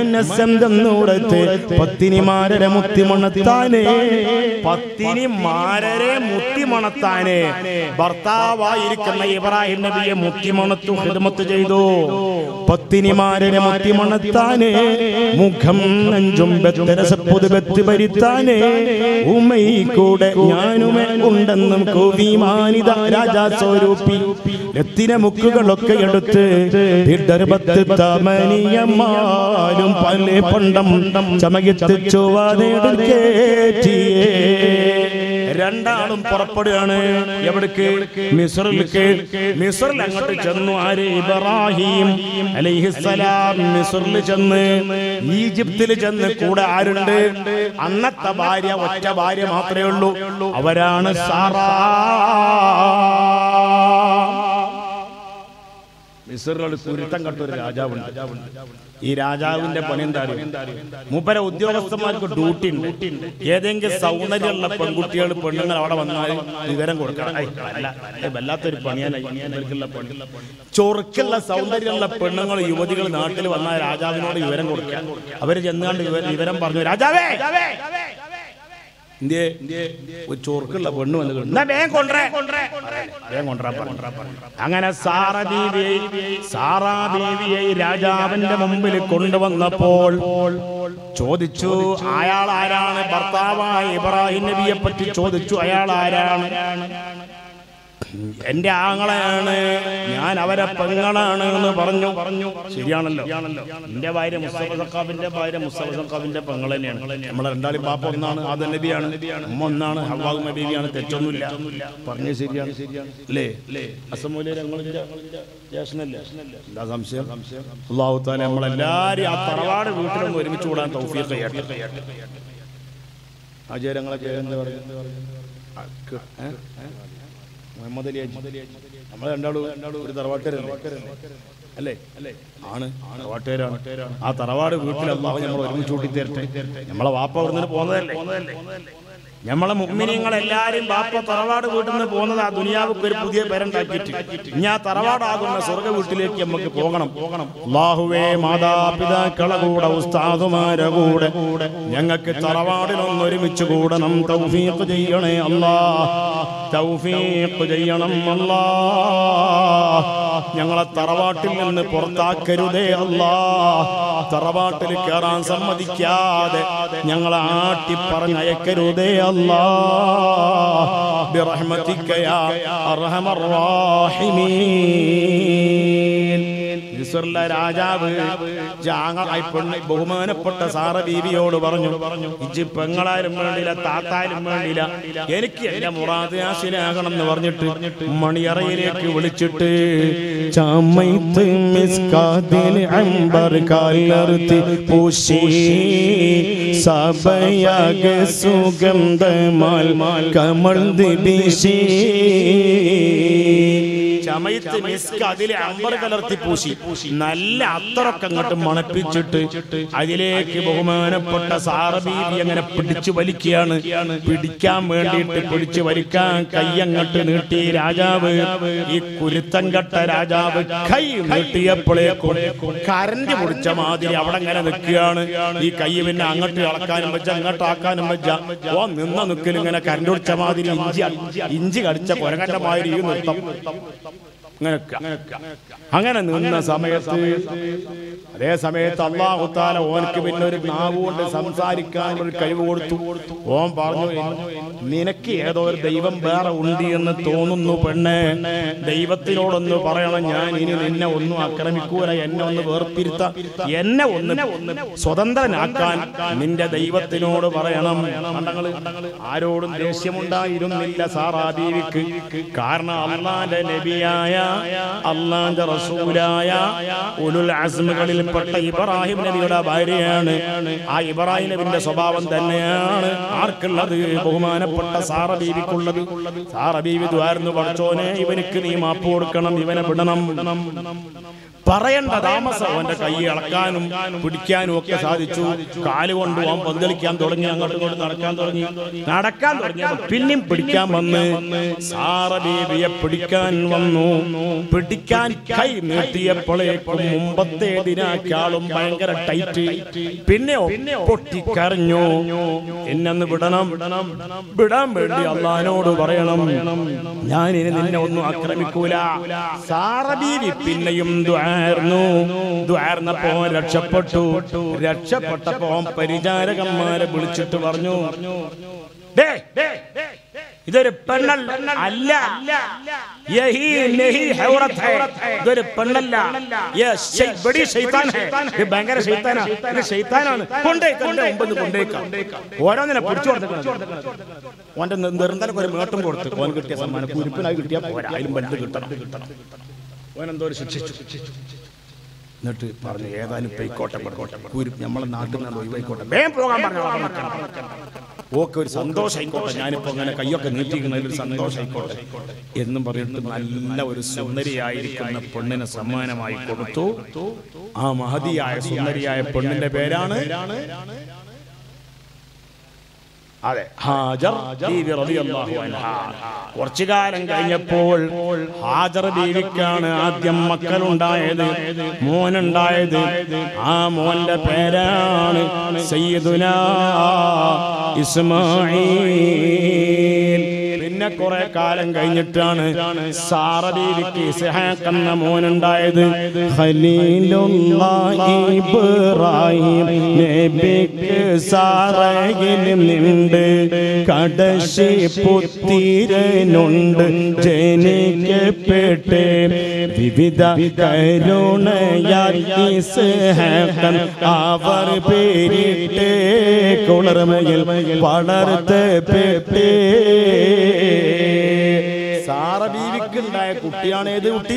[SPEAKER 2] മനസ്സെന്തെന്നൂടത്തെ പത്തിനിമാരുടെ മുത്തിമണത്താനേ
[SPEAKER 1] പത്തിനി മാ
[SPEAKER 2] മാരരെ മുത്തിമണത്താന് ഭർത്താവായിരിക്കുന്ന ഇബ്രാഹിം നബിയെ മുത്തിമണത്തു ഹിദമത്ത് ചെയ്തു പത്തിനിമാരരെ മുത്തിമണത്താന് മുഖം നെഞ്ചും ബത്തരസപ്പൊതു ബത്ത് ഭരിത്താന് ഉമ്മൈ കൂടെ ഞാനുമേ ഉണ്ടെന്നും കോവിമാനിത രാജാ സ്വരൂപി രത്തിന മുക്കുകളൊക്കെ എടുത്ത് തിടർബത്ത് തമനിയമ്മാലും പല പണ്ടം ചമയത്ത് ചൊവ്വാതെടുക്കേറ്റിയേ രണ്ടാളും പുറപ്പെടുകയാണ് എവിടേക്ക് മിസ്റിലേക്ക് മിസ്റിൽ അങ്ങോട്ട് ചെന്നു ആര് ഇബ്രാഹിം അലൈഹിസ്സലാം മിസ്റിൽ ചെന്ന് ഈജിപ്തിൽ ചെന്ന് കൂടെ ആരുണ്ട് അന്നത്തെ ഭാര്യ ഒറ്റ ഭാര്യ മാത്രമേ ഉള്ളൂ അവരാണ് സാറാ മിസറിൽ കുരുത്തം കണ്ട ഒരു രാജാവുണ്ട് ഈ രാജാവിന്റെ പണി എന്താ അറിയോ? മൂപ്പര ഉദ്യോഗസ്ഥന്മാർക്ക് ഡ്യൂട്ടി ഉണ്ട് ഏതെങ്കിലും സൗന്ദര്യമുള്ള പെൺകുട്ടികൾ പെണ്ണുങ്ങൾ അവിടെ വന്നാൽ വിവരം കൊടുക്കണം ഐ, അല്ല ഏ, വല്ലാത്തൊരു പണിയാണ് ഇവർക്കുള്ള പണി ചൊറുക്കുള്ള സൗന്ദര്യമുള്ള പെണ്ണുങ്ങൾ യുവതികൾ നാട്ടിൽ വന്നാൽ രാജാവിനോട് വിവരം കൊടുക്കുക അവര് ചെന്നാണ്ട് വിവരം- വിവരം പറഞ്ഞു രാജാവേ ഇന്ത്യ ഒരു ചൊറുക്കുള്ള പെണ്ണ് വന്ന് കണ്ടു. എന്നാ വേഗം കൊണ്ടേ വേഗം കൊണ്ടുവരാൻ പറഞ്ഞു. അങ്ങനെ സാറാ ബീവിയെ സാറാ ബീവിയെ രാജാവിന്റെ മുമ്പിൽ കൊണ്ടുവന്നപ്പോൾ ചോദിച്ചു അയാൾ ആരാണ് ഭർത്താവായ ഇബ്രാഹിം നബിയെ പറ്റി ചോദിച്ചു അയാൾ ആരാണ് എന്റെ ആങ്ങളെയാണ് ഞാൻ അവരെ പെങ്ങളാണ് എന്ന് പറഞ്ഞു പറഞ്ഞു ശരിയാണല്ലോ എന്റെ ഭാര്യ മുസ്തഫ സക്കാബിന്റെ ഭാര്യ മുസ്തഫ സക്കാബിന്റെ പെങ്ങൾ തന്നെയാണ് നമ്മളെ രണ്ടാളും പാപ്പ ഒന്നാണ് ആദ നബിയാണ് ഉമ്മ ഒന്നാണ് ഹവാഗ് നബിയാണ് തെറ്റൊന്നുമില്ല പറഞ്ഞത് ശരിയാണ് അല്ലേ അസമൂല്യ ജ്യേഷ്ഠനല്ലേ എന്താ സംശയം അള്ളാഹു താല നമ്മളെല്ലാരും ആ തറവാട് വീട്ടിലൊന്ന് ഒരുമിച്ച് കൂടാൻ തൗഫീഖ് ചെയ്യട്ടെ ആചാരങ്ങളൊക്കെ എന്താ പറയുക മുഹമ്മദ് അലി ഹാജി നമ്മൾ രണ്ടാളും രണ്ടാളും ഒരു തറവാട്ടുകാരല്ലേ അല്ലേ അല്ലേ ആണ് തറവാട്ടുകാരാണ് ആ തറവാട് വീട്ടിൽ അള്ളാഹു നമ്മൾ ഒരുമിച്ച് കൂട്ടി തരട്ടെ നമ്മളെ വാപ്പ അവിടെ പോകുന്നതല്ലേ നമ്മളെ മുമ്മിനിങ്ങൾ എല്ലാരും ബാപ്പ തറവാട് വീട്ടിൽ നിന്ന് പോകുന്നത് ആ ദുനിയാവുക്ക് ഒരു പുതിയ പേരുണ്ടാക്കിയിട്ട് ഇനി ആ തറവാടാകുന്ന സ്വർഗ വീട്ടിലേക്ക് നമുക്ക് പോകണം പോകണം അള്ളാഹുവേ മാതാപിതാക്കളെ കൂടെ ഉസ്താദുമാരെ കൂടെ ഞങ്ങൾക്ക് തറവാടിലൊന്ന് ഒരുമിച്ച് കൂടണം തൗഫീഖ് ചെയ്യണേ അല്ലാ തൗഫീഖ് ചെയ്യണം അല്ലാ ഞങ്ങളെ തറവാട്ടിൽ നിന്ന് പുറത്താക്കരുതേ അല്ലാ തറവാട്ടിൽ കയറാൻ സമ്മതിക്കാതെ ഞങ്ങളെ ആട്ടി പറഞ്ഞയക്കരുതേ അല്ലാ برحمتك يا أرحم الراحمين മിസ്റിലെ രാജാവ് ജാങ്ങളായി പെണ്ണ് ബഹുമാനപ്പെട്ട സാറ ബീവിയോട് പറഞ്ഞു ഇജ്ജ് പെങ്ങളായാലും വേണ്ടില്ല താത്തായാലും വേണ്ടില്ല എനിക്ക് എന്റെ മുറാദ് ആശിലാകണം എന്ന് പറഞ്ഞിട്ട് മണിയറയിലേക്ക് വിളിച്ചിട്ട് ചമൈത്ത് മിസ്കാതിൽ അമ്പർ കാലർത്തി പൂശി സഭയാക സുഗന്ധമാൽ മാൽ കമൾ ദിബിശി ചമയത്ത് മിസ്ക് അതിലെ അമ്പർ കലർത്തി പൂശി നല്ല അത്തറൊക്കെ അങ്ങോട്ട് മണപ്പിച്ചിട്ട് അതിലേക്ക് ബഹുമാനപ്പെട്ട സാറബീവി അങ്ങനെ പിടിച്ചു വലിക്കുകയാണ് പിടിക്കാൻ വേണ്ടിയിട്ട് പിടിച്ചു വലിക്കാൻ കൈ അങ്ങോട്ട് നീട്ടി രാജാവ് ഈ കുരുത്തം കെട്ട രാജാവ് കൈ നീട്ടിയപ്പോഴേക്കും കരണ്ട് പിടിച്ച മാതിരി അവിടെ അങ്ങനെ നിൽക്കുകയാണ് ഈ കൈ പിന്നെ അങ്ങോട്ട് ഇളക്കാനും വെച്ച അങ്ങോട്ട് ആക്കാനും വെച്ച ഓ നിന്ന നിൽക്കൽ ഇങ്ങനെ കരണ്ട് പിടിച്ച മാതിരി ഇഞ്ചി ഇഞ്ചി കടിച്ച കൊരങ്ങന്റെ മാതിരി ഈ നൃത്തം അങ്ങനെ നിക്ക. അങ്ങനെ നിന്ന സമയത്ത് അതേ സമയത്ത് അള്ളാഹുത്താല ഓനക്ക് പിന്നെ ഒരു നാവ് കൊണ്ട് സംസാരിക്കാൻ ഒരു കഴിവ് കൊടുത്തു ഓൻ പറഞ്ഞു നിനക്ക് ഏതോ ഒരു ദൈവം വേറെ ഉണ്ട് എന്ന് തോന്നുന്നു പെണ്ണെ ദൈവത്തിനോടൊന്ന് പറയണം ഞാൻ ഇനി നിന്നെ ഒന്നും ആക്രമിക്കൂല എന്നെ ഒന്ന് വേർപിരുത്ത എന്നെ ഒന്ന് സ്വതന്ത്രനാക്കാൻ നിന്റെ ദൈവത്തിനോട് പറയണം കണ്ടങ്ങള് ആരോടും ദേഷ്യമുണ്ടായിരുന്നില്ല സാറാ ബീവിക്ക് കാരണം അള്ളാന്റെ നബിയായ അള്ളാന്റെ റസൂലായ ഉലുൽ അസ്മുകളിൽപ്പെട്ട ഇബ്രാഹിം നബിയുടെ ഭാര്യയാണ് ആ ഇബ്രാഹിം നബിന്റെ സ്വഭാവം തന്നെയാണ് ആർക്കുള്ളത് ബഹുമാനപ്പെട്ട സാറ ബീവിക്കുള്ളത് സാറ ബീവി ദ്വാരുന്നു പഠിച്ചോനെ ഇവനിക്ക് നീ മാപ്പ് കൊടുക്കണം ഇവനെ വിടണം പറയണ്ട താമസം അവന്റെ കൈ ഇളക്കാനും പിടിക്കാനും ഒക്കെ സാധിച്ചു കാല് കൊണ്ട് അവൻ പന്തളിക്കാൻ തുടങ്ങി അങ്ങോട്ടും ഇങ്ങോട്ടും നടക്കാൻ തുടങ്ങി നടക്കാൻ തുടങ്ങിയപ്പോ പിന്നെയും പിടിക്കാൻ വന്ന് സാറ ബീവിയെ പിടിക്കാൻ വന്നു പിടിക്കാൻ കൈ നീട്ടിയപ്പോഴേക്കും മുമ്പത്തേതിനേക്കാളും ഭയങ്കര ടൈറ്റ് പിന്നെയോ പൊട്ടിക്കരഞ്ഞു എന്നെ വിടണം വിടാൻ വേണ്ടി അള്ളഹാനോട് പറയണം ഞാൻ ഇനി നിന്നെ ഒന്നും ആക്രമിക്കൂല സാറബീവി പിന്നെയും ദ്വാർന്നു ദ്വാർന്നപ്പോ രക്ഷപ്പെട്ടു രക്ഷപ്പെട്ടപ്പോ പരിചാരകന്മാരെ വിളിച്ചിട്ട് പറഞ്ഞു "ദേ, ഇതൊരു പെണ്ണല്ല അല്ല യഹി നഹി ഹൗറത്ത് ഹൈ. ഇതൊരു പെണ്ണല്ല യേ ശൈ- ബഡി ശൈത്താൻ ഹൈ. ഇത് ഭയങ്കര ശൈത്താനാ ഇത് ശൈത്താനാണ് കൊണ്ടേക്കാം എന്റെ മുമ്പ് കൊണ്ടേക്കാം ഓരോന്നിനെ പിടിച്ചു കൊടുത്തേക്കണം ഓന്റെ നിർന്തലൊക്കെ ഒരു മേട്ടും കൊടുത്ത് ഓൻ കിട്ടിയ സമ്മാനം കുരിപ്പിനായി കിട്ടിയാൽ പോരാ അതിലും വലുത് കിട്ടണം ഓൻ എന്തോ ഒരു ശിക്ഷിച്ചു എന്നിട്ട് പറഞ്ഞു ഏതായാലും പൊയ്ക്കോട്ടെ പൊയ്ക്കോട്ടെ കുരിപ്പ് നമ്മളെ നാട്ടിൽ നിന്ന് ഒഴിവായിക്കോട്ടെ വേഗം പോകാൻ പറഞ്ഞു ഓക്കെ ഒരു സന്തോഷമായിക്കോട്ടെ ഞാനിപ്പോ അങ്ങനെ കയ്യൊക്കെ നീട്ടിക്കുന്നതിൽ ഒരു സന്തോഷമായിക്കോട്ടെ എന്നും പറഞ്ഞിട്ട് നല്ല ഒരു സുന്ദരിയായിരിക്കുന്ന പെണ്ണിനെ സമ്മാനമായി കൊടുത്തു ആ മഹതിയായ സുന്ദരിയായ പെണ്ണിന്റെ പേരാണ് അതെ ഹാജർ ബീവി റളിയല്ലാഹു അൻഹാ കുറച്ചു കാലം കഴിഞ്ഞപ്പോൾ ഹാജർ ബീവിക്കാണ് ആദ്യം മക്കളുണ്ടായത് മോനുണ്ടായത് ആ മോന്റെ പേരാണ് സയ്യിദുന ഇസ്മായിൽ പിന്നെ കുറെ കാലം കഴിഞ്ഞിട്ടാണ് സാറ ബീവിക്ക് ഇസ്ഹാഖ് എന്ന മോനുണ്ടായത് ഖലീലുല്ലാഹി ഇബ്രാഹിം നബിക്ക് സാറയിൽ നിണ്ട് കടശി പുത്തിരനുണ്ട് ജനിക്കപ്പെട്ട് വിവിധ കരുണയാൽ ഇസ്ഹാഖൻ അവർ പേരിട്ട് കുളർമയിൽ വളർത്ത് പെട്ടേ സാറ ബീവിക്കുണ്ടായ കുട്ടിയാണ് ഏത് കുട്ടി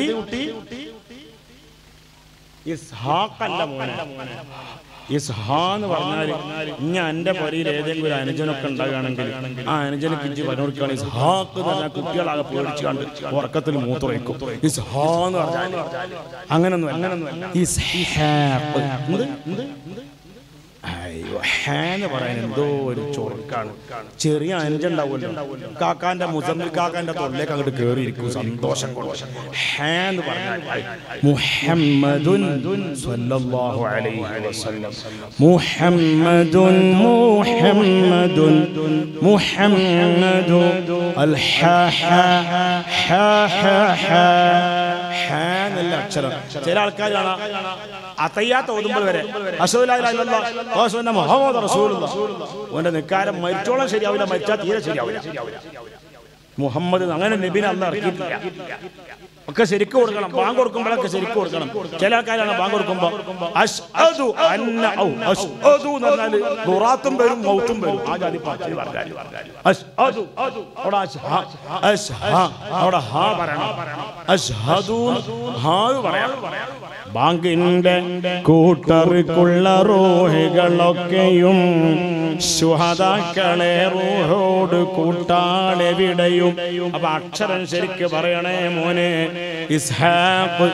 [SPEAKER 2] ഇസ്ഹാഖല്ല മോനെ ഇസ്ഹാ എന്ന് പറഞ്ഞാൽ ഇനി എന്റെ പൊരയിൽ ഏതെങ്കിലും ഒരു അനുജനൊക്കെ ഉണ്ടാകുകയാണെങ്കിൽ ആ അനുജനക്ക് ഇഞ്ചി പറഞ്ഞു കൊടുക്കുകയാണ് ഇസ്ഹാക്ക് എന്ന് പറഞ്ഞാൽ കുട്ടികളാകെ പേടിച്ച് കണ്ട് ഉറക്കത്തിൽ മൂത്രമൊഴിക്കും ഇസ്ഹാ എന്ന് പറഞ്ഞാൽ അങ്ങനൊന്നും അങ്ങനൊന്നും ഇസ്ഹാഖ് എന്ത് എന്ത് അയ്യോ, ഹേ എന്ന് പറയാൻ എന്തോ ഒരു ചൊറുക്കാണ് ചെറിയ അനുജുണ്ടാവുമല്ലോ കാക്കാന്റെ മുസമ്മിൽ കാക്കാന്റെ തൊള്ളിലേക്ക് അങ്ങോട്ട് കയറിയിരിക്കും സന്തോഷം കൊണ്ട് ഹേ എന്ന് പറഞ്ഞാൽ മുഹമ്മദുൻ സ്വല്ലല്ലാഹു അലൈഹി വസല്ലം മുഹമ്മദുൻ മുഹമ്മദുൻ മുഹമ്മദു അൽ ഹ ഹ ഹ ഹ ഹ ഹ എന്നുള്ള അക്ഷരം ചില ആൾക്കാർ കാണാം അത്തയ്യാത്ത ഓതുമ്പോൾ വരെ അസുഖ മുഹമ്മദ് റസൂലുള്ള ഓന്റെ നിക്കാരം മരിച്ചോളം ശരിയാവില്ല മരിച്ചാൽ തീരെ ശരിയാവില്ല മുഹമ്മദ് അങ്ങനെ നബിനെ അന്ന് ഇറക്കിയിട്ടില്ല ഒക്കെ ശരിക്കും കൊടുക്കണം ബാങ്ക് കൊടുക്കുമ്പോഴൊക്കെ ശരിക്കും കൊടുക്കണം ചില ആൾക്കാരാണ് ബാങ്ക് കൊടുക്കുമ്പോ അശ്ഹദു അന്ന ഔ അശ്ഹദു എന്ന് പറഞ്ഞാല് ദുറാത്തും വരും മൗത്തും വരും ആ ജാതി പാർട്ടി പറഞ്ഞാൽ അശ്ഹദു അവിടെ അശ്ഹ അശ്ഹ അവിടെ ഹാ പറയണം അശ്ഹദു ഹാ പറയണം ബാങ്കിന്റെ കൂട്ടറിക്കുള്ള റോഹികളൊക്കെയും ശുഹതാക്കളെ റൂഹോട് കൂട്ടാളെവിടെയും അപ്പൊ അക്ഷരം ശരിക്ക് പറയണേ മോനെ ഇസ്ഹാഖ്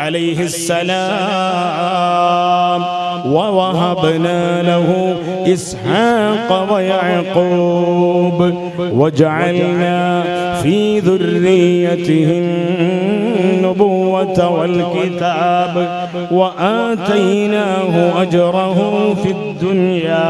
[SPEAKER 2] അലൈഹിസ്സലാം ووهبنا له إسحاق ويعقوب وجعلنا في ذريته النبوة والكتاب وآتيناه أجره في الدنيا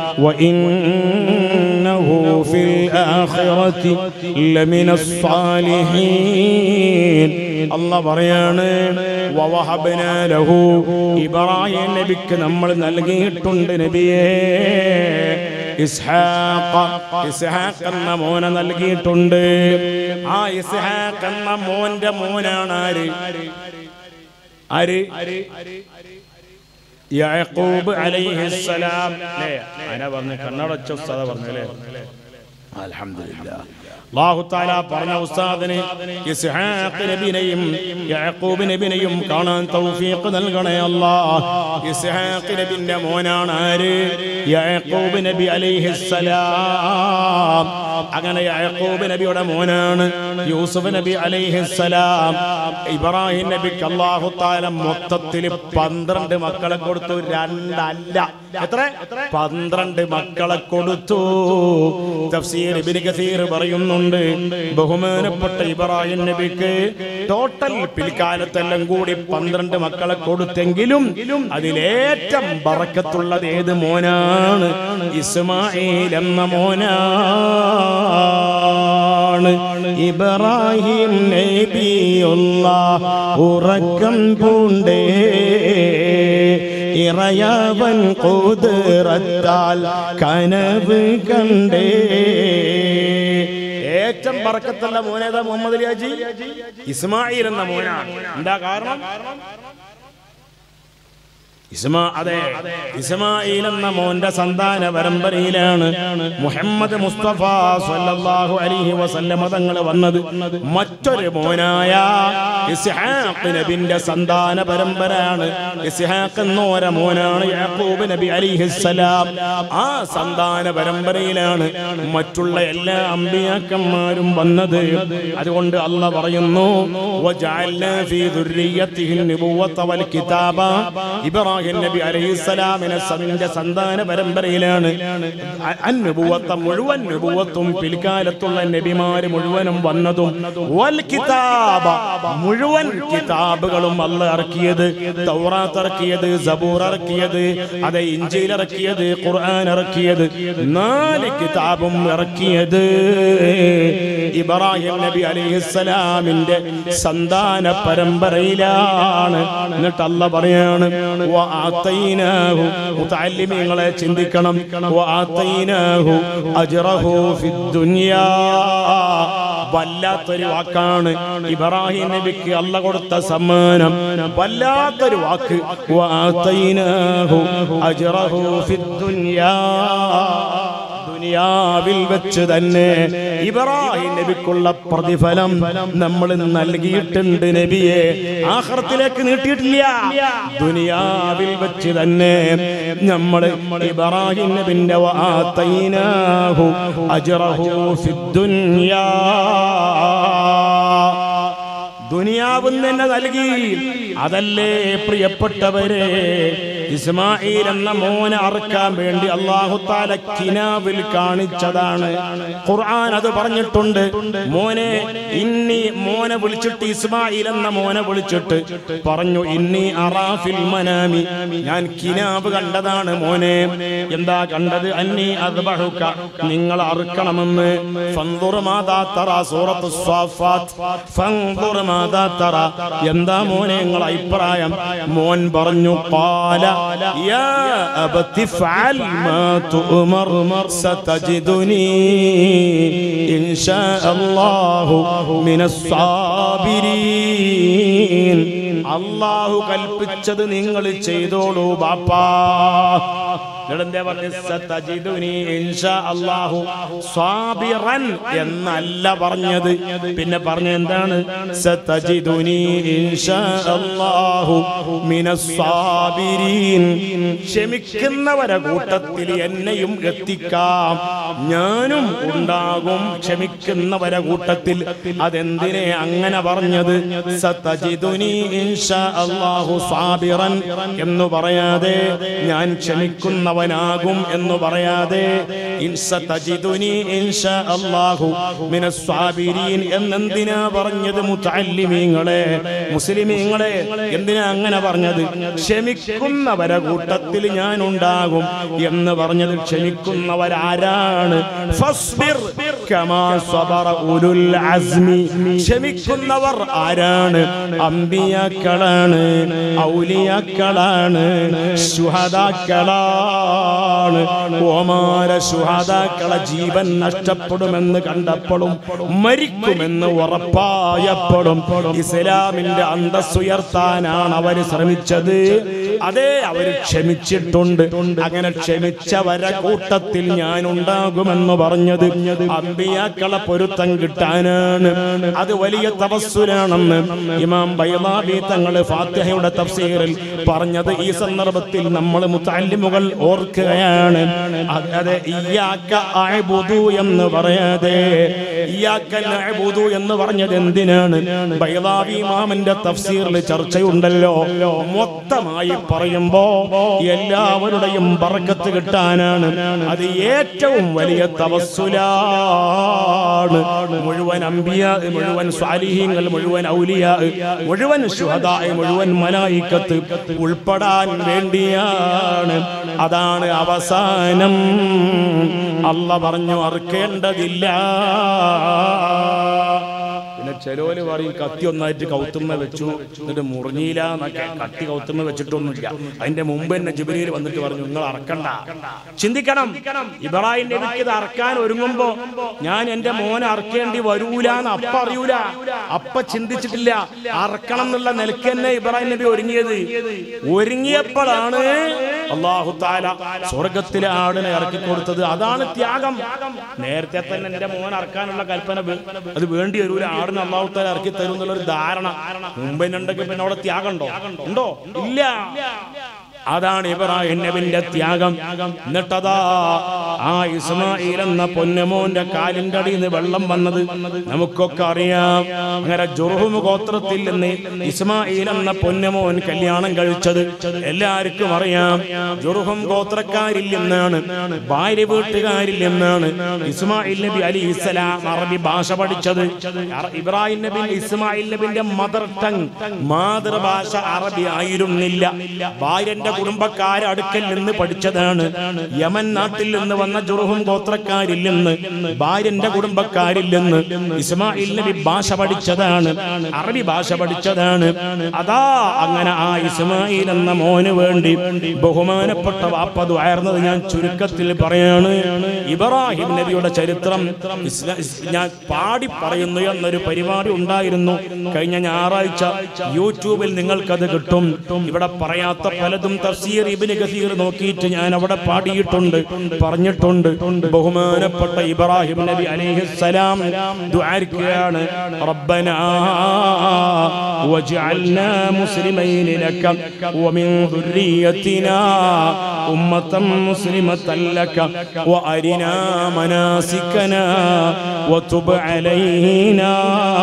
[SPEAKER 2] وإنه في الآخرة لمن الصالحين الله പറയാണ് വവഹബ്നാ ലഹു ഇബ്രാഹിം നബിക്ക് നമ്മൾ നൽകിയിട്ടുണ്ട് നബിയേ ഇസ്ഹാഖ ഇസ്ഹാഖ് എന്ന മോനെ നൽകിയിട്ടുണ്ട് ആ ഇസ്ഹാഖ് എന്ന മോന്റെ മോനാണ് ആര് ആര് യാക്കൂബ് അലൈഹിസ്സലാം അല്ലേ ആരാ പറഞ്ഞു കണ്ണടച്ച ഉസ്താദ പറഞ്ഞു അല്ലേ അൽഹംദുലില്ലാ അല്ലാഹുത്താല പറഞ്ഞ ഉസ്താദിന് ഇസ്ഹാഖ് നബിനെയും യാക്കൂബ് നബിനെയും കാണാൻ തൗഫീഖ് നൽകണേ അല്ലാ ഇസ്ഹാഖ് നബിന്റെ മോനാണ് ആര് യാക്കൂബ് നബി അലൈഹിസ്സലാം അങ്ങനെ യാക്കൂബ് നബിയുടെ മോനാണ് യൂസുഫ് നബി അലൈഹിസ്സലാം ഇബ്രാഹിം നബിക്ക് അല്ലാഹു താല മൊത്തത്തിൽ പന്ത്രണ്ട് മക്കളെ കൊടുത്തു രണ്ടല്ല എത്ര പന്ത്രണ്ട് മക്കളെ കൊടുത്തു തഫ്സീർ ഇബ്നു കസീർ പറയുന്നുണ്ട് ബഹുമാനപ്പെട്ട ഇബ്രാഹിം നബിക്ക് ടോട്ടൽ പിൽക്കാലത്തെല്ലാം കൂടി പന്ത്രണ്ട് മക്കളെ കൊടുത്തെങ്കിലും അതിലേറ്റം ബറക്കത്തുള്ളത് ഏത് മോനാണ് ഇസ്മായിൽ എന്ന മോനാണ് ഇബ്രാഹിം നബിയുള്ള ഉറക്കം പൂണ്ടേ ഇറയവൻ കുതിറത്താൽ കനവ് കണ്ടേ ഏറ്റവും പറക്കത്തുള്ള മോനേതാ മുഹമ്മദ് അലിയാജി ഇസ്മായിൽ എന്ന മോനാണ് എന്താ കാരണം ഇസ്മാ അതെ ഇസ്മായിൽ എന്ന മോന്റെ സന്താന പരമ്പരയിലാണ് മുഹമ്മദ് മുസ്തഫ സല്ലല്ലാഹു അലൈഹി വസല്ലമ തങ്ങൾ വന്നത് മറ്റൊരു മോനായ ഇസ്ഹാഖ് നബിന്റെ സന്താന പരമ്പരയാണ് ഇസ്ഹാഖ് എന്നോര മോനാണ് യാക്കൂബ് നബി അലിഹിസ്സലാം ആ സന്താന പരമ്പരയിലാണ് മറ്റുള്ള എല്ലാ അമ്പിയാക്കന്മാരും വന്നത് അതുകൊണ്ട് അല്ല പറയുന്നു വജഅൽനാ ഫീ ദുർരിയ്യത്തിഹി النبوة والكتاب ഇബ്രാഹിം നബി അലൈഹിസ്സലാമിനെ സന്റെ സന്താന പരമ്പരയിലാണ് അ- അന്നുബുവത്ത മുഴുവൻ നുബുവത്തും പിൽക്കാലത്തുള്ള നബിമാര് മുഴുവനും വന്നതും വൽ കിതാബ മുഴുവൻ കിതാബുകളും അല്ല ഇറക്കിയത് തൗറാത്ത് ഇറക്കിയത് സബൂർ ഇറക്കിയത് അതെ ഇഞ്ചിയിൽ ഇറക്കിയത് ഖുർആൻ ഇറക്കിയത് നാല് കിതാബും ഇറക്കിയത് ഇബ്രാഹിം നബി അലൈഹിസ്സലാമിന്റെ സന്താന പരമ്പരയിലാണ് എന്നിട്ട് അല്ല പറയാണ് വആതൈനാഹു മുതഅല്ലിമീങ്ങളെ ചിന്തിക്കണം വആതൈനാഹു അജ്റഹു ഫിദ്ദുനിയാ വല്ലാത്തൊരു വാക്കാണ് ഇബ്രാഹിം നബിക്ക് അല്ല കൊടുത്ത സമ്മാനം വല്ലാത്തൊരു വാക്ക് വആതൈനാഹു അജ്റഹു ഫിദ്ദുനിയാ ദുനിയാവിൽ വെച്ച് തന്നെ ഇബ്രാഹിം നബിക്കുള്ള പ്രതിഫലം നമ്മൾ നൽകിയിട്ടുണ്ട് നബിയെ ആഹ്റത്തിലേക്ക് നീട്ടിയിട്ടില്ല ദുനിയാവിൽ വെച്ച് തന്നെ നമ്മൾ ഇബ്രാഹിം നബിന്റെ വആതൈനാഹു അജ്റഹു ഫിദ്ദുനിയാ ദുനിയാവും തന്നെ നൽകി അതല്ലേ പ്രിയപ്പെട്ടവരെ ഇസ്മായിൽ എന്ന മോനെ അറുക്കാൻ വേണ്ടി അള്ളാഹു താല കിനാവിൽ കാണിച്ചതാണ് ഖുർആൻ അത് പറഞ്ഞിട്ടുണ്ട് മോനെ ഇന്നി മോനെ വിളിച്ചിട്ട് ഇസ്മായിൽ എന്ന മോനെ വിളിച്ചിട്ട് പറഞ്ഞു ഇന്നി അറാഫിൽ മനാമി ഞാൻ കിനാവ് കണ്ടതാണ് മോനെ എന്താ കണ്ടത് അന്നി അദ്ബഹുക നിങ്ങൾ അറുക്കണമെന്ന് ഫൻദുർ മാതാ തറ സൂറത്ത് സ്വാഫാത്ത് ഫൻദുർ മാതാ തറ എന്താ മോനെ നിങ്ങളെ അഭിപ്രായം മോൻ പറഞ്ഞു ഖാല യാ അബതി ഫഅൽ മാ തുമർ സതജിദുനി ഇൻഷാ അല്ലാഹു മിനസ് സാബിരീൻ അള്ളാഹു കൽപ്പിച്ചത് നിങ്ങൾ ചെയ്തോളൂ ബാപ്പാ ഇവിടെന്തേ പറഞ്ഞ് സതജിദുനി ഇൻഷാ അല്ലാഹു സ്വാബിറൻ എന്നല്ല പറഞ്ഞത് പിന്നെ പറഞ്ഞ എന്താണ് സതജിദുനി ഇൻഷാ അല്ലാഹു മിനസ് സാബിരീൻ ക്ഷമിക്കുന്നവരെ കൂട്ടത്തിൽ എന്നെയും എത്തിക്കാം ഞാനും ഉണ്ടാകും ക്ഷമിക്കുന്നവരെ കൂട്ടത്തിൽ അതെന്തിനെ അങ്ങനെ പറഞ്ഞത് സതജിദുനി ഇൻഷാ അല്ലാഹു സാബിറൻ എന്ന് പറയാതെ ഞാൻ ക്ഷമിക്കുന്നവനാകും എന്ന് പറയാതെ ഇൻസ തജിദുനി ഇൻഷാ അല്ലാഹു മിനസ് സാബിരീൻ എന്നെന്തിനാ പറഞ്ഞത് മുതഅല്ലിമീങ്ങളെ മുസ്ലിമീങ്ങളെ എന്തിനാ അങ്ങനെ പറഞ്ഞത് ക്ഷമിക്കുന്നവരെ കൂട്ടത്തിൽ ഞാൻ ഉണ്ടാകും എന്ന് പറഞ്ഞത് ക്ഷമിക്കുന്നവരാരാണ് ഫസ്ബിർ കമാ സബറ ഉലുൽ അസ്മി ക്ഷമിക്കുന്നവർ ആരാണ് അമ്പിയാക്കളാണ് ഔലിയാക്കളാണ് ശുഹദാക്കളാണ് ഓമാര ശുഹാദാക്കളെ ജീവൻ നഷ്ടപ്പെടുമെന്ന് കണ്ടപ്പോഴും മരിക്കുമെന്ന് ഉറപ്പായപ്പോഴും ഇസ്ലാമിന്റെ അന്തസ്സുയർത്താനാണ് അവർ ശ്രമിച്ചത് അതേ അവർ ക്ഷമിച്ചിട്ടുണ്ട് അങ്ങനെ ക്ഷമിച്ചവരെ കൂട്ടത്തിൽ ഞാൻ ഉണ്ടാകുമെന്ന് പറഞ്ഞത് അമ്പിയാക്കളെ പൊരുത്തം കിട്ടാനാണ് അത് വലിയ തപസ്സുരാണെന്ന് ഇമാം ബൈലാബി തങ്ങൾ ഫാത്തിഹയുടെ തഫ്സീറിൽ പറഞ്ഞത് ഈ സന്ദർഭത്തിൽ നമ്മൾ മുത്തല്ലിമുകൾ ഓർക്കുകയാണ് അത് അതെ ഇയ്യാക്ക അഅ്ബുദു എന്ന് പറയാതെ ഇയ്യാക്ക നഅ്ബുദു എന്ന് പറഞ്ഞത് എന്തിനാണ് ബൈലാബി ഇമാമിന്റെ തഫ്സീറിൽ ചർച്ചയുണ്ടല്ലോ മൊത്തമായി പറയുമ്പോ എല്ലാവരുടെയും ബർക്കത്ത് കിട്ടാനാണ് അത് ഏറ്റവും വലിയ തവസ്സുലാണ് മുഴുവൻ അമ്പിയ മുഴുവൻ സ്വാലിഹീങ്ങൾ മുഴുവൻ ഔലിയ മുഴുവൻ ശുഹദാ മുഴുവൻ മലായിക്കത്ത് ഉൾപ്പെടാൻ വേണ്ടിയാണ് അതാണ് അവസാനം അല്ല പറഞ്ഞു അറുക്കേണ്ടതില്ല പിന്നെ ചെലോല് പറയും കത്തി ഒന്നായിട്ട് കൗത്തുമ്മ വെച്ചു എന്നിട്ട് മുറിഞ്ഞില്ല എന്നൊക്കെ കത്തി കൗത്തുമ്മ വെച്ചിട്ടൊന്നുമില്ല അതിന്റെ മുമ്പ് തന്നെ ജിബിരിയിൽ വന്നിട്ട് പറഞ്ഞു നിങ്ങൾ അറക്കണ്ട ചിന്തിക്കണം ഇബ്രാഹിം നബിക്ക് ഇത് അറക്കാൻ ഒരുങ്ങുമ്പോ ഞാൻ എന്റെ മോനെ അറക്കേണ്ടി വരൂല എന്ന് അപ്പ അറിയൂല അപ്പ ചിന്തിച്ചിട്ടില്ല അറക്കണം എന്നുള്ള നിലയ്ക്ക് തന്നെ ഇബ്രാഹിം നബി ഒരുങ്ങിയത് ഒരുങ്ങിയപ്പോഴാണ് അള്ളാഹു താല സ്വർഗത്തിലെ ആടിനെ ഇറക്കി കൊടുത്തത് അതാണ് ത്യാഗം നേരത്തെ തന്നെ എന്റെ മോൻ അറക്കാനുള്ള കൽപ്പന വേ- അത് വേണ്ടി വരൂല ആടിനെ അള്ളാഹു താല ഇറക്കി തരും എന്നുള്ള ഒരു ധാരണ മുമ്പിനുണ്ടെങ്കിൽ പിന്നെ അവിടെ ത്യാഗം ഉണ്ടോ ഉണ്ടോ ഇല്ല അതാണ് ഇബ്രാഹിം നബിന്റെ ത്യാഗം എന്നിട്ടതാ ആ ഇസ്മായിൽ എന്ന പൊന്നമോന്റെ കാലിന്റെ അടിയിൽ നിന്ന് വെള്ളം വന്നത് നമുക്കൊക്കെ അറിയാം അങ്ങനെ ജുർഹും ഗോത്രത്തിൽ നിന്ന് ഇസ്മായിൽ എന്ന പൊന്നമോൻ കല്യാണം കഴിച്ചത് എല്ലാവർക്കും അറിയാം ജുർഹും ഗോത്രക്കാരിൽ നിന്നാണ് ഭാര്യ വീട്ടുകാരിൽ നിന്നാണ് ഇസ്മായിൽ നബി അലി ഇസ്ലാം അറബി ഭാഷ പഠിച്ചത് അറ- ഇബ്രാഹിം നബി ഇസ്മായിൽ നബിന്റെ മദർ ടങ് മാതൃഭാഷ അറബി ആയിരുന്നില്ല ഭാര്യന്റെ കുടുംബക്കാരെ അടുക്കൽ നിന്ന് പഠിച്ചതാണ് യമൻ നാട്ടിൽ നിന്ന് വന്ന ജുറുഹും ഗോത്രക്കാരിൽ നിന്ന് ഭാര്യന്റെ കുടുംബക്കാരിൽ നിന്ന് ഇസ്മായിൽ നബി ഭാഷ പഠിച്ചതാണ് അറബി ഭാഷ പഠിച്ചതാണ് അതാ അങ്ങനെ ആ ഇസ്മായിൽ എന്ന മോന് വേണ്ടി ബഹുമാനപ്പെട്ട വാപ്പത് ആയിരുന്നത് ഞാൻ ചുരുക്കത്തിൽ പറയാണ് ഇബ്രാഹിം നബിയുടെ ചരിത്രം ഇസ്ലാ- ഇസ്- ഞാൻ പാടി പറയുന്നു എന്നൊരു പരിപാടി ഉണ്ടായിരുന്നു കഴിഞ്ഞ ഞായറാഴ്ച യൂട്യൂബിൽ നിങ്ങൾക്കത് കിട്ടും ഇവിടെ പറയാത്ത പലതും തഫ്സീർ ഇബ്നു കസീർ നോക്കിയിട്ട് ഞാൻ അവിടെ പാടിയിട്ടുണ്ട് പറഞ്ഞിട്ടുണ്ട് ബഹുമാനപ്പെട്ട ഇബ്രാഹിം നബി അലൈഹിസ്സലാം ദുആരിക്കുകയാണ് റബ്ബനാ വജഅൽനാ മുസ്ലിമൈന ലക വമിൻ ദുർരിയത്തിനാ ഉമ്മത്തൻ മുസ്ലിമത്തൻ ലക വഅരിനാ മനാസികനാ വതുബ് അലൈനാ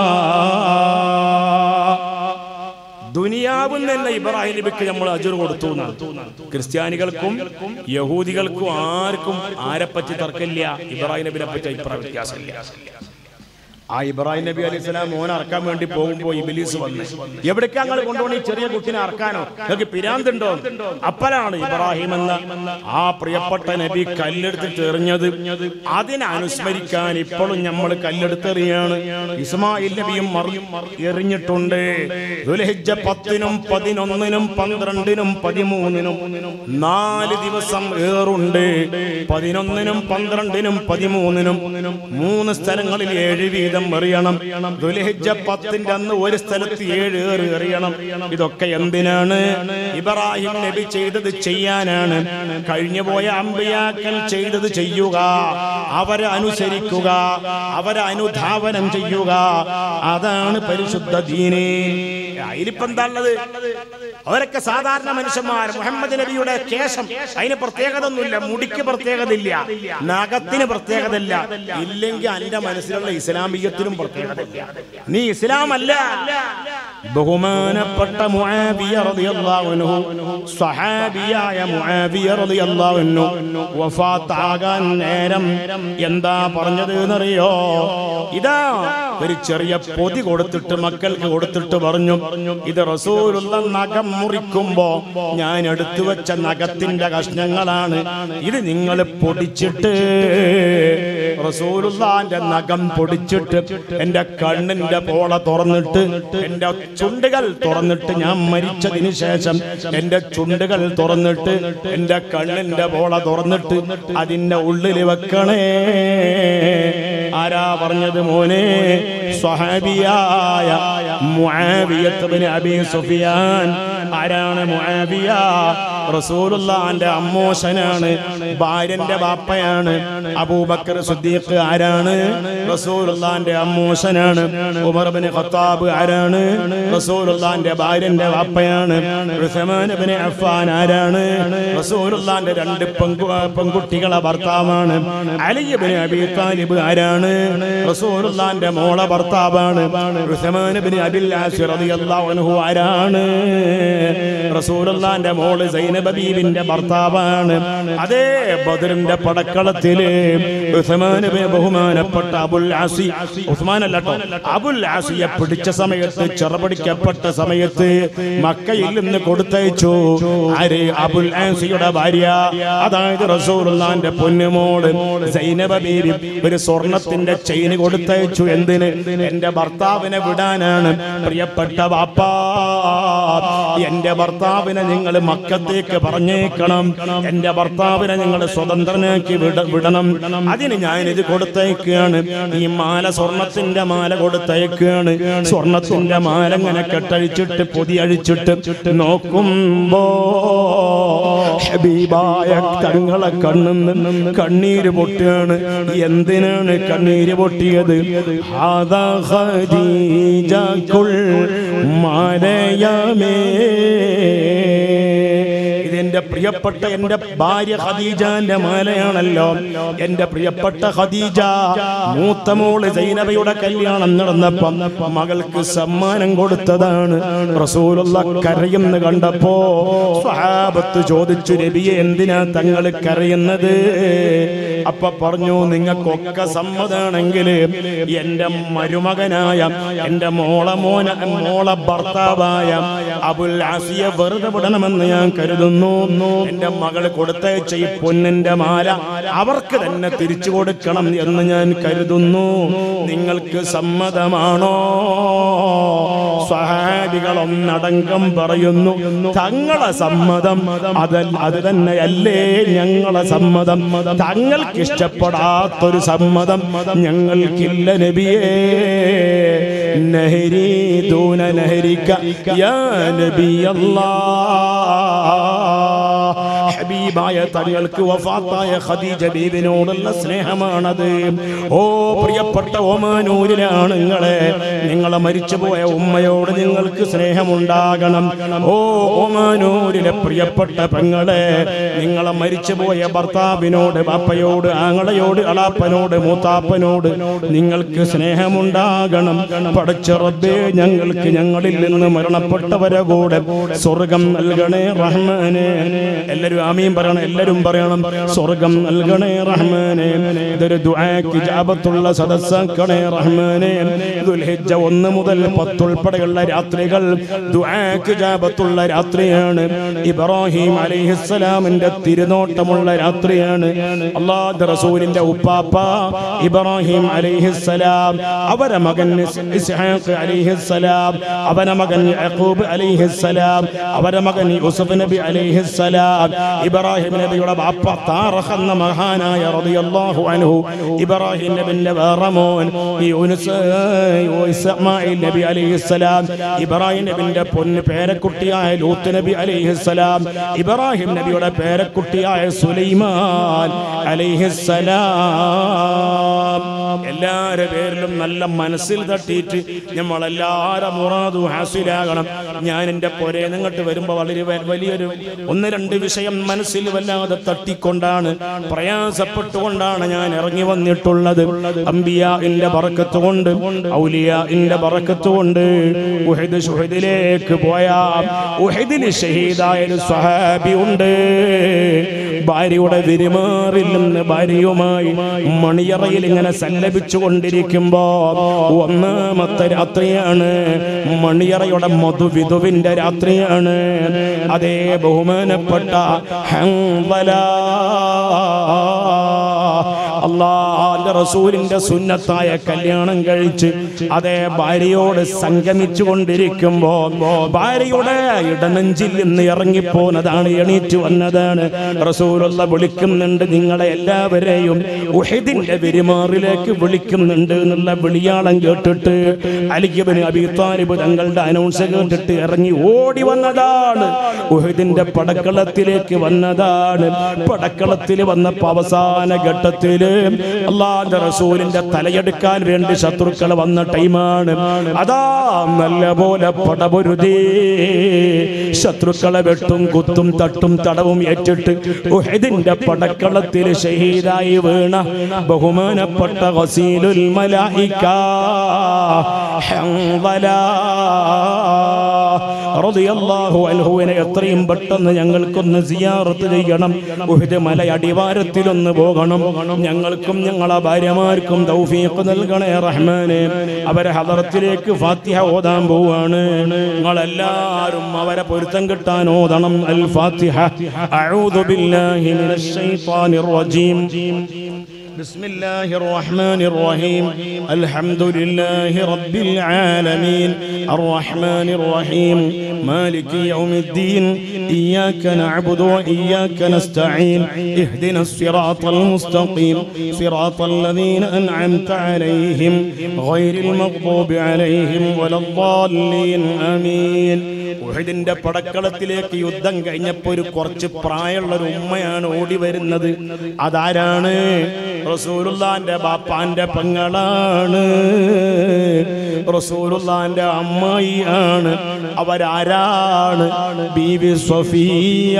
[SPEAKER 2] ദുനിയാവും തന്നെ ഇബ്രാഹിം നബിക്ക് നമ്മൾ അജുർ കൊടുത്തു എന്നാണ്. ക്രിസ്ത്യാനികൾക്കും യഹൂദികൾക്കും ആർക്കും ആരെപ്പറ്റി തർക്കമില്ല ഇബ്രാഹിം നബിനെ പറ്റി അഭിപ്രായ വ്യത്യാസമില്ല ആ ഇബ്രാഹിം നബി അലൈഹി സ്വലാം മോനെ അറക്കാൻ വേണ്ടി പോകുമ്പോ ഇബിലീസ് വന്നു എവിടേക്കാ ഞങ്ങൾ കൊണ്ടുപോകണം ഈ ചെറിയ കുട്ടിനെ അറക്കാനോ നിങ്ങൾക്ക് പിരാന്തുണ്ടോ അപ്പലാണ് ഇബ്രാഹിം എന്ന ആ പ്രിയപ്പെട്ട നബി കല്ലെടുത്തിട്ട് എറിഞ്ഞത് അതിനെ അനുസ്മരിക്കാൻ ഇപ്പോഴും നമ്മൾ കല്ലെടുത്തെറിയാണ് ഇസ്മായിൽ നബിയും മറി- എറിഞ്ഞിട്ടുണ്ട് ദുൽഹിജ്ജ പത്തിനും പതിനൊന്നിനും പന്ത്രണ്ടിനും പതിമൂന്നിനും നാല് ദിവസം ഏറുണ്ട് പതിനൊന്നിനും പന്ത്രണ്ടിനും പതിമൂന്നിനും മൂന്ന് സ്ഥലങ്ങളിൽ ഏഴ് വീതം എറിയണം ദുൽഹിജ്ജ പത്തിന്റെ അന്ന് ഒരു സ്ഥലത്ത് ഏഴ് ഏറ് എറിയണം ഇതൊക്കെ എന്തിനാണ് ഇബ്രാഹിം നബി ചെയ്തത് ചെയ്യാനാണ് കഴിഞ്ഞുപോയ അമ്പിയാക്കൾ ചെയ്തത് ചെയ്യുക അവരെ അനുസരിക്കുക അവരെ അനുധാവനം ചെയ്യുക അതാണ് പരിശുദ്ധ ദീനേ അതിലിപ്പോ എന്താ ഉള്ളത് അവരൊക്കെ സാധാരണ മനുഷ്യന്മാർ മുഹമ്മദ് നബിയുടെ കേശം അതിന് പ്രത്യേകത ഒന്നുമില്ല മുടിക്ക് പ്രത്യേകത ഇല്ല നഖത്തിന് പ്രത്യേകത ഇല്ല ഇല്ലെങ്കിൽ അന്റെ മനസ്സിലുള്ള ഇസ്ലാമിയത്തിനും പ്രത്യേകത ഇല്ല നീ ഇസ്ലാം അല്ല ബഹുമാനപ്പെട്ട മുആവിയ റളിയല്ലാഹു അൻഹു സ്വഹാബിയായ മുആവിയ റളിയല്ലാഹു അൻഹു വഫാത്താകാൻ നേരം എന്താ പറഞ്ഞത് എന്നറിയോ ഇതാ ഒരു ചെറിയ പൊതി കൊടുത്തിട്ട് മക്കൾക്ക് കൊടുത്തിട്ട് പറഞ്ഞു ഇത് റസൂലുള്ള നഖം മുറിക്കുമ്പോ ഞാൻ എടുത്തു വെച്ച നഖത്തിന്റെ കഷ്ണങ്ങളാണ് ഇത് നിങ്ങൾ പൊടിച്ചിട്ട് റസൂലുള്ളാന്റെ നഖം പൊടിച്ചിട്ട് എന്റെ കണ്ണിന്റെ പോള തുറന്നിട്ട് എന്റെ ചുണ്ടുകൾ തുറന്നിട്ട് ഞാൻ മരിച്ചതിന് ശേഷം എന്റെ ചുണ്ടുകൾ തുറന്നിട്ട് എന്റെ കണ്ണിന്റെ പോള തുറന്നിട്ട് അതിന്റെ ഉള്ളിൽ വെക്കണേ ആരാ പറഞ്ഞത് മോനെ സ്വഹാബിയായ മുആവിയത്ത് ഇബ്നു അബീ സുഫിയാൻ ആരാണ് മുആവിയ റസൂലുള്ളാന്റെ അമ്മോശനാണ് ഭാര്യന്റെ ബാപ്പയാണ് അബൂബക്കർ സിദ്ദീഖ് ആരാണ് റസൂലുള്ളാന്റെ അമ്മോശനാണ് ഉമർ ഇബ്നു ഖത്താബ് ആരാണ് റസൂലുള്ളാന്റെ ഭാര്യന്റെ ബാപ്പയാണ് ഉസ്മാൻ ഇബ്നു അഫ്ഫാൻ ആരാണ് റസൂലുള്ളാന്റെ രണ്ട് പെങ്കു പെൺകുട്ടികളെ ഭർത്താവാണ് അലി ഇബ്നു അബീ താലിബ് ആരാണ് റസൂലുള്ളാന്റെ മോളെ ഭർത്താവാണ് ഉസ്മാൻ ഇബ്നു അബിൽ ആസ് റളിയല്ലാഹു അൻഹു ആരാണ് റസൂലുള്ളാന്റെ മോള് സൈനബ ബീവിന്റെ ഭർത്താവാണ് അതേ ബദറിന്റെ പടക്കളത്തില് ഉസ്മാൻ ഇബ്നു ബഹുമാനപ്പെട്ട അബുൽ ആസി ഉസ്മാൻ അല്ലട്ടോ അബുൽ ആസിയെ പിടിച്ച സമയത്ത് ചെറുപടിക്കപ്പെട്ട സമയത്ത് മക്കയിൽ നിന്ന് കൊടുത്തയച്ചു ആര് അബുൽ ആസിയുടെ ഭാര്യ അതായത് റസൂലുള്ളാന്റെ പൊന്നുമോള് സൈനബ ബീവി ഒരു സ്വർണത്തിന്റെ ചെയിന് കൊടുത്തയച്ചു എന്തിന് എന്റെ ഭർത്താവിനെ വിടാനാണ് പ്രിയപ്പെട്ട ബാപ്പാ എന്റെ ഭർത്താവിനെ നിങ്ങൾ മക്കത്തേക്ക് പറഞ്ഞേക്കണം എന്റെ ഭർത്താവിനെ നിങ്ങൾ സ്വതന്ത്രനാക്കി വിട വിടണം അതിന് ഞാൻ ഇത് കൊടുത്തയക്കുകയാണ് ഈ മാല സ്വർണത്തിന്റെ മാല കൊടുത്തയക്കുകയാണ് സ്വർണത്തിന്റെ മാല ഇങ്ങനെ കെട്ടഴിച്ചിട്ട് പൊതിയഴിച്ചിട്ട് നോക്കുമ്പോ ഹബീബായ തങ്ങളെ കണ്ണിന്ന് കണ്ണീര് പൊട്ടുകയാണ് എന്തിനാണ് കണ്ണീര് പൊട്ടിയത് ഹാദാ ഖദീജക്കുൾ മാലയമേ ഇതെന്റെ പ്രിയപ്പെട്ട എന്റെ ഭാര്യ ഖദീജാന്റെ മാലയാണല്ലോ എന്റെ പ്രിയപ്പെട്ട ഖദീജ മൂത്ത മോള് സൈനബയുടെ കല്യാണം നടന്നപ്പം മകൾക്ക് സമ്മാനം കൊടുത്തതാണ് റസൂലുള്ള കരയുന്ന കണ്ടപ്പോ സ്വഹാബത്ത് ചോദിച്ചു നബിയെ എന്തിനാ തങ്ങൾ കരയുന്നത് അപ്പൊ പറഞ്ഞു നിങ്ങൾക്കൊക്കെ സമ്മതാണെങ്കിൽ എന്റെ മരുമകനായ എന്റെ മോള മോന മോള ഭർത്താവായ അബുൽ ആസിയെ വെറുതെ വിടണമെന്ന് ഞാൻ കരുതുന്നു എന്റെ മകൾ കൊടുത്തയച്ച ഈ പൊന്നിന്റെ മാല അവർക്ക് തന്നെ തിരിച്ചു കൊടുക്കണം എന്ന് ഞാൻ കരുതുന്നു നിങ്ങൾക്ക് സമ്മതമാണോ സ്വഹാബികൾ ഒന്നടങ്കം പറയുന്നു തങ്ങളെ സമ്മതം അതല്ല അത് തന്നെയല്ലേ ഞങ്ങളെ സമ്മതം തങ്ങൾക്ക് ഇഷ്ടപ്പെടാത്തൊരു സമ്മതം ഞങ്ങൾക്കില്ല നബിയേ നഹരി ദൂന നഹരിക്ക യാ നബിയല്ലാ ഹബീബായ തങ്ങൾക്ക് വഫാത്തായ ഖദീജ ബീവിനോടുള്ള സ്നേഹമാണത് ഓ പ്രിയപ്പെട്ട ഒമാനൂരിലെ ആണുങ്ങളെ നിങ്ങളെ മരിച്ചുപോയ ഉമ്മയോട് നിങ്ങൾക്ക് സ്നേഹമുണ്ടാകണം ഓ ഒമാനൂരിലെ പ്രിയപ്പെട്ട പെങ്ങളെ നിങ്ങളെ മരിച്ചുപോയ ഭർത്താവിനോട് ബാപ്പയോട് ആങ്ങളയോട് അളാപ്പനോട് മൂത്താപ്പനോട് നിങ്ങൾക്ക് സ്നേഹമുണ്ടാകണം പടച്ച റബ്ബേ ഞങ്ങൾക്ക് ഞങ്ങളിൽ നിന്ന് മരണപ്പെട്ടവരെ കൂടെ സ്വർഗം നൽകണേ റഹ്മാനെ എല്ലാവരും ആമീൻ പറയണം എല്ലാവരും പറയണം സ്വർഗം നൽകണേ റഹ്മാനെ ഇതൊരു ദുആക്ക് ജാബത്തുള്ള സദസ്സാക്കണേ റഹ്മാനെ ദുൽഹിജ്ജ ഒന്ന് മുതൽ പത്തുൾപ്പെടെയുള്ള രാത്രികൾ ദുആക്ക് ജാബത്തുള്ള രാത്രിയാണ് ഇബ്രാഹിം അലൈഹിസ്സലാമിന്റെ തിരുനോട്ടമുള്ള രാത്രിയാണ് അള്ളാഹ് റസൂലിന്റെ ഉപ്പാപ്പ ഇബ്രാഹിം അലൈഹിസ്സലാം അവരെ മകൻ ഇസ് ഇസ്ഹാഖ് അലൈഹിസ്സലാം അവരെ മകൻ യഖൂബ് അലൈഹിസ്സലാം അവരെ മകൻ യൂസുഫ് നബി അലൈഹിസ്സലാം ഇബ്രാഹിം നബിയുടെ ബാപ്പ താറഖ് എന്ന മഹാനായ റളിയല്ലാഹു അൻഹു ഇബ്രാഹിം നബിന്റെ വേറെ മോൻ യൂനുസ് ഇസ്മായിൽ നബി അലൈഹിസ്സലാം ഇബ്രാഹിം നബിന്റെ പൊന്ന് പേരക്കുട്ടിയായ ലൂത്ത് നബി അലൈഹിസ്സലാം ഇബ്രാഹിം നബിയുടെ പേരക്കുട്ടിയായ സുലൈമാൻ അലൈഹിസ്സലാം എല്ലാരെ പേരിലും നല്ല മനസ്സിൽ തട്ടിയിട്ട് നമ്മളെല്ലാരെ മുറാദും ഹാസിലാകണം ഞാൻ എൻ്റെ പൊരേ നിങ്ങോട്ട് വരുമ്പോൾ വളരെ വ- വലിയൊരു ഒന്ന് രണ്ട് വിഷയം മനസ്സിൽ വല്ലാതെ തട്ടിക്കൊണ്ടാണ് പ്രയാസപ്പെട്ടുകൊണ്ടാണ് ഞാൻ ഇറങ്ങി വന്നിട്ടുള്ളത് അമ്പിയ ഇന്റെ ബറക്കത്ത് കൊണ്ട് ഔലിയ ഇന്റെ ബറക്കത്ത് കൊണ്ട് ഉഹദ് ഷുഹദിലേക്ക് പോയ ഉഹദിൽ ഷഹീദായ ഒരു സ്വഹാബി ഉണ്ട് ഭാര്യയുടെ വിരിമാറിൽ നിന്ന് ഭാര്യയുമായി മണിയറയിൽ ഇങ്ങനെ സല്ലപിച്ചു കൊണ്ടിരിക്കുമ്പോ ഒന്നാമത്തെ രാത്രിയാണ് മണിയറയുടെ മധുവിധുവിന്റെ രാത്രിയാണ് അതേ ബഹുമാനപ്പെട്ട ഹംവല അള്ളാന്റെ അള്ളാന്റെ റസൂലിന്റെ സുന്നത്തായ കല്യാണം കഴിച്ച് അതേ ഭാര്യയോട് സംഗമിച്ചു കൊണ്ടിരിക്കുമ്പോ ഭാര്യയുടെ ഇടനെഞ്ചിൽ നിന്ന് ഇറങ്ങിപ്പോന്നതാണ് എണീറ്റ് വന്നതാണ് റസൂലുള്ള വിളിക്കുന്നുണ്ട് നിങ്ങളെ എല്ലാവരെയും ഉഹിദിന്റെ പെരുമാറിലേക്ക് വിളിക്കുന്നുണ്ട് എന്നുള്ള വിളിയാളം കേട്ടിട്ട് അലിഖിബിന് അബി താലിബ് തങ്ങളുടെ അനൗൺസ് കേട്ടിട്ട് ഇറങ്ങി ഓടി വന്നതാണ് ഉഹിദിന്റെ പടക്കളത്തിലേക്ക് വന്നതാണ് പടക്കളത്തിൽ വന്നപ്പോ അവസാന ഘട്ടത്തില് അള്ളാന്റെ റസൂലിന്റെ തലയെടുക്കാൻ വേണ്ടി ശത്രുക്കൾ വന്ന ടൈമാണ് അതാ നല്ല പോലെ പടപൊരുതേ ശത്രുക്കളെ വെട്ടും കുത്തും തട്ടും തടവും ഏറ്റിട്ട് ഉഹദിന്റെ പടക്കളത്തിൽ ഷഹീദായി വീണ ബഹുമാനപ്പെട്ട ഗസീലുൽ മലായിക ഹൻദല റളിയല്ലാഹു അൻഹുവിനെ എത്രയും പെട്ടെന്ന് ഞങ്ങൾക്കൊന്ന് സിയാറത്ത് ചെയ്യണം ഉഹദ് മല അടിവാരത്തിലൊന്ന് പോകണം ഞങ്ങൾക്കും ഞങ്ങളെ ഭാര്യമാർക്കും തൗഫീഖ് നൽകണേ റഹ്മാനെ അവരെ ഹദറത്തിലേക്ക് ഫാത്തിഹ ഓതാൻ പോവാണ് നിങ്ങളെല്ലാവരും അവരെ പൊരുത്തം കിട്ടാൻ ഓതണം അൽ ഫാത്തിഹ അഊദു ബില്ലാഹി മിനശ് ശൈത്വാനിർ റജീം بسم الله الرحمن الرحيم الحمد لله رب العالمين الرحمن الرحيم مالك يوم الدين إياك نعبد وإياك نستعين اهدنا الصراط المستقيم صراط الذين أنعمت عليهم غير المغضوب عليهم ولا الضالين آمين ഉഹദിന്റെ പടക്കളത്തിലേക്ക് യുദ്ധം കഴിഞ്ഞപ്പോ ഒരു കുറച്ച് പ്രായമുള്ള ഒരു ഉമ്മയാണ് ഓടി വരുന്നത് അതാരാണ് റസൂലുള്ളാന്റെ ബാപ്പാന്റെ പെങ്ങളാണ് റസൂലുള്ളാന്റെ അമ്മായി ആണ് അവരാരാണ് ബീവി സഫിയ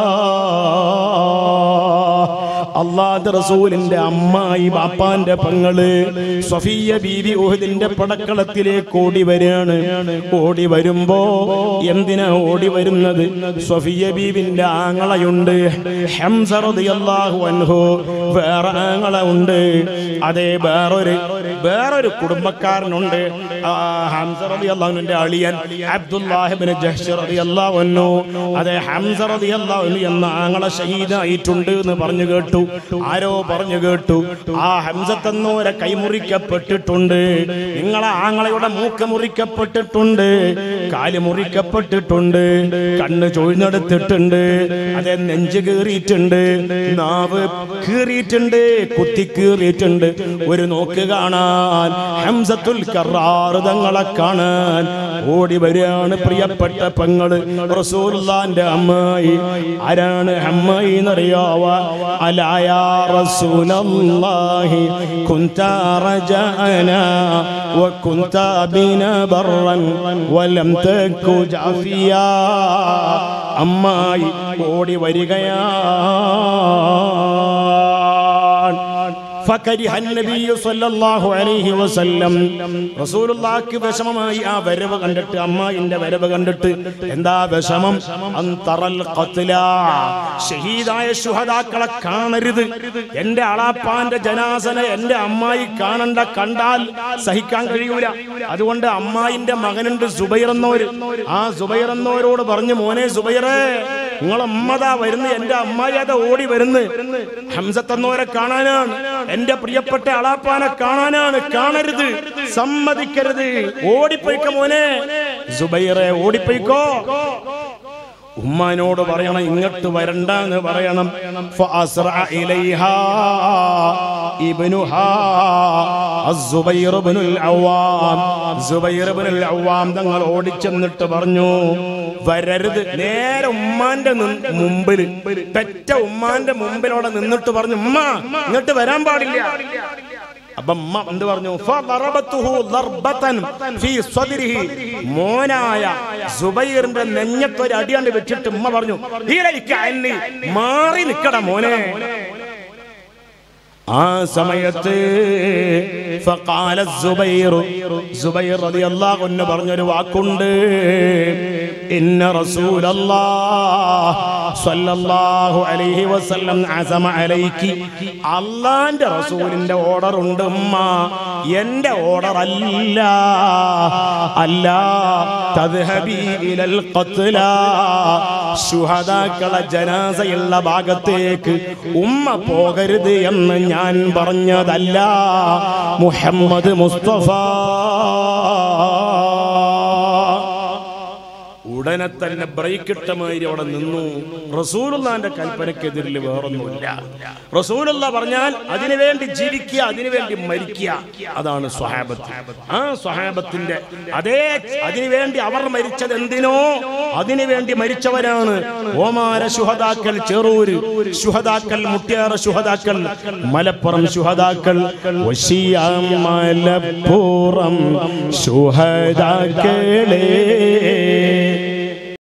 [SPEAKER 2] അള്ളാഹ് റസൂലിന്റെ അമ്മായി ബാപ്പാന്റെ പെങ്ങള് സഫിയ ബീവി ഉഹദിന്റെ പടക്കളത്തിലേക്ക് ഓടി വരികയാണ് ഓടി വരുമ്പോ എന്തിനാ ഓടി വരുന്നത് സഫിയ ബീവിന്റെ ആങ്ങളയുണ്ട് ഹംസ റളിയല്ലാഹു അൻഹു വേറെ ആങ്ങള ഉണ്ട് അതേ വേറൊരു വേറൊരു കുടുംബക്കാരനുണ്ട് ആ ഹംസ റളിയല്ലാഹുവിന്റെ അളിയൻ അബ്ദുല്ലാഹിബ്നു ജഹ്ഷ് റളിയല്ലാഹു അൻഹു അതേ ഹംസ റളിയല്ലാഹു അൻഹു എന്ന ആങ്ങള ഷഹീദായിട്ടുണ്ട് എന്ന് പറഞ്ഞു കേട്ടു ആരോ പറഞ്ഞു കേട്ടു ആ ഹംസത്തെന്നോരെ കൈമുറിക്കപ്പെട്ടിട്ടുണ്ട് നിങ്ങളെ ആങ്ങളയുടെ മൂക്ക് മുറിക്കപ്പെട്ടിട്ടുണ്ട് കാല് മുറിക്കപ്പെട്ടിട്ടുണ്ട് കണ്ണ് ചൊഴിഞ്ഞെടുത്തിട്ടുണ്ട് അതേ നെഞ്ച് കീറിയിട്ടുണ്ട് നാവ് കീറിയിട്ടുണ്ട് കുത്തി കീറിയിട്ടുണ്ട് ഒരു നോക്ക് കാണാൻ ഹംസത്തുൽ കറാറുതങ്ങളെ കാണാൻ ഓടി വരികയാണ് പ്രിയപ്പെട്ട പെങ്ങള് റസൂലുള്ളാന്റെ അമ്മായി ആരാണ് അമ്മായി എന്നറിയാവ അലായാ റസൂലല്ലാഹി കുന്ത റജഅനാ وكنت بنا برا ولم تك جافيا അമ്മായി ഓടി വരികയാണ് فكره النبي صلى الله عليه وسلم റസൂലുള്ളാഹിക്ക് വിഷമമായി ആ വരവ് കണ്ടിട്ട് അമ്മായിന്റെ വരവ് കണ്ടിട്ട് എന്താ വിഷമം അന്തറൽ ഖത്ല ഷഹീദായ ശുഹദാക്കളെ കാണരുത് എന്റെ അളാപ്പാന്റെ ജനാസന എന്റെ അമ്മായി കാണണ്ട കണ്ടാൽ സഹിക്കാൻ കഴിയൂല അതുകൊണ്ട് അമ്മായിന്റെ മകനുണ്ട് സുബൈർ എന്നോര് ആ സുബൈർ എന്നോരോട് പറഞ്ഞു മോനെ സുബൈറേ നിങ്ങളെ അമ്മതാ വരുന്നു എന്റെ അമ്മായി അതാ ഓടി വരുന്നു ഹംസത്തെന്നോരെ കാണാനാണ് എന്റെ പ്രിയപ്പെട്ട അളാപ്പാനെ കാണാനാണ് കാണരുത് സമ്മതിക്കരുത് ഓടിപ്പോയിക്ക മോനെ സുബൈറെ ഓടിപ്പോയിക്കോ ഉമ്മാനോട് പറയണം ഇങ്ങോട്ട് വരണ്ട എന്ന് പറയണം ഫഅസ്റഅ ഇലൈഹാ ഇബ്നുഹാ അസ്സുബൈർ ഇബ്നുൽ അവ്വാം സുബൈർ ഇബ്നുൽ അവ്വാം തങ്ങൾ ഓടിച്ചെന്നിട്ട് പറഞ്ഞു വരരുത് നേരെ ഉമ്മാന്റെ നിൻ- മുമ്പിൽ പെറ്റ ഉമ്മാന്റെ മുമ്പിലവിടെ നിന്നിട്ട് പറഞ്ഞു ഉമ്മ ഇങ്ങോട്ട് വരാൻ പാടില്ല അപ്പൊ ഉമ്മ എന്ത് പറഞ്ഞു ഫദറബത്തുഹു ദർബതൻ ഫീ സ്വദ്രിഹി മോനായ സുബൈറിന്റെ നെഞ്ഞത്തൊരു അടിയാണ്ട് വെച്ചിട്ട് ഉമ്മ പറഞ്ഞു "ഇലൈക അന്നി, മാറി നിക്കട മോനെ ആ സമയത്ത് ഫഖാല സുബൈർ സുബൈർ റളിയല്ലാഹു അൻഹു പറഞ്ഞൊരു വാക്കുണ്ട് ഇന്ന റസൂലല്ലാഹ് സ്വല്ലല്ലാഹു അലൈഹി വസല്ലം അസമ അലൈക്കി അള്ളാന്റെ റസൂലിന്റെ ഓർഡർ ഉണ്ട് ഉമ്മ എന്റെ ഓർഡർ അല്ല അല്ല തദ്ഹബി ഇലൽ ഖത്ല ശുഹദാക്കളെ ജനാസയുള്ള ഭാഗത്തേക്ക് ഉമ്മ പോകരുത് എന്ന് ഞാൻ പറഞ്ഞതല്ല മുഹമ്മദ് മുസ്തഫ ഉടനെ തന്നെ ബ്രേക്ക് ഇട്ട മാതിരി അവിടെ നിന്നു റസൂലുള്ളാന്റെ കൽപ്പനക്കെതിരിൽ വേറൊന്നുമില്ല റസൂലുള്ള പറഞ്ഞാൽ അതിനുവേണ്ടി ജീവിക്കുക അതിനുവേണ്ടി മരിക്കുക അതാണ് സ്വഹാബത്ത് ആ സ്വഹാബത്തിന്റെ അതേ അതിനുവേണ്ടി അവർ മരിച്ചത് എന്തിനോ അതിനുവേണ്ടി മരിച്ചവരാണ് ഓമാര ശുഹദാക്കൾ ചെറൂര് ശുഹദാക്കൾ മുട്ടിയാറ ശുഹദാക്കൾ മലപ്പുറം ശുഹദാക്കൾ വശിയ മലപ്പുറം ശുഹദാക്കളേ